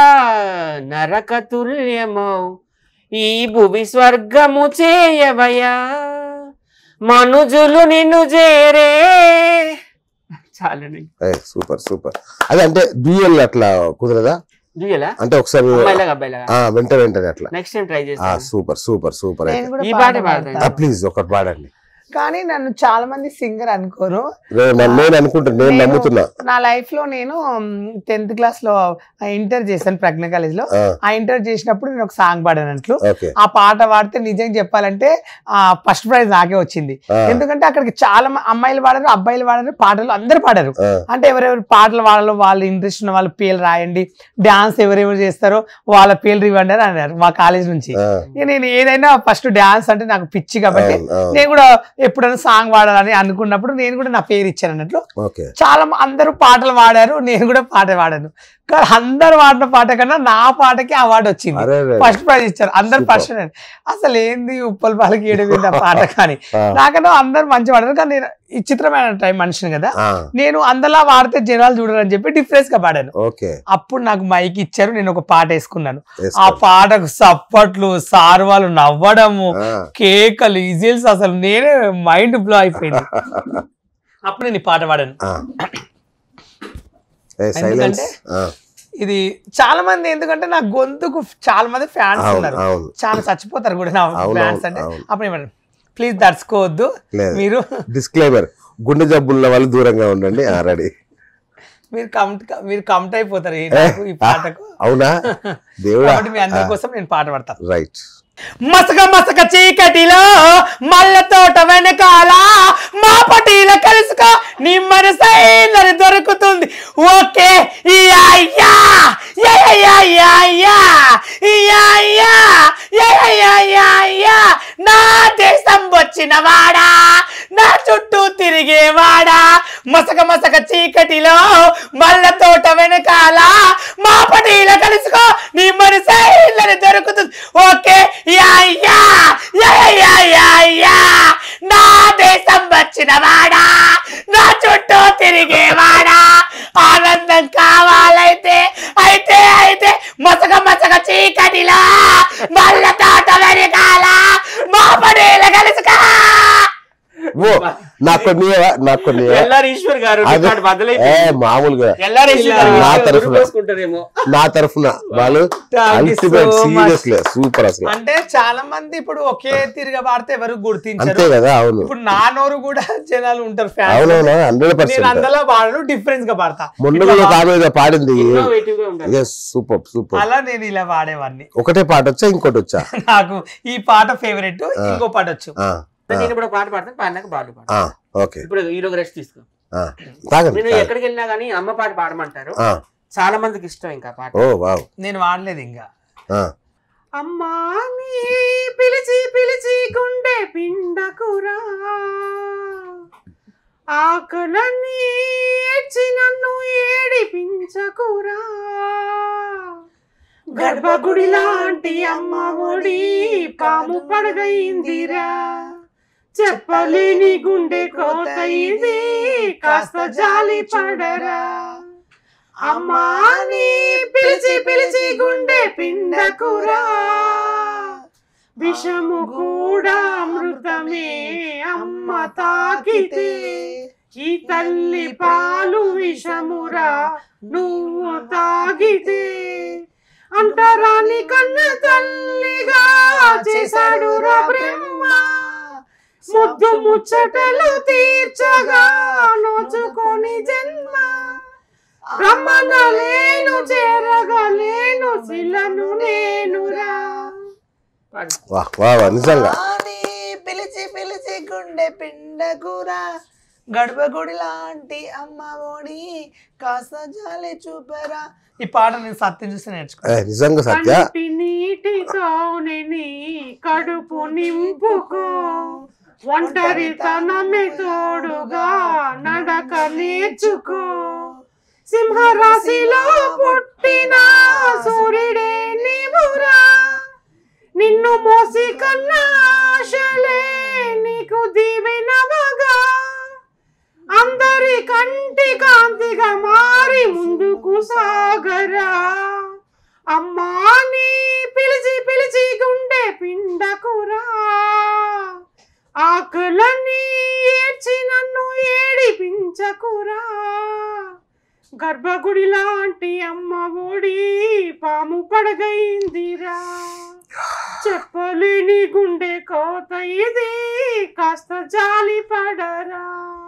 నరకతుల్యమౌ ఈ భువి స్వర్గము చేయవయా మనుజులు నిన్ను చేరే చాలండి సూపర్ సూపర్ అదే అంటే డ్యూయల్ అట్లా కుదరదా చూయాలా అంటే ఒకసారి అమ్మాయిలాగా అబ్బాయిలాగా ఆ, వెంట వెంటనే అట్లా నెక్స్ట్ టైం ట్రై ఆ చేస్తాను సూపర్ సూపర్ సూపర్ నేను అయితే కూడా ఈ పాట పాటే పాడతాను. పాడతాను. ప్లీజ్ ఒకటి పాడండి కానీ నన్ను చాలా మంది సింగర్ అనుకోరు నేను నేను అనుకుంటున్నా నేను నేను- నమ్ముతున్నా నా లైఫ్ లో నేను టెన్త్ క్లాస్ లో ఇంటర్ చేశాను ప్రజ్ఞ కాలేజ్ లో ఆ, ఆ ఇంటర్ చేసినప్పుడు నేను ఒక సాంగ్ పాడానట్లు ఓకే ఆ పాట పాడితే నిజంగా చెప్పాలంటే ఆ ఫస్ట్ ప్రైజ్ నాకే వచ్చింది ఆ, ఎందుకంటే అక్కడికి చాలా మ- అమ్మాయిలు పాడారు అబ్బాయిలు పాడారు పాటలు అందరు పాడారు ఆ, అంటే ఎవరెవరు పాటలు పాడాలో వాళ్ళ ఇంట్రెస్ట్ ఉన్న వాళ్ళ పేర్లు రాయండి డాన్స్ ఎవరెవరు చేస్తారో వాళ్ళ పేర్లు ఇవ్వండి అని అన్నారు మా కాలేజ్ నుంచి ఆ, ఇక నేను ఏదైనా ఫస్ట్ డాన్స్ అంటే నాకు పిచ్చి కాబట్టి అవును, అవును. నేను కూడా ఎప్పుడైనా సాంగ్ పాడాలని అనుకున్నప్పుడు నేను కూడా నా పేరు ఇచ్చాను అన్నట్లు ఓకే చాలా మ- అందరూ పాటలు పాడారు నేను కూడా పాట పాడాను కానీ అందరు పాడిన పాట కన్నా నా పాటకి అవార్డు వచ్చింది అరే రే. ఫస్ట్ ప్రైజ్ ఇచ్చారు అందరు Super. ఫస్ట్ అసలు ఏంది ఉప్పల్ పాలకి ఏడు మీద పాట కానీ ఆ, నాకన్నా అందరు మంచి పాడారు కానీ నేను విచిత్రమైన టైం మనిషిని కదా ఆ, నేను అందలా వాడితే జనాలు చూడరని చెప్పి డిఫరెన్స్ గా పాడాను ఓకే అప్పుడు నాకు మైక్ ఇచ్చారు నేను ఒక పాట వేసుకున్నాను ఆ వేసుకోండి. పాటకు సప్పట్లు సార్ వాళ్ళు నవ్వడము ఆ, కేకలు ఈజిల్స్ అసలు నేనే మైండ్ బ్లో అయిపోయింది అప్పుడు నేను ఈ పాట పాడాను ఆ. ఏ సైలెన్స్ ఎందుకంటే- ఇది చాలా మంది ఎందుకంటే నా గొంతుకు చాలా మంది ఫ్యాన్స్ అవును, ఉన్నారు అవును. చాలా చచ్చిపోతారు కూడా నా అవును, ఫ్యాన్స్ అవును, అంటే అవును. అప్పుడు ఏమన్నా ప్లీజ్ దర్చుకోవద్దు లేదు. మీరు డిస్క్లైమర్ గుండె జబ్బున్న వాళ్ళు దూరంగా ఉండండి రెడీ మీరు కమిట్ మీరు కమిట్ అయిపోతారు ఈ నాకు ఈ పాటకు అవునా దేవుడా కాబట్టి మీ అందరి కోసం నేను పాట పాడతాను రైట్ మసక మసక చీకటిలో మల్ల తోట వెనకాల మా పటీల కలుసుకో నీ మనసైనది దొరుకుతుంది ఓకే యా యా యా యా యా యా యా యా యా యా యా యా నా దేశం వచ్చిన వాడా నా చుట్టూ తిరిగేవాడా మసక మసక చీకటిలో మల్ల తోట వెనకాల మా పటీల కలుసుకో నీ మనసైనది దొరుకుతుంది ఓకే యా యా యా యా యా యా నా దేశం వచ్చిన వాడా నా చుట్టూ తిరిగేవాడా ఆనందం కావాలైతే అయితే అయితే మసక మసక చీకటిలా మల్ల తోట వెనకాల మా పడేల కలుసుకో ఓ నాకు కొన్ని నాకు కొన్ని ఎల్ఆర్ ఈశ్వర్ గారు అదే రికార్డ్ ఏ బద్దలైపోయింది మామూలుగా ఎల్ఆర్ ఈశ్వర్ గారు నా రికార్డ్ తరఫున. దులిపేసుకుంటారేమో నా తరఫున వాళ్ళు Thank you so ultimate much. Seriously super అసలు అంటే చాలా మంది ఇప్పుడు ఒకే తిరిగి పాడితే ఎవరు అంతే గుర్తించారు కదా అవును ఇప్పుడు నా నోరు కూడా జనాలు ఉంటారు ఫ్యాన్స్ అవునవును హండ్రెడ్ నేను పర్సెంట్ అందులో పాడను డిఫరెన్స్ గా పాడతా మొన్న ఇట్లా కూడా ఒక పా- ఆమె ఏదో పాడింది ఇన్నోవేటివ్ గా ఉండాలి ఎస్ సూపర్ సూపర్ అలా నేను ఇలా పాడేవాడిని ఒకటే పాట వచ్చా ఇంకోటి వచ్చా నాకు ఈ పాట ఫేవరెట్ ఇంకో పాట వచ్చు ఆ, ఆ, నేను ఇప్పుడు ఒక పాట పాడతాను పాడినాక బాలు పాడు ఆ, ఓకే ఇప్పుడు ఈరోజు రెస్ట్ తీసుకో ఆ, తాగండి నేను తాగండి. ఎక్కడికి వెళ్ళినా గానీ అమ్మ పాట పాడమంటారు ఆ, చాలా మందికి ఇష్టం ఇంకా పాట ఓ వావ్ నేను వాడలేదు ఇంకా ఆ, అమ్మా నీ పిలిచి పిలిచి గుండె పిండకురా ఆకలన్నీ ఏడ్చి నన్ను ఏడిపించకురా గర్భగుడి లాంటి అమ్మ ఒడి పాము పడగయిందిరా చెప్పలేని గుండె కోత ఇది కాస్త జాలి పడరా అమ్మా నీ పిలిచి పిలిచి గుండె పిండకురా విషము కూడా అమృతమే అమ్మ తాకితే ఈ తల్లి పాలు విషమురా నువ్వు తాగితే అంటరాని కన్న తల్లిగా చేశాడు రా బ్రహ్మ ముద్దు ముచ్చటలు తీర్చగా నోచుకొని జన్మ రమ్మనలేను చేరగలేను శిలను నేనురా వా వా వా, నిజంగా ఆని పిలిచి పిలిచి గుండె పిండకురా గడపగుడి లాంటి అమ్మ ఒడి కాస్త జాలి చూపరా ఈ పాట నేను సత్యం చూసి నేర్చుకున్నా ఏ, నిజంగా సత్య కంటి నీటితోనే నీ కడుపు నింపుకో ఒంటరితనమే తోడుగా నడక నేర్చుకో సింహరాశిలో పుట్టిన సూర్యుడే నీవురా నిన్ను మోసి కన్నా ఆశలే నీకు దీవెనవగా అందరి కంటి కాంతిగా మారి ముందుకు సాగరా అమ్మా నీ పిలిచి పిలిచి గుండె పిండకురా ఆకులన్నీ ఏడ్చి నన్ను ఏడిపించకురా గర్భగుడి లాంటి అమ్మ ఒడి పాము పడగైందిరా చెప్పలేని గుండె కోత ఇది కాస్త జాలి పడరా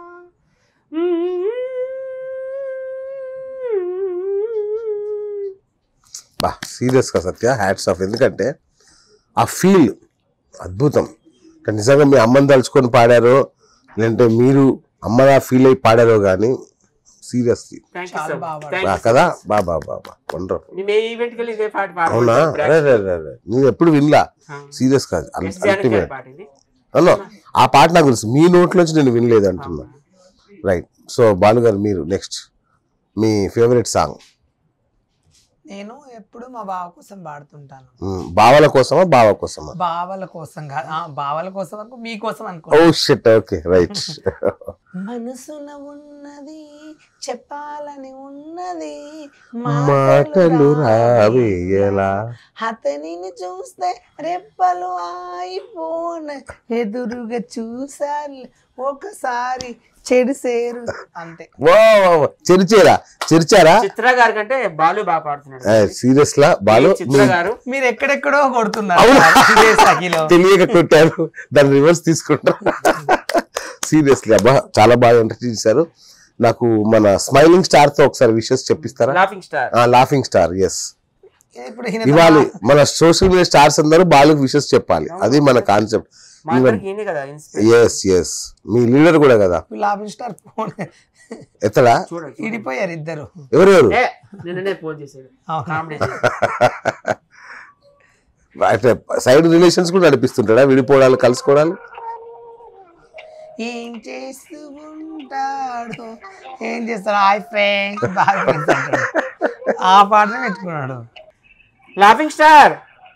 బా సీరియస్గా సత్య హ్యాట్స్ ఆఫ్ ఎందుకంటే ఆ ఫీల్ అద్భుతం కానీ నిజంగా మీ అమ్మని తలుచుకొని పాడారో లేదంటే మీరు అమ్మగా ఫీల్ అయి పాడారో కానీ సీరియస్లీ చాలా బాగా కదా బా బా బా బా వండర్ఫుల్ నేను ఏ ఈవెంట్ కి వెళ్ళి ఇదే పాట అవునా అరే అరే అరే అరే నేను ఎప్పుడు వినలా సీరియస్ కాదు అల్టిమేట్ పాట ఇది అన్నో ఆ పాట నాకు తెలుసు మీ నోట్లోంచి నేను వినలేదు అంటున్నా రైట్ సో బాలు గారు మీరు నెక్స్ట్ మీ ఫేవరెట్ సాంగ్ నేను ఎప్పుడు మా బావ కోసం పాడుతుంటాను ఉమ్, బావల కోసమా బావ కోసమా బావల కోసం కాదు ఆ, బావల కోసం అనుకో మీకోసం అనుకో ఓ షిట్ ఓకే రైట్ మనసున ఉన్నది చెప్పాలని ఉన్నది మాటలు రావేయలా అతనిని చూస్తే రెప్పలు ఆయిపోన ఎదురుగా చూసారు ఒకసారి చెడు సేరు అంతే వా చెరిచారా చెరిచారా చిత్ర గారి కంటే బాలు బాగా పాడుతున్నాడు సీరియస్ లా బాలు చిత్ర గారు మీరు ఎక్కడెక్కడో కొడుతున్నారు అవునా? ఇదే సఖిలో. తెలియక కొట్టారు దాని రివర్స్ తీసుకుంటారు సీరియస్లీ అబ్బా చాలా బాగా ఎంటర్టైన్ చేశారు నాకు మన స్మైలింగ్ స్టార్ తో ఒకసారి విషెస్ చెప్పిస్తారా laughing star laughing star yes ఇప్పుడు ఈయన ఇవ్వాలి మన సోషల్ మీడియా స్టార్స్ అందరూ బాలుకి విషెస్ చెప్పాలి అది మన కాన్సెప్ట్ మా ఇద్దరికి ఈయనే కదా ఇన్స్పిరేషన్ ఎస్ ఎస్ మీ లీడర్ కూడా కదా లాభింగ్ స్టార్ ఫోన్ ఎత్తడా చూడండి ఇడిపోయారు ఇద్దరు ఎవరెవరు ఏ నిన్ననే ఫోన్ చేశాడు అవునా? కామెడీ అంటే సైడ్ రిలేషన్స్ కూడా నడిపిస్తుంటాడా విడిపోవడాలు కలుసుకోవడాలు ఏం చేస్తూ ఉంటాడు ఏం చేస్తాడు హాయ్ ఫ్రెండ్స్ బాగా friends అంటాడు. ఆ పాటనే పెట్టుకున్నాడు లాఫింగ్ స్టార్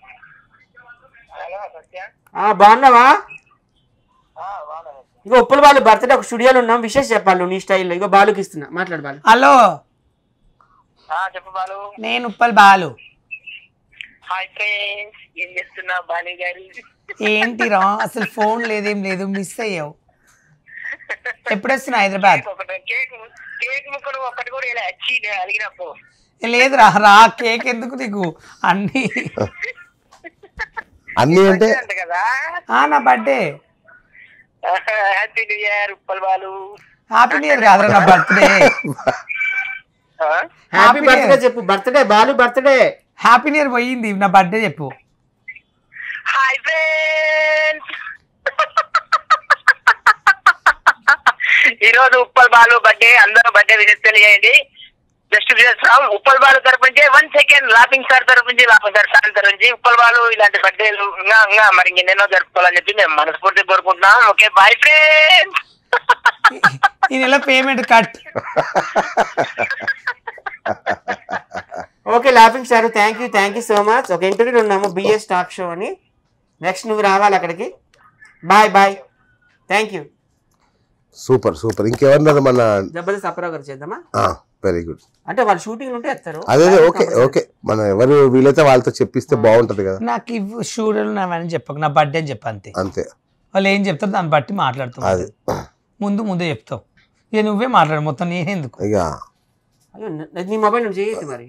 ఆ బాగున్నావా ఇగో ఉప్పుల బాలు బర్త్డే ఒక స్టూడియోలో ఉన్నాం విషయం చెప్పాలి నువ్వు నీ స్టైల్లో ఇగో బాలుకి ఇస్తున్నా మాట్లాడు బాలు హలో చెప్పు బాలు నేను ఉప్పల్ బాలు హాయ్ ఫ్రెండ్స్ ఏం చేస్తున్నా బాలు గారు ఏంటిరా అసలు ఫోన్ లేదేం లేదు మిస్ అయ్యావు ఎప్పుడు వస్తున్నా హైదరాబాద్ ఒకటి కేక్ కేక్ ముక్కలు ఒకటి కూడా ఇలా వచ్చి నేను అడిగినప్పుడు లేదురా రా కేక్ ఎందుకు నీకు అన్ని అన్ని అంటే అంట కదా ఆ నా birthday happy new year Uppal Balu happy new year కాదురా నా birthday happy Happy birthday New Year. చెప్పు birthday Balu birthday happy new year పోయింది నా బర్త్డే చెప్పు హాయ్ ఫ్రెండ్స్ ఈ రోజు ఉప్పల్ బాలు బర్త్డే అందరూ బర్త్డే విజయ్ తెలియజేయండి జస్ట్ విజయ్ ఫ్రమ్ ఉప్పల్ బాలు తరపు నుంచి వన్ సెకండ్ లాఫింగ్ సార్ తరపు నుంచి లాఫింగ్ సార్ సార్ తరపు నుంచి ఉప్పల్ బాలు ఇలాంటి బర్త్డేలు ఇంకా ఇంకా మరి ఇంకెన్నెన్నో జరుపుకోవాలని చెప్పి మేము మనస్ఫూర్తి కోరుకుంటున్నాం ఓకే బాయ్ ఫ్రెండ్స్ ఈ నెల payment cut okay laughing star thank you thank you so much ఒక ఇంటర్వ్యూలో ఉన్నాము బిఎస్ టాక్ షో అని నెక్స్ట్ నువ్వు రావాలి అక్కడికి bye bye thank you super super ఇంకెవరున్నారు మన జబర్దస్త్ అప్రావ్ గారు చేద్దామా వెరీ గుడ్ అంటే వాళ్ళు షూటింగ్ ఉంటే ఎత్తారు అదే ఓకే ఓకే మన ఎవరు వీలైతే వాళ్ళతో చెప్పిస్తే బాగుంటది కదా నాకు ఇవి షూడలు నావని చెప్పకు నా బర్త్డే అని చెప్పు అంతే అంతే వాళ్ళు ఏం చెప్తారు దాన్ని బట్టి మాట్లాడుతాం అది ముందు ముందే చెప్తావు ఇక నువ్వే మాట్లాడు మొత్తం నేనెందుకు ఇక అయ్యో న- నీ మొబైల్ నుంచి చేయొద్దు మరి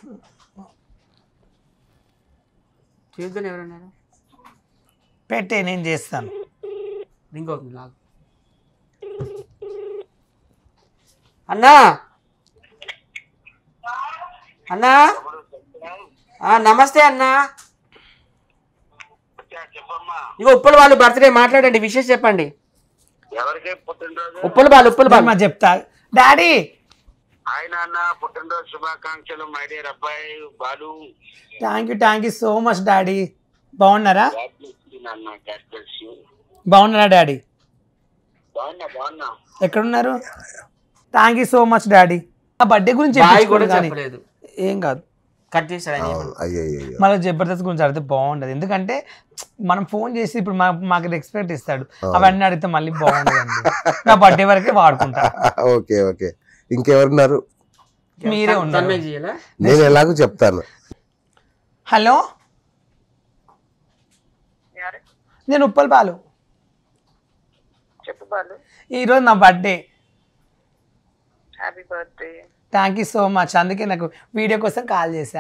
చేయొద్దని ఎవరన్నారు పెట్టే నేను చేస్తాను రింగ్ అవుతుంది లాగు అన్నా అన్నా ఆ, నమస్తే అన్నా చెప్పమ్మా ఇగో ఉప్పల వాళ్ళు బర్త్డే మాట్లాడండి విషయం చెప్పండి ఎవరికి పుట్టినరోజు ఉప్పల బాలు ఉప్పల బాలు మా చెప్తా డాడీ ఆయన అన్న పుట్టినరోజు శుభాకాంక్షలు మై డియర్ అబ్బాయి Balu thank you thank you so much daddy బాగున్నారా నాన్న గాడ్ బ్లెస్ యూ బాగున్నారా డాడీ బాగున్నా బాగున్నా ఎక్కడున్నారు thank you so much daddy ఆ బర్త్డే గురించి బాయ్ చెప్పించుకోండి కూడా కానీ చెప్పలేదు ఏం కాదు కట్ చేశాడు ఆయన అవును అయ్యో అయ్యో మళ్ళీ జబర్దస్త్ గురించి అడిగితే బాగుండదు ఎందుకంటే మనం ఫోన్ చేసి ఇప్పుడు మా మాకు రెస్పెక్ట్ ఇస్తాడు అవన్నీ అడిగితే మళ్ళీ బాగుండదండి నా బర్త్డే వరకే వాడుకుంటా ఓకే ఓకే ఇంకెవరున్నారు మీరే ఉన్నారు తన్మయ్ చేయాలా నేను ఎలాగో చెప్తాను హలో నేను ఉప్పల్ బాలు చెప్పు బాలు ఈరోజు నా birthday happy birthday thank you so much అందుకే నాకు వీడియో కోసం కాల్ చేశా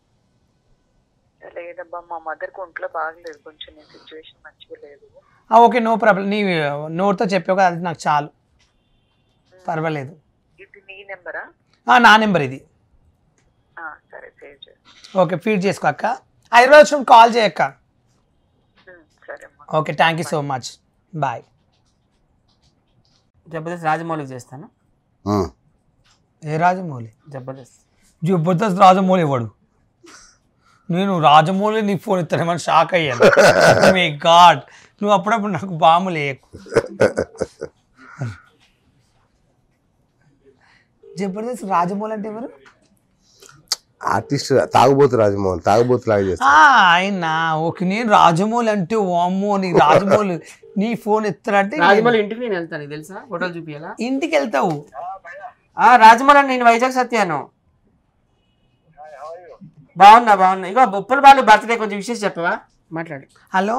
లేదబ్బా మా మదర్ కు ఒంట్లో బాగలేదు కొంచెం నీ సిచ్యువేషన్ మంచిగా లేదు ఆ, ఓకే నో ప్రాబ్లం నీ నోట్తో చెప్పావు కదా అది నాకు చాలు పర్వాలేదు ఇది నీ నెంబరా ఆ, నా నెంబర్ ఇది సరే సేవ్ చేసి ఓకే ఫీడ్ చేసుకో అక్క హైదరాబాద్ వచ్చినప్పుడు కాల్ చేయక్క సరే అమ్మా okay thank you so much bye Jabardasth రాజమౌళికి చేస్తాను ఉమ్. ఏ రాజమౌళి జబర్దస్త్ జబర్దస్త్ రాజమౌళి ఇవ్వడు నేను రాజమౌళి నీ ఫోన్ ఇస్తానేమని షాక్ అయ్యాను మీ గాడ్ నువ్వు అప్పుడప్పుడు నాకు బాము లేకు జబర్దస్త్ రాజమౌళి అంటే ఎవరు ఆర్టిస్ట్ తాగుబోతు రాజమోహన్ తాగుబోతు లాగా చేస్తాడు ఆ, ఆయన ఓకే నేను రాజమౌళి అంటే వామ్మో నీ రాజమౌళి నీ ఫోన్ ఎత్తారంటే రాజమౌళి ఇంటికి నేను వెళ్తాను నీకు తెలుసా ఫోటోలు చూపియాలా ఇంటికి వెళ్తావు ఆ రాజమౌళి నేను వైజాగ్ సత్యాను బాగున్నా బాగున్నా ఇగో ఉప్పల బాలు బర్త్డే కొంచెం విషయం చెప్పవా మాట్లాడు hello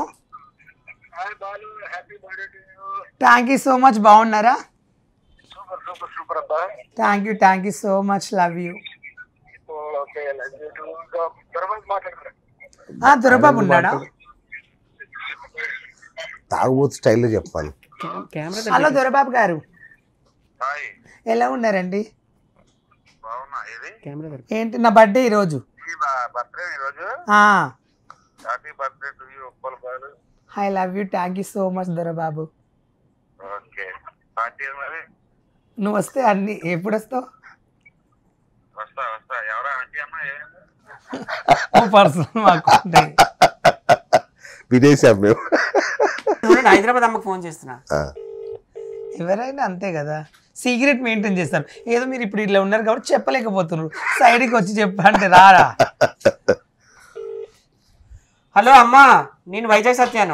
thank you so much బాగున్నారా సూపర్ సూపర్ సూపర్ అబ్బా thank you thank you so much love you okay తర్వాత మాట్లాడుతున్నా దొరబాబు ఉన్నాడా తాగుబోతు స్టైల్లో చెప్పాను కెమెరా హలో దొరబాబు గారు హాయ్ ఎలా ఉన్నారండి బాగున్నా ఇది కెమెరా ఏంటి నా బర్త్డే ఈరోజు ఈ బర్త్డే ఈరోజు happy birthday to you Uppal Balu I love you thank you so much Dorababu okay party మరి నువ్వు వస్తే అన్ని ఎప్పుడు వస్తావు వస్తా వస్తా ఎవరా ఆంటీ అమ్మా ఏమైంది పర్సనల్ మాకు ఉంటాయి. విదేశాం మేము చూడండి హైదరాబాద్ అమ్మకి ఫోన్ చేస్తున్నా ఆ, ఎవరైనా అంతే కదా సీక్రెట్ మెయింటైన్ చేస్తారు ఏదో మీరు ఇప్పుడు ఇట్లా ఉన్నారు కాబట్టి చెప్పలేకపోతున్నారు సైడ్కి వచ్చి చెప్పంటే రారా హలో అమ్మా నేను వైజాగ్ సత్యాను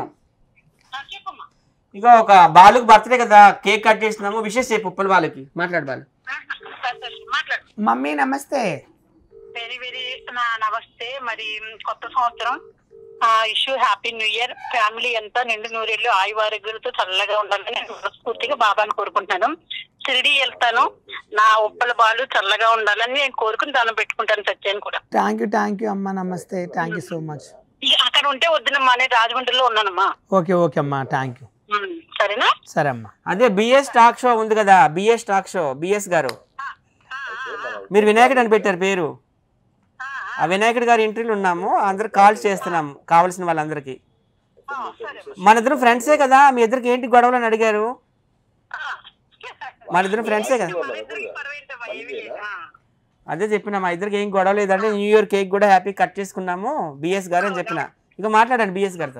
ఇగో ఒక బాలుకి బర్త్డే కదా కేక్ కట్ చేస్తున్నాము విషెస్ చెప్పు ఉప్పల బాలుకి మాట్లాడు బాలు మాట్లాడు మమ్మీ నమస్తే వెరీ వెరీ నా నమస్తే మరి కొత్త సంవత్సరం wish you happy new year family అంతా నిండు నూరేళ్ళు ఆయు ఆరోగ్యాలతో చల్లగా ఉండాలని నేను మనస్ఫూర్తిగా బాబాని కోరుకుంటున్నాను షిరిడి వెళ్తాను నా ఉప్పల బాలు చల్లగా ఉండాలని నేను కోరుకుని దానం పెట్టుకుంటాను సత్యాన్ని కూడా థ్యాంక్ యూ థ్యాంక్ యూ అమ్మా నమస్తే థ్యాంక్ యూ సో మచ్ ఇక అక్కడ ఉంటే వద్దునమ్మా నేను రాజమండ్రిలో ఉన్నానమ్మా ఓకే ఓకే అమ్మా థ్యాంక్ యూ ఉమ్, సరేనా సరే అమ్మా అదే బిఎస్ టాక్ షో ఉంది కదా బిఎస్ టాక్ షో బిఎస్ గారు మీరు వినాయకుడు అని పెట్టారు పేరు ఆ వినాయకుడు గారి ఇంటర్వ్యూలు ఉన్నాము అందరు కాల్ చేస్తున్నాం కావాల్సిన వాళ్ళందరికీ మన ఇద్దరు ఫ్రెండ్సే కదా మీ ఇద్దరికి ఏంటి గొడవలు అని అడిగారు మన ఇద్దరు ఫ్రెండ్సే కదా మన ఇద్దరికి పర్వాలేదమ్మా, ఏమీ లేదు. ఆ. అదే చెప్పిన మా ఇద్దరికి ఏం గొడవ లేదంటే న్యూ ఇయర్ కేక్ కూడా హ్యాపీ కట్ చేసుకున్నాము బిఎస్ గారు అని చెప్పిన ఇక మాట్లాడండి బిఎస్ గారితో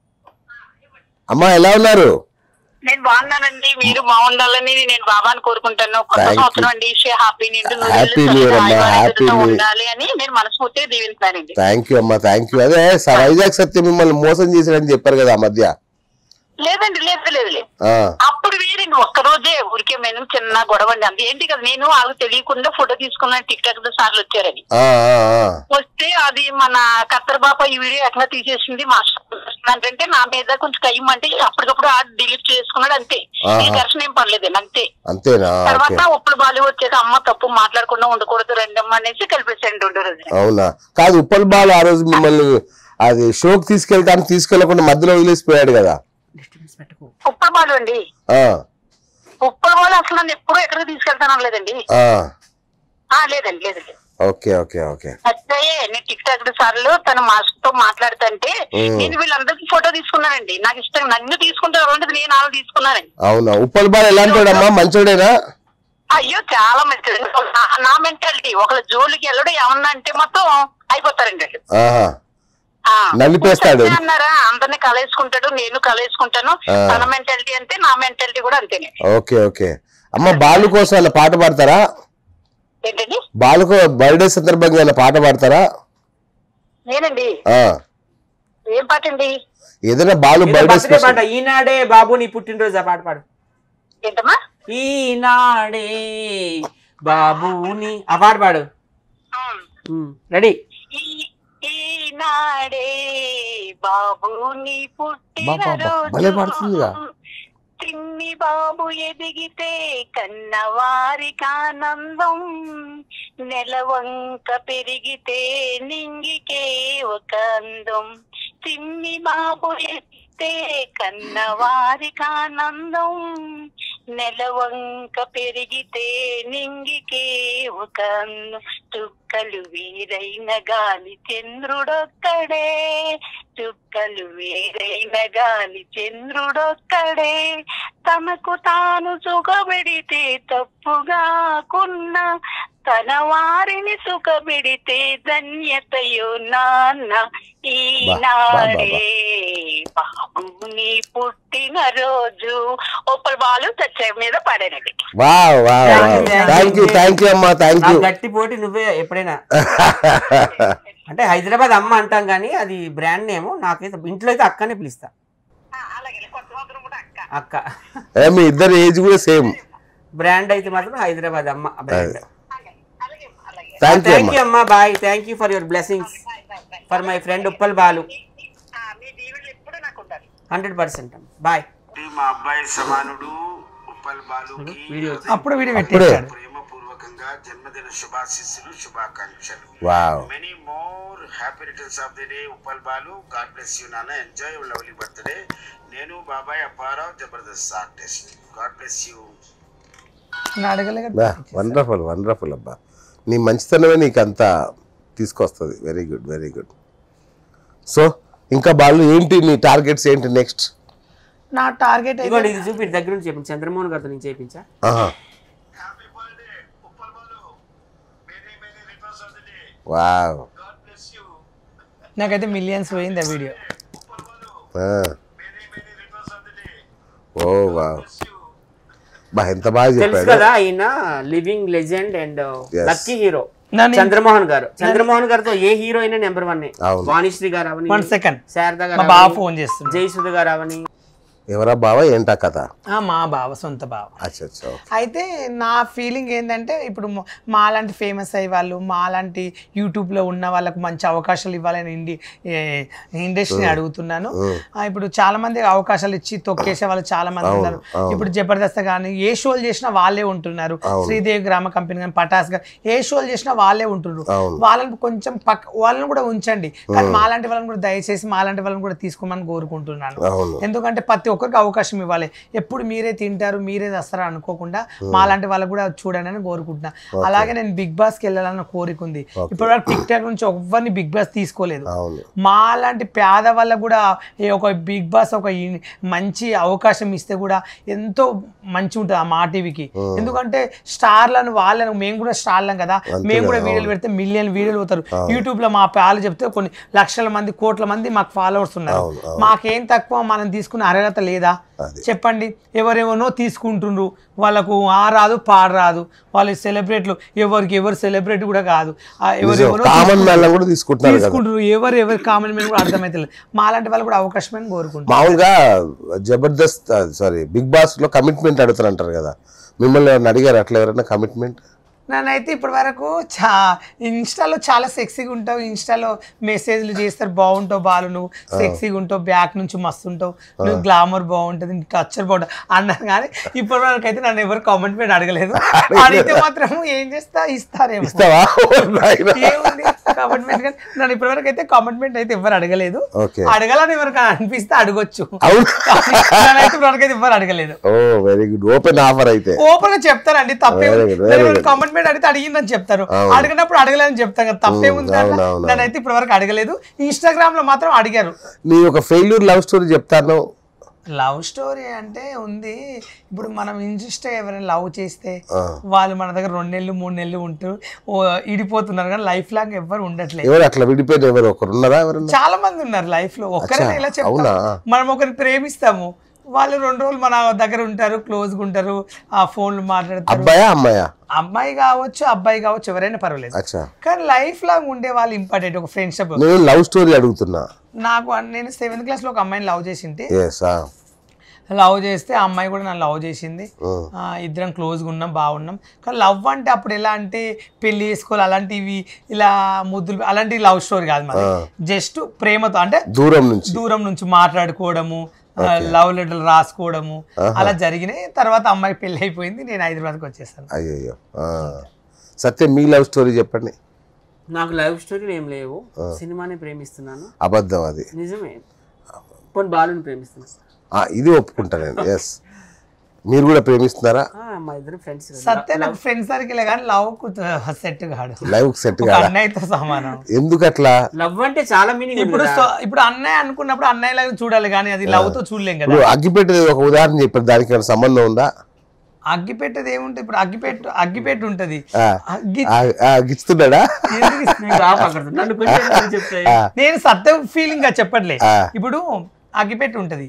అమ్మా ఎలా ఉన్నారు నేను బాగున్నానండి మీరు బాగుండాలని నేను బాబాని కోరుకుంటాను కొత్త Thank you. సంవత్సరం అండి హ్యాపీ నిండు నూరేళ్ళు Happy New Year చల్లగా అమ్మా, ఆయురారోగ్యంతో Happy New Year. ఉండాలి అని నేను మనస్ఫూర్తిగా దీవిస్తానండి థ్యాంక్ యూ అమ్మా థ్యాంక్ యూ అదే సార్ వైజాగ్ సత్యం మిమ్మల్ని మోసం చేశాడని చెప్పారు కదా ఆ మధ్య లేదండి లేదు లేదు లేదు ఆ, అప్పుడు వేరండి ఒక్క రోజే ఊరికే మేము చిన్న గొడవ అండి అంత ఏంటి కదా నేను వాళ్ళకి తెలియకుండా ఫోటో తీసుకున్నాను టిక్ టాక్ సార్లు వచ్చారని ఆ, ఆ, ఆ. వస్తే అది మన కత్తర్ బాప ఈ వీడియో ఎట్లా తీసేసింది మాస్టర్ అంటే నా మీద కొంచెం కయ్యం అంటే అప్పటికప్పుడు ఆ డిలీట్ చేసుకున్నాడు అంతే ఆహా. ఈ దర్శనం ఏం పర్లేదండి అంతే అంతేనా ఓకే తర్వాత ఉప్పుడు బాలి వచ్చాక అమ్మ తప్పు మాట్లాడకుండా ఉండకూడదు రెండమ్మ అనేసి కలిపేసాడు రెండు రోజులు అవునా కాదు ఉప్పల్ బాల్ ఆ రోజు మిమ్మల్ని అది షోకి తీసుకెళ్తాను తీసుకెళ్లకుండా మధ్యలో వదిలేసిపోయాడు కదా డిస్టర్బెన్స్ పెట్టుకో ఉప్పల బాలు అండి ఆ, ఉప్పల బాలు అసలు నన్ను ఎప్పుడూ ఎక్కడికి తీసుకెళ్తాను లేదండి ఆ. ఆ లేదండి లేదండి ఓకే ఓకే ఓకే అయితే నేను టిక్ టాక్ సార్లు తన మాస్టర్ తో మాట్లాడుతుంటే మ్మ్. నేను వీళ్ళందరికీ ఫోటో తీసుకున్నానండి నాకు ఇష్టం నన్ను తీసుకుంటారు అలాంటిది నేను వాళ్ళు తీసుకున్నానండి అవునా ఉప్పల్ బాల్ ఎలాంటివాడమ్మా మంచోడేనా అయ్యో చాలా మంచిది నా- నా మెంటాలిటీ ఒకళ్ళ జోలికి వెళ్ళడం ఏమన్నా అంటే మొత్తం అయిపోతారండి వాళ్ళు. ఆహా ఆ. నలిపేస్తాడు. సత్య అన్నారా అందరిని కలేసుకుంటాడు నేను కలేసుకుంటాను ఆ. తన మెంటాలిటీ అంతే నా మెంటాలిటీ కూడా అంతేనే ఓకే ఓకే అమ్మ బాలు కోసం అలా పాట పాడతారా ఏంటండి బాలుకు బర్త్డే సందర్భంగా ఏమైనా పాట పాడతారా నేనండి ఆ, ఏం పాట అండి ఏదైనా బాలు ఏదో బర్త్డే బర్త్డే పాట స్పెషల్ ఈనాడే బాబు నీ పుట్టినరోజు ఆ పాట పాడు ఏంటమ్మా ఈనాడే బాబుని ఆ పాట పాడు రెడీ ఈ- ఈనాడే బాబుని బాబా, భలే పాడుతుందిగా. పుట్టినరోజు చిన్ని బాబు ఎదిగితే కన్నవారికి ఆనందం నెలవంక పెరిగితే నింగికే ఒక అందం చిన్ని బాబు ఎదిగితే కన్నవారికి ఆనందం నెలవంక పెరిగితే నింగికే ఒక అందం చుక్కలు వీరైన గాలి చంద్రుడొక్కడే చుక్కలు వేరైన గాలి చంద్రుడొక్కడే తనకు తాను సుఖపెడితే తప్పుగాకున్న తన వారిని సుఖపెడితే ధన్యతయో నాన్న ఈనాడే బాబు నీ పుట్టిన రోజు ఓపల్ బాలు చచ్చ మీద పడేనండి వా వా Thank you, thank thank you you. Thank you అమ్మా థ్యాంక్ నాకు యూ గట్టి పోటీ నువ్వే ఎప్పుడైనా అంటే హైదరాబాద్ అమ్మ అంటాం కానీ అది బ్రాండ్ నేమ్ నాకైతే ఇంట్లో అయితే అక్కనే పిలుస్తా అలాగే కొత్త సంవత్సరం కూడా అక్క అక్క ఏ, మీ ఇద్దరు ఏజ్ కూడా సేమ్ బ్రాండ్ అయితే మాత్రం హైదరాబాద్ అమ్మ బ్రాండ్ అలాగే అలాగే థ్యాంక్ యూ థ్యాంక్ అమ్మా యూ అమ్మా bye thank you for your blessings for my friend Uppal Balu ఆ, మీ దీవెనలు ఎప్పుడు నాకు ఉండాలి హండ్రెడ్ పర్సెంట్ బాయ్ మా అబ్బాయి సమానుడు ఉప్పల్ బాలుకి వీడియో అప్పుడు వీడియో అప్పుడే పెట్టేశాడు ప్రేమపూర్వకంగా జన్మదిన శుభాశీస్సులు శుభాకాంక్షలు wow many more happy returns of the day Uppal Balu god bless you నాన్న ఎంజాయ్ యువర్ లవ్లీ బర్త్డే నేను బాబాయ్ Apparao Jabardasth artist god bless you నేను అడగలే కదా. వండర్ఫుల్ వండర్ఫుల్ అబ్బా నీ మంచితనమే నీకు అంతా తీసుకొస్తుంది very good very good so ఇంకా బాలు ఏంటి నీ టార్గెట్స్ ఏంటి నెక్స్ట్ నా టార్గెట్ అయితే ఇదిగోండి ఇది చూపి దగ్గర నుంచి చెప్పించి చంద్రమోహన్ గారితో నేను చేయించా happy birthday Uppal Balu many many returns of the day wow god bless you నాకైతే మిలియన్స్ పోయింది ఆ వీడియో ఉప్పల్ బాలు ఆ, many many returns of the day oh wow బా ఎంత బాగా తెలుసు చెప్పాడు కదా ఆయన living legend and Yes. Lucky hero నన్ను- చంద్రమోహన్ గారు చంద్రమోహన్ గారితో ఏ హీరో అయినా నెంబర్ వన్ అవును. వాణిశ్రీ గారు అవని వన్ సెకండ్ శారదా మా గారు బావ అవని, ఫోన్ చేస్తుంది జయసుధ గారు అవని ఎవరా బావా ఏంటా కథ ఆ, మా బావ సొంత బావ అచ్చా అచ్చా అయితే నా ఫీలింగ్ ఏంటంటే ఇప్పుడు మ- మాలాంటి ఫేమస్ అయ్యే వాళ్ళు మాలాంటి యూట్యూబ్లో ఉన్న వాళ్ళకు మంచి అవకాశాలు ఇవ్వాలని ఇండి ఇండస్ట్రీని అడుగుతున్నాను ఆ, ఇప్పుడు చాలా మంది అవకాశాలు ఇచ్చి తొక్కేసే వాళ్ళు చాలా మంది ఉన్నారు ఇప్పుడు జబర్దస్త్ కానీ ఏ షోలు చేసినా వాళ్ళే ఉంటున్నారు శ్రీదేవి గ్రామ కంపెనీ కానీ పటాస్ కానీ ఏ షోలు చేసినా వాళ్ళే ఉంటున్నారు అవును. వాళ్ళని కొంచెం పక్క వాళ్ళని కూడా ఉంచండి కానీ మాలాంటి వాళ్ళని కూడా దయచేసి మాలాంటి వాళ్ళని కూడా తీసుకోమని కోరుకుంటున్నాను అవును ఎందుకంటే ప్రతి ఒక్కరికి అవకాశం ఇవ్వాలి ఎప్పుడు మీరే తింటారు మీరే వస్తారా అనుకోకుండా మాలాంటి వాళ్ళకు కూడా చూడండి అని కోరుకుంటున్నా అలాగే నేను బిగ్ బాస్కి వెళ్ళాలన్న కోరిక ఉంది ఇప్పుడు వరకు టిక్ టాక్ నుంచి ఎవరిని బిగ్ బాస్ తీసుకోలేదు అవును మాలాంటి పేద వాళ్ళకు కూడా ఈ ఒక బిగ్ బాస్ ఒక ఈ- మంచి అవకాశం ఇస్తే కూడా ఎంతో మంచి ఉంటుంది ఆ మా టీవీకి ఎందుకంటే స్టార్లను వాళ్ళను మేము కూడా స్టార్లం కదా మేము కూడా వీడియోలు పెడితే మిలియన్ వీడియోలు అవుతారు యూట్యూబ్ లో మా పాలు చెప్తే కొన్ని లక్షల మంది కోట్ల మంది మాకు ఫాలోవర్స్ ఉన్నారు అవును, అవును. మాకేం తక్కువ మనం తీసుకునే అర్హత లేదా అది. చెప్పండి ఎవరెవరో తీసుకుంటుండ్రు వాళ్ళకు ఆ రాదు పాడ రాదు వాళ్ళు సెలబ్రేట్లు ఎవరికి ఎవరు సెలబ్రేట్ కూడా కాదు ఆ ఎవరెవరో కామన్ తీసుకుంటారు. మ్యాన్ కూడా తీసుకుంటున్నారు కదా తీసుకుంటారు ఎవరు ఎవరు కామన్ మ్యాన్ కూడా అర్థమైతే మాలాంటి వాళ్ళు కూడా అవకాశం అని కోరుకుంటారు మామూలుగా జబర్దస్త్ సారీ బిగ్ బాస్ లో కమిట్మెంట్ అడుగుతారంటారు కదా మిమ్మల్ని ఎవరైనా అడిగారు అట్లా ఎవరైనా కమిట్మెంట్ నన్నైతే ఇప్పటి వరకు చా ఇన్స్టాలో చాలా సెక్సీగా ఉంటావు ఇన్స్టాలో మెసేజ్లు చేస్తారు బాగుంటావు బాలు నువ్వు సెక్సీగా ఉంటావు బ్యాక్ నుంచి మస్తు ఉంటావు నువ్వు గ్లామర్ బాగుంటుంది టచ్చర్ బాగుంటుంది అన్నారు కానీ ఇప్పటి వరకు అయితే నన్ను ఎవరు కామెంట్మెంట్ అడగలేదు అడిగితే మాత్రం ఏం చేస్తా ఇస్తారేమో ఇస్తావా నాయనా. ఏముంది కామెంట్మెంట్ కానీ నన్ను ఇప్పటి వరకు అయితే కామెంట్మెంట్ అయితే ఎవరు అడగలేదు ఓకే అడగాలని ఎవరికి అనిపిస్తే అడగొచ్చు అవును నన్నైతే ఇప్పటి వరకు అయితే ఎవరు అడగలేదు oh very good open offer అయితే ఓపెన్ గా చెప్తారండి తప్పే Very good, very good. కామెంట్మెంట్ అడిగితే అడిగిందని చెప్తారు అవును. అడిగినప్పుడు అడగలేదని చెప్తాను కదా తప్పేముంది అవును, దాంట్లో? అవును, నన్నైతే ఇప్పటి వరకు అడగలేదు ఇన్స్టాగ్రామ్ లో మాత్రం అడిగారు నీ ఒక ఫెయిల్యూర్ లవ్ స్టోరీ చెప్తాను లవ్ స్టోరీ అంటే ఉంది ఇప్పుడు మనం ఇన్స్టా ఎవరైనా లవ్ చేస్తే వాళ్ళు మన దగ్గర రెండు నెలలు మూడు నెలలు ఉంటారు ఓ ఇడిపోతున్నారు కానీ లైఫ్ లాంగ్ ఎవరు ఉండట్లేదు ఎవరు అట్లా విడిపోయిన ఎవరు ఒకరు ఉన్నారా ఎవరన్నా చాలా మంది ఉన్నారు లైఫ్ లో ఒక్కరైనా అచ్చా, ఇలా చెప్తాం అవునా? మనం ఒకరిని ప్రేమిస్తాము వాళ్ళు రెండు రోజులు మన దగ్గర ఉంటారు క్లోజ్గా ఉంటారు ఆ ఫోన్లు మాట్లాడతారు అబ్బాయా అమ్మాయా అమ్మాయి కావచ్చు అబ్బాయి కావచ్చు ఎవరైనా పర్వాలేదు అచ్చా కానీ లైఫ్ లాంగ్ ఉండే వాళ్ళు ఇంపార్టెంట్ ఒక ఫ్రెండ్షిప్ నేను లవ్ స్టోరీ అడుగుతున్నా నాకు అన్- నేను సెవెంత్ క్లాస్ లో ఒక అమ్మాయిని లవ్ చేసింది ఎస్ లవ్ చేస్తే ఆ అమ్మాయి కూడా నన్ను లవ్ చేసింది ఆ, ఇద్దరం క్లోజ్గా ఉన్నాం బాగున్నాం కానీ లవ్ అంటే అప్పుడు ఎలా అంటే పెళ్లి చేసుకోవాలి అలాంటివి ఇలా ముద్దులు అలాంటి లవ్ స్టోరీ కాదు మరి జస్ట్ ప్రేమతో అంటే దూరం నుంచి దూరం నుంచి మాట్లాడుకోవడము లవ్ లెటర్లు రాసుకోవడము అలా జరిగినాయి తర్వాత అమ్మాయి పెళ్లి అయిపోయింది నేను హైదరాబాద్కి వచ్చేసాను అయ్యయ్యో ఆ. సత్యం మీ లవ్ స్టోరీ చెప్పండి నాకు లైవ్ స్టోరీలు ఏం లేవు సినిమాని ప్రేమిస్తున్నాను అబద్ధం అది నిజమే పోనీ బాలుని ప్రేమిస్తున్నాను ఆ, ఇది ఒప్పుకుంటా నేను ఎస్ మీరు కూడా ప్రేమిస్తున్నారా ఆ, మా ఇద్దరు ఫ్రెండ్స్ సత్య నాకు ఫ్రెండ్ సర్కిల్ కానీ లవ్ సెట్ కాడు లైవ్ సెట్ ఒక కాదా అన్నయ్యతో సమానం ఎందుకు అట్లా లవ్ అంటే చాలా మీనింగ్ ఇప్పుడు సో- ఇప్పుడు అన్నయ్య అనుకున్నప్పుడు అన్నయ్య లాగా చూడాలి కానీ అది లవ్ తో చూడలేం కదా ఇప్పుడు అగ్గిపెట్టేది ఒక ఉదాహరణ చెప్పారు దానికి ఏమైనా సంబంధం ఉందా అగ్గిపెట్టేది ఏముంటుంది ఇప్పుడు అగ్గిపెట్టు అగ్గిపెట్టు ఉంటది ఆ. అగ్గి ఆ, ఆ, గిచ్చుతున్నాడా ఎందుకు ఇస్త- నన్ను కొంచెం చెప్తాయి నేను సత్యం ఫీలింగ్ గా చెప్పట్లే ఆ. ఇప్పుడు అగ్గిపెట్టి ఉంటుంది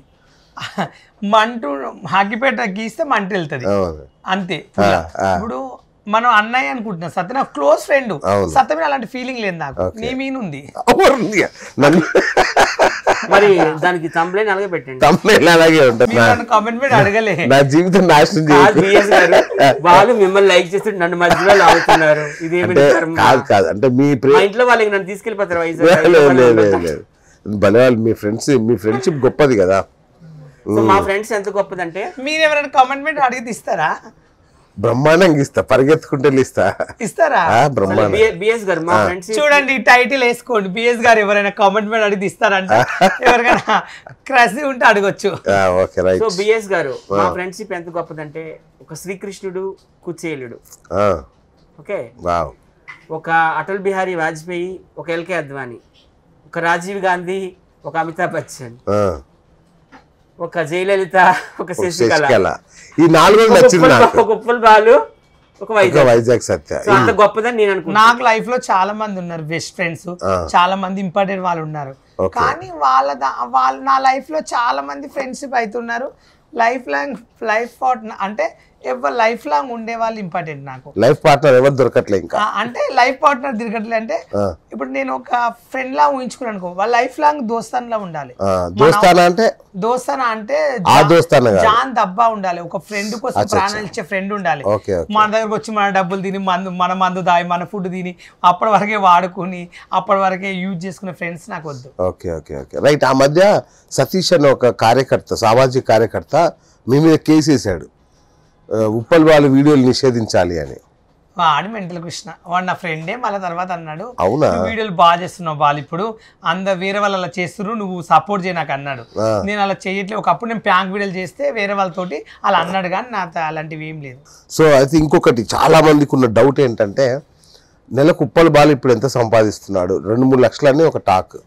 మంటు అగ్గిపెట్ట గీస్తే మంట వెళ్తుంది అవును అంతే ఆ, ఆ. ఇప్పుడు మనం అన్నయ్య అనుకుంటున్నాం సత్య నా క్లోజ్ ఫ్రెండ్ అవును. సత్య మీద అలాంటి ఫీలింగ్ లేదు నాకు Okay. నీ మీన ఉంది అవును. నన్ను మరి దానికి కంప్లైంట్ అలాగే పెట్టండి thumbnail అలాగే ఉంటుంది మీరు నా- నన్ను కామెంట్ మీద అడగలే నా జీవితం నాశనం కాదు చేసి బిఎస్ గారు వాళ్ళు మిమ్మల్ని లైక్ చేస్తుంటే నన్ను మధ్యలో లాగుతున్నారు ఇదేమిటి అంటే కర్మ? కాదు కాదు అంటే మీ మా ప్రే ఇంట్లో వాళ్ళకి నన్ను తీసుకెళ్ళిపోతారు వైజాగ్ లేదు లేదు లేదు లేదు భలే వాళ్ళు మీ ఫ్రెండ్స్ మీ ఫ్రెండ్షిప్ గొప్పది కదా సో మా ఫ్రెండ్స్ ఎంత గొప్పదంటే మీరు ఎవరైనా కామెంట్ మీద అడిగితే ఇస్తారా బ్రహ్మాండంగా ఇస్తా పరిగెత్తుకుంటే ఇస్తా ఇస్తారా ఆ, బ్రహ్మాండం బిఎస్ గారు మా ఫ్రెండ్స్ చూడండి ఈ టైటిల్ వేసుకోండి బిఎస్ గారు ఎవరైనా కామెంట్ మీద అడిగితే ఇస్తారంట ఎవరికైనా క్రష్ ఉంటే అడగొచ్చు ఆ, ఓకే రైట్ సో బిఎస్ గారు మా ఫ్రెండ్షిప్ ఎంత గొప్పదంటే ఒక శ్రీకృష్ణుడు కుచేలుడు ఆ, ఓకే వావ్ ఒక అటల్ బిహారీ వాజ్పేయి ఒక ఎల్కే అద్వానీ ఒక రాజీవ్ గాంధీ ఒక అమితాబ్ బచ్చన్ ఆ, ఒక జయలలిత ఒక ఒక శశికళ శశికళ ఈ నాలుగు ఒక నచ్చింది ఉప్పల్ నాకు ఒక ఉప్పల్ బాలు ఒక ఇంకా వైజాగ్ వైజాగ్ సత్య సో అంత గొప్పదని నేను అనుకుంటున్నాను నాకు లైఫ్ లో చాలా మంది ఉన్నారు బెస్ట్ ఫ్రెండ్స్ చాలా మంది ఇంపార్టెంట్ వాళ్ళు ఉన్నారు Okay. కానీ వాళ్ళ దా- వాళ్ళ నా లైఫ్ లో చాలా మంది ఫ్రెండ్షిప్ అవుతున్నారు లైఫ్ లాంగ్ లైఫ్ పార్ట్నర్ అంటే ఎవరు లైఫ్ లాంగ్ ఉండే వాళ్ళు ఇంపార్టెంట్ నాకు లైఫ్ పార్ట్నర్ ఎవరు దొరకట్లే ఇంకా ఆ, అంటే లైఫ్ పార్ట్నర్ తిరగట్లే అంటే ఆ. ఇప్పుడు నేను ఒక ఫ్రెండ్ లా ఊహించుకున్నాను అనుకో వాళ్ళ లైఫ్ లాంగ్ దోస్తాన్లా ఉండాలి ఆ, దోస్తానా అంటే దోస్తానా అంటే ఆ జా- దోస్తానా కాదు. జాన్ దబ్బా ఉండాలి ఒక ఫ్రెండ్ కోసం అచ్చా, ప్రాణాలు ఇచ్చే ఫ్రెండ్ ఉండాలి ఓకే ఓకే మన దగ్గరకు వచ్చి మన డబ్బులు తిని మందు మన మందు దాయి మన ఫుడ్ తిని అప్పటి వరకే వాడుకుని అప్పటి వరకే యూజ్ చేసుకునే ఫ్రెండ్స్ నాకు వద్దు ఓకే ఓకే ఓకే రైట్ ఆ మధ్య సతీష్ అనే ఒక కార్యకర్త సామాజిక కార్యకర్త మీ మీద కేసు వేసాడు ఆ, ఉప్పల్ వాళ్ళు వీడియోలు నిషేధించాలి అని వాడు మెంటల్ కృష్ణ వాడు నా ఫ్రెండే మళ్ళీ తర్వాత అన్నాడు అవునా? "నువ్వు వీడియోలు బాగా చేస్తున్నావు వాళ్ళు ఇప్పుడు అంద వేరే వాళ్ళు అలా చేస్తున్నారు నువ్వు సపోర్ట్ చేయ నాకు అన్నాడు ఆ. నేను అలా చేయట్లేదు ఒకప్పుడు నేను ప్యాంక్ వీడియోలు చేస్తే వేరే వాళ్ళతోటి అలా అన్నాడు కానీ నాతో అలాంటివి ఏం లేదు సో అయితే ఇంకొకటి చాలా మందికి ఉన్న డౌట్ ఏంటంటే నెలకు ఉప్పల్ బాలు ఇప్పుడు ఎంత సంపాదిస్తున్నాడు రెండు మూడు లక్షలని ఒక టాక్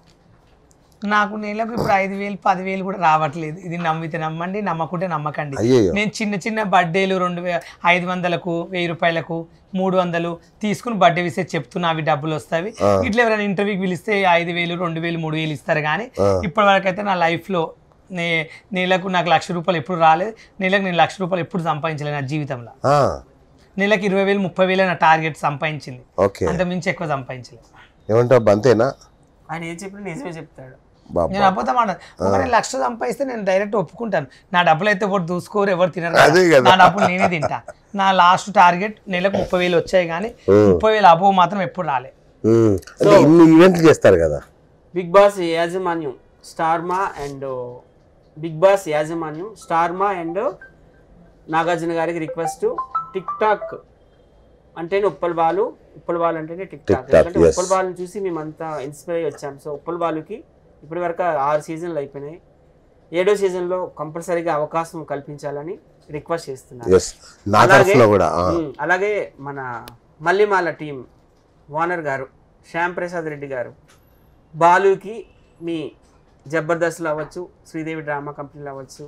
నాకు నెలకు ఇప్పుడు ఐదు వేలు పదివేలు కూడా రావట్లేదు ఇది నమ్మితే నమ్మండి నమ్మకుంటే నమ్మకండి అయ్యయ్యో. నేను చిన్న చిన్న బర్త్డేలు రెండు వే ఐదు వందలకు వెయ్యి రూపాయలకు మూడు వందలు తీసుకుని బర్త్డే విసే చెప్తున్నా అవి డబ్బులు వస్తాయి ఇట్లా ఎవరైనా ఇంటర్వ్యూకి పిలిస్తే ఐదు వేలు రెండు వేలు మూడు వేలు ఇస్తారు కానీ ఇప్పటి వరకు అయితే నా లైఫ్లో నే నెలకు నాకు లక్ష రూపాయలు ఎప్పుడు రాలేదు నెలకు నేను లక్ష రూపాయలు ఎప్పుడు సంపాదించలేదు నా జీవితంలో ఆ, నెలకు ఇరవై వేలు ముప్పై వేలు నా టార్గెట్ సంపాదించింది ఓకే అంత మించి ఎక్కువ సంపాదించలేదు ఏమంటావు అంతేనా ఆయన ఏం చెప్పినా నిజమే చెప్తాడు బాబా నేను అబద్ధం మాట ఒక నేను లక్ష సంపాదిస్తే నేను డైరెక్ట్ ఒప్పుకుంటాను నా డబ్బులు అయితే ఎవరు దూసుకోరు ఎవరు తినరు అదే కదా. కదా. నా డబ్బులు నేనే తింటా నా లాస్ట్ టార్గెట్ నెలకు ముప్పై వేలు వచ్చాయి కానీ ముప్పై వేలు అబో మాత్రం ఎప్పుడు రాలే ఉమ్, అంటే ఇన్ని ఈవెంట్లు చేస్తారు కదా బిగ్ బాస్ యాజమాన్యం స్టార్మా అండ్ బిగ్ బాస్ యాజమాన్యం స్టార్మా అండ్ నాగార్జున గారికి రిక్వెస్ట్ టిక్ టాక్ అంటేనే ఉప్పల్ బాలు ఉప్పల్ బాలు అంటేనే టిక్ టాక్ TikTok, ఎందుకంటే yes. ఉప్పల్ బాలుని చూసి మేమంతా ఇన్స్పైర్ అయ్యి వచ్చాం సో ఉప్పల్ బాలుకి ఇప్పటి వరకు ఆరు సీజన్లు అయిపోయినాయి ఏడో సీజన్లో కంపల్సరీగా అవకాశం కల్పించాలని రిక్వెస్ట్ చేస్తున్నాను ఎస్ నా అలాగే తరఫున కూడా ఆ, ఉమ్, అలాగే మన మల్లిమాల టీం వానర్ గారు శ్యామ్ ప్రసాద్ రెడ్డి గారు బాలుకి మీ జబర్దస్త్లో అవ్వచ్చు శ్రీదేవి డ్రామా కంపెనీలో అవ్వచ్చు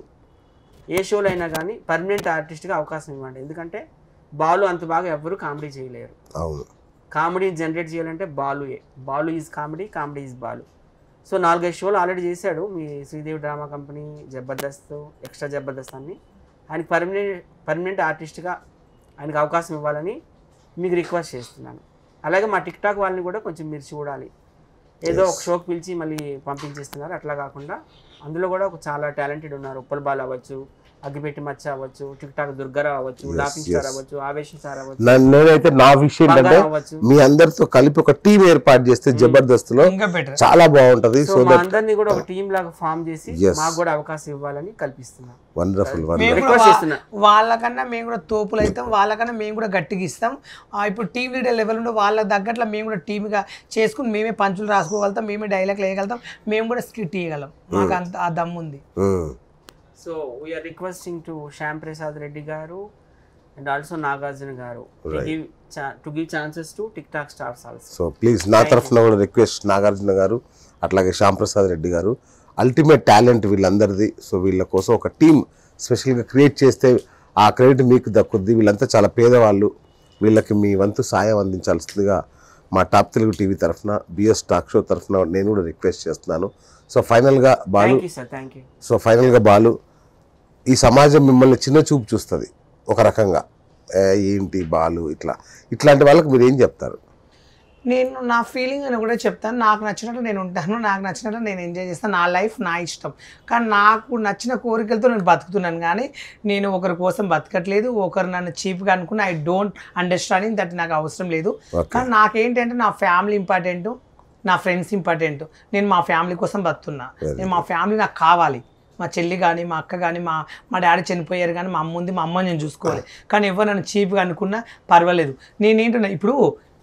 ఏ షోలో అయినా కానీ పర్మనెంట్ ఆర్టిస్ట్గా అవకాశం ఇవ్వండి ఎందుకంటే బాలు అంత బాగా ఎవ్వరూ కామెడీ చేయలేరు అవును కామెడీని జనరేట్ చేయాలంటే బాలుయే Balu is comedy comedy is Balu so నాలుగైదు షోలు ఆల్రెడీ చేశాడు మీ Sridevi drama company Jabardasth extra Jabardasth అన్ని ఆయనకి పర్మనెంట్ పర్మనెంట్ ఆర్టిస్ట్గా ఆయనకు అవకాశం ఇవ్వాలని మీకు రిక్వెస్ట్ చేస్తున్నాను అలాగే మా టిక్ టాక్ వాళ్ళని కూడా కొంచెం మీరు చూడాలి ఏదో ఒక షోకి పిలిచి మళ్ళీ పంపించేస్తున్నారు అట్లా కాకుండా అందులో కూడా ఒక చాలా టాలెంటెడ్ ఉన్నారు ఉప్పల్ బాల్ అవ్వచ్చు అగ్గిపెట్టి మచ్చ అవ్వచ్చు టిక్ టాక్ దుర్గారావు అవ్వచ్చు లాఫింగ్ స్టార్ yes. అవ్వచ్చు ఆవేశం స్టార్ అవ్వచ్చు నా- నేనైతే నా విషయం ఏంటంటే బంగారం అవ్వచ్చు మీ అందరితో కలిపి ఒక టీం ఏర్పాటు చేస్తే జబర్దస్త్ లో ఇంకా బెటర్ చాలా బాగుంటది సో సో మా దట్ అందరినీ కూడా ఒక టీం లాగా ఫామ్ చేసి Yes. మాకు కూడా అవకాశం ఇవ్వాలని కల్పిస్తున్నాం వండర్ఫుల్ మేము వండర్ఫుల్ కూడా Request వా- చేస్తున్నా. వాళ్ళకన్నా మేము కూడా తోపులు అవుతాం వాళ్ళకన్నా మేము కూడా గట్టిగా ఇస్తాం ఆ, ఇప్పుడు టీం లీడర్ లెవెల్ ఉంటే వాళ్ళ తగ్గట్ల మేము కూడా టీమ్గా చేసుకుని మేమే పంచులు రాసుకోగలుగుతాం మేమే డైలాగ్ వేయగలుగుతాం మేము కూడా స్కిట్ ఇవ్వగలం మాకు అంత ఆ దమ్ము ఉంది so we are requesting to Shyam Prasad Reddy గారు అండ్ ఆల్సో నాగార్జున గారు give to give chances to tik tok stars also so please నా తరఫున కూడా రిక్వెస్ట్ నాగార్జున గారు అట్లాగే శ్యామ్ ప్రసాద్ రెడ్డి గారు అల్టిమేట్ టాలెంట్ వీళ్ళందరిది సో వీళ్ళ కోసం ఒక టీం స్పెషల్గా క్రియేట్ చేస్తే ఆ క్రెడిట్ మీకు దక్కుద్ది వీళ్ళంతా చాలా పేదవాళ్ళు వీళ్ళకి మీ వంతు సాయం అందించాల్సిందిగా మా టాప్ తెలుగు టీవీ తరఫున బిఎస్ టాక్ షో తరఫున నేను కూడా రిక్వెస్ట్ చేస్తున్నాను సో ఫైనల్గా Balu thank you sir thank you so ఫైనల్గా బాలు ఈ సమాజం మిమ్మల్ని చిన్న చూపు చూస్తుంది ఒక రకంగా ఏ, ఏంటి బాలు ఇట్లా ఇట్లాంటి వాళ్ళకి మీరు ఏం చెప్తారు నేను నా ఫీలింగ్ అని కూడా చెప్తాను నాకు నచ్చినట్టు నేను ఉంటాను నాకు నచ్చినట్టు నేను ఎంజాయ్ చేస్తాను నా లైఫ్ నా ఇష్టం కానీ నాకు నచ్చిన కోరికలతో నేను బతుకుతున్నాను కానీ నేను ఒకరి కోసం బతకట్లేదు ఒకరు నన్ను చీప్గా అనుకుని ఐ డోంట్ అండర్స్టాండింగ్ దట్ నాకు అవసరం లేదు Okay. కానీ నాకేంటంటే నా ఫ్యామిలీ ఇంపార్టెంట్ నా ఫ్రెండ్స్ ఇంపార్టెంట్ నేను మా ఫ్యామిలీ కోసం బతుకుతున్నా నేను మా ఫ్యామిలీ నాకు కావాలి మా చెల్లి కానీ మా అక్క కానీ మా మా డాడీ చనిపోయారు కానీ మా అమ్మ ఉంది మా అమ్మ నేను చూసుకోవాలి కానీ ఎవరు నన్ను చీప్గా అనుకున్నా పర్వాలేదు నేనేంటున్నా ఇప్పుడు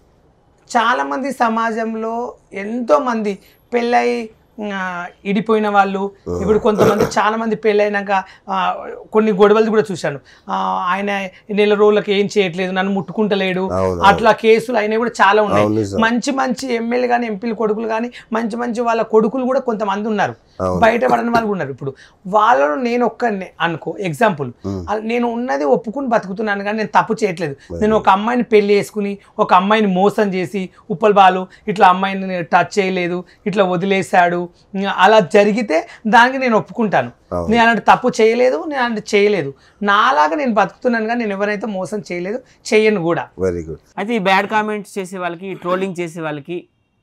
చాలామంది సమాజంలో ఎంతోమంది పెళ్ళై ఆ, ఇడిపోయిన వాళ్ళు ఇప్పుడు కొంతమంది చాలా మంది పెళ్ళైనాక ఆ, కొన్ని గొడవలు కూడా చూశాను ఆ, ఆయన నెల రోజులకు ఏం చేయట్లేదు నన్ను ముట్టుకుంటలేడు అవును, అట్లా కేసులు అయినవి కూడా చాలా అవును, ఉన్నాయి నిజం. మంచి మంచి ఎమ్మెల్యే కానీ ఎంపీలు కొడుకులు కానీ మంచి మంచి వాళ్ళ కొడుకులు కూడా కొంతమంది ఉన్నారు అవును. బయట పడని వాళ్ళు ఉన్నారు ఇప్పుడు వాళ్ళలో నేను ఒక్కనే అనుకో ఎగ్జాంపుల్ నేను ఉన్నది ఒప్పుకుని బతుకుతున్నాను కానీ నేను తప్పు చేయట్లేదు నేను ఒక అమ్మాయిని పెళ్లి చేసుకుని ఒక అమ్మాయిని మోసం చేసి ఉప్పల్ బాలు ఇట్లా అమ్మాయిని టచ్ చేయలేదు ఇట్లా వదిలేశాడు ఇంకా అలా జరిగితే దానికి నేను ఒప్పుకుంటాను అవును. నేను అలాంటి తప్పు చేయలేదు నేను అలాంటి చేయలేదు నాలాగా నేను బతుకుతున్నాను కానీ నేను ఎవరైతే మోసం చేయలేదు చేయను కూడా వెరీ గుడ్ అయితే ఈ బ్యాడ్ కామెంట్స్ చేసే వాళ్ళకి ట్రోలింగ్ చేసే వాళ్ళకి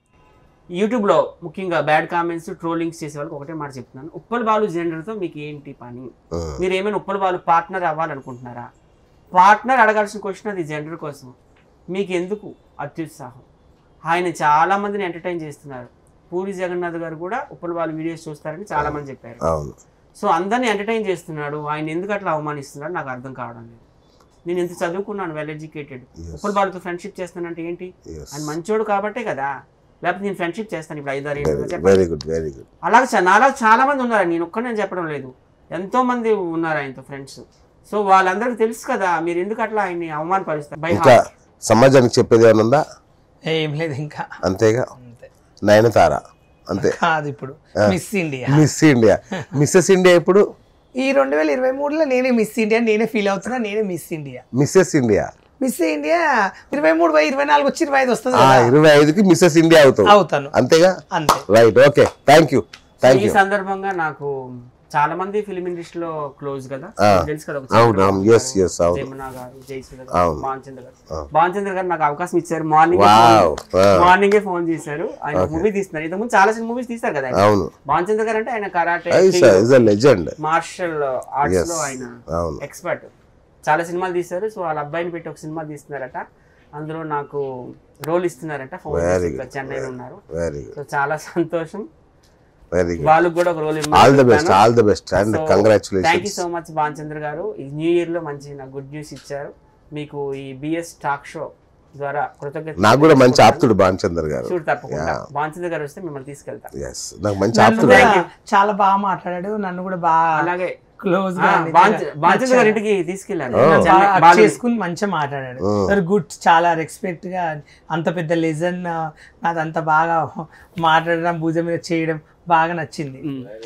యూట్యూబ్లో ముఖ్యంగా బ్యాడ్ కామెంట్స్ ట్రోలింగ్స్ చేసే వాళ్ళకి ఒకటే మాట చెప్తున్నాను ఉప్పల్ బాలు జెండర్తో మీకు ఏంటి పని మీరు ఏమైనా ఉప్పల్ బాలు పార్ట్నర్ అవ్వాలనుకుంటున్నారా పార్ట్నర్ అడగాల్సిన క్వశ్చన్ అది జెండర్ కోసం మీకు ఎందుకు అత్యుత్సాహం ఆయన చాలా మందిని ఎంటర్టైన్ చేస్తున్నారు పూరి జగన్నాథ్ గారు కూడా ఉప్పల్ బాలు వీడియోస్ చూస్తారని చాలా మంది చెప్పారు అవును సో అందరిని ఎంటర్టైన్ చేస్తున్నాడు ఆయన ఎందుకు అట్లా అవమానిస్తున్నాడు నాకు అర్థం కావడం లేదు నేను ఎంత చదువుకున్నాను వెల్ ఎడ్యుకేటెడ్ ఉప్పల్ బాలుతో ఫ్రెండ్షిప్ చేస్తానంటే ఏంటి Yes. ఆయన మంచోడు కాబట్టే కదా లేకపోతే నేను ఫ్రెండ్షిప్ చేస్తాను ఇప్పుడు ఐదారు ఏళ్ళుగా చెప్పండి వెరీ గుడ్ వెరీ గుడ్ అలాగే చా- నాలా చాలా మంది ఉన్నారు నేను ఒక్కనే చెప్పడం లేదు ఎంతో మంది ఉన్నారు ఆయనతో ఫ్రెండ్స్ సో వాళ్ళందరికీ తెలుసు కదా మీరు ఎందుకు అట్లా ఆయన్ని అవమానపరుస్తారు బై ఇంకా సమాజానికి చెప్పేది ఏమైనా ఉందా ఏం లేదు ఇంకా అంతేగా అంతే నయనతార అంతే కాదు ఇప్పుడు Miss India Miss India Mrs India ఇప్పుడు ఈ రెండు వేల ఇరవై మూడులో నేనే మిస్ ఇండియా నేనే ఫీల్ అవుతున్నా నేనే Miss India Mrs India Miss India ఇరవై మూడు బై ఇరవై నాలుగు వచ్చి ఇరవై ఐదు వస్తుంది ఆ కదా. ఇరవై ఐదుకి మిస్సెస్ ఇండియా అవుతావు అవుతాను అంతేగా అంతే right okay thank you thank ఈ యూ సందర్భంగా నాకు చాలా మంది ఫిలిం ఇండస్ట్రీ లో క్లోజ్ కదా ఆ. మీకు తెలుసు కదా ఒక అవును, చంద్రబాబు అవును. Yes, గారు, yes, అవును. జమున గారు జయసుధ అవును. గారు భానుచంద్ర గారు భానుచంద్ర గారు నాకు అవకాశం ఇచ్చారు మార్నింగ్ Wow. Wow. మార్నింగే ఫోన్ చేశారు ఆయన మూవీ తీస్తున్నారు ఇంతకుముందు చాలా సినిమా మూవీస్ తీస్తారు కదా ఆయన. అవును భానుచంద్ర గారు అంటే ఆయన karate is a legend martial arts Yes. లో ఆయన అవును ఎక్స్పర్ట్ చాలా సినిమాలు తీశారు సో వాళ్ళ అబ్బాయిని పెట్టి ఒక సినిమా తీస్తున్నారట అందులో నాకు రోల్ ఇస్తున్నారట ఫోన్ Very చేసి good. చెన్నైలో ఉన్నారు వెరీ గుడ్ సో చాలా సంతోషం వెరీ గుడ్ వాళ్ళకి కూడా ఒక role all the best all the best and thank you congratulations so much Bhanuchandra గారు ఈ న్యూ ఇయర్ లో మంచి నాకు గుడ్ న్యూస్ ఇచ్చారు మీకు ఈ బిఎస్ టాక్ షో ద్వారా కృతజ్ఞత నాకు కూడా మంచి ఆప్తుడు భానుచందర్ గారు చూడు తప్పకుండా భాన్చంద్ర గారు వస్తే మిమ్మల్ని తీసుకెళ్తా ఎస్ నాకు మంచి నన్ను ఆప్తుడు కూడా చాలా బాగా మాట్లాడాడు నన్ను కూడా బాగా అలాగే క్లోజ్ ఆ, గా భాన్చ- భాన్చంద్ర గారి ఇంటికి తీసుకెళ్ళాను బాగా చెన్నై- hug బాలు- చేసుకుని మంచిగా మాట్లాడాడు వెరీ గుడ్ చాలా రెస్పెక్ట్ గా అంత పెద్ద లెజన్ నాదంత బాగా మాట్లాడడం భుజం మీద చేయడం బాగా నచ్చింది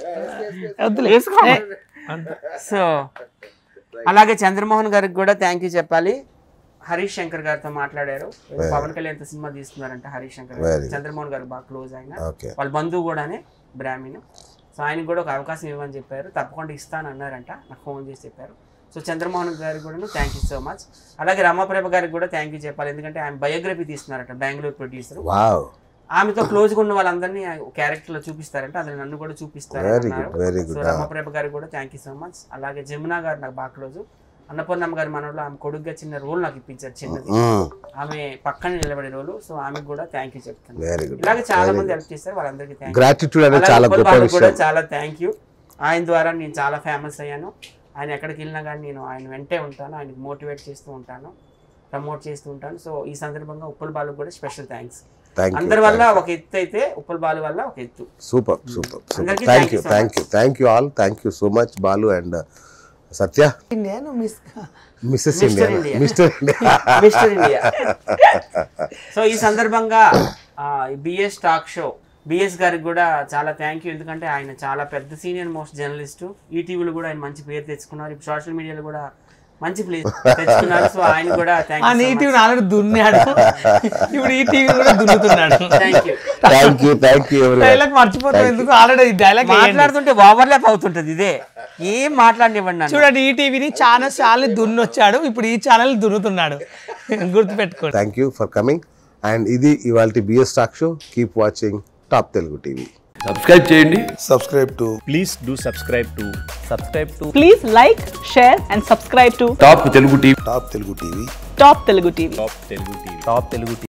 వద్దులే. ఏ, అంతే. సో అలాగే చంద్రమోహన్ గారికి కూడా థ్యాంక్ యూ చెప్పాలి హరీష్ శంకర్ గారితో మాట్లాడారు ఏదో పవన్ కళ్యాణ్ తో సినిమా తీస్తున్నారంట హరీష్ శంకర్ గారు Very చంద్రమోహన్ గారు బాగా క్లోజ్ ఆయన ఓకే వాళ్ళ బంధువు కూడానే బ్రాహ్మణ్ సో ఆయనకు కూడా ఒక అవకాశం ఇవ్వమని చెప్పారు తప్పకుండా ఇస్తాను అన్నారంట నాకు ఫోన్ చేసి చెప్పారు సో చంద్రమోహన్ గారికి కూడా థ్యాంక్ యూ సో మచ్ అలాగే రమాప్రభ గారికి కూడా థ్యాంక్ యూ చెప్పాలి ఎందుకంటే ఆయన బయోగ్రఫీ తీస్తున్నారట బెంగళూరు ప్రొడ్యూసర్ వావ్ ఆమెతో క్లోజ్ గా ఉన్న వాళ్ళందరినీ క్యారెక్టర్ లో చూపిస్తారంట అందులో నన్ను కూడా చూపిస్తారు Very అన్నారు. good, very good. So Ramaprabha గారికి కూడా థ్యాంక్ యూ సో మచ్ అలాగే జమున గారు నాకు బాగా క్లోజ్ అన్నపూర్ణమ్మ గారి మనలో ఆమె కొడుకుగా చిన్న రోల్ నాకు ఇప్పించారు చిన్నది ఆమె పక్కన నిలబడే రోలు సో ఆమెకు కూడా థ్యాంక్ యూ చెప్తాను వెరీ గుడ్ ఇలాగే చాలా మంది హెల్ప్ చేస్తారు వాళ్ళందరికీ థ్యాంక్ గ్రాటిట్యూడ్ అనేది అలాగే చాలా ఉప్పల్ గొప్ప బాబుకి కూడా విషయం చాలా థ్యాంక్ యూ ఆయన ద్వారా నేను చాలా ఫేమస్ అయ్యాను ఆయన ఎక్కడికి వెళ్ళినా కానీ నేను ఆయన వెంటే ఉంటాను ఆయనకి మోటివేట్ చేస్తూ ఉంటాను ప్రమోట్ చేస్తూ ఉంటాను సో ఈ సందర్భంగా ఉప్పల్ బాలు కూడా స్పెషల్ థ్యాంక్స్ థ్యాంక్ యూ అందరి వల్ల ఒక ఎత్తు అయితే ఉప్పల్ బాలు వల్ల ఒక ఎత్తు సూపర్ సూపర్ సూపర్ అందరికీ thank thank you you so thank you thank you all thank you so much Balu and Satya India నువ్వు Miss Mrs Mr. India India. Mr India Mr India so ఈ సందర్భంగా బిఎస్ టాక్ షో బిఎస్ గారికి కూడా చాలా thank you ఎందుకంటే ఆయన చాలా పెద్ద సీనియర్ మోస్ట్ జర్నలిస్టు ఈటీవీలో కూడా ఆయన మంచి పేరు తెచ్చుకున్నారు ఇప్పుడు సోషల్ మీడియాలో కూడా మంచి ప్లేస్ తెచ్చుకున్నారు సో ఆయన కూడా ఆ థ్యాంక్ నీ టీవీ ఆల్రెడీ దున్నాడు ఇప్పుడు ఈ టీవీ కూడా దున్నుతున్నాడు thank you thank you thank you dialogue మర్చిపోతాం ఎందుకు ఆల్రెడీ ఈ డైలాగ్ మాట్లాడుతుంటే ఓవర్లాప్ అవుతుంటది ఇదే ఏం మాట్లాడినివ్వండి నన్ను చూడండి ఈ టీవీని చాలా ఛానల్ దున్నొచ్చాడు ఇప్పుడు ఈ ఛానల్ దున్నుతున్నాడు గుర్తుపెట్టుకోండి thank you for coming and ఇది ఇవాళ BS talk show keep watching top Telugu TV subscribe చేయండి subscribe to please do subscribe to subscribe to Please like, share, and subscribe to top Telugu TV Top Telugu TV. Top Telugu TV. top telugu tv top telugu TV.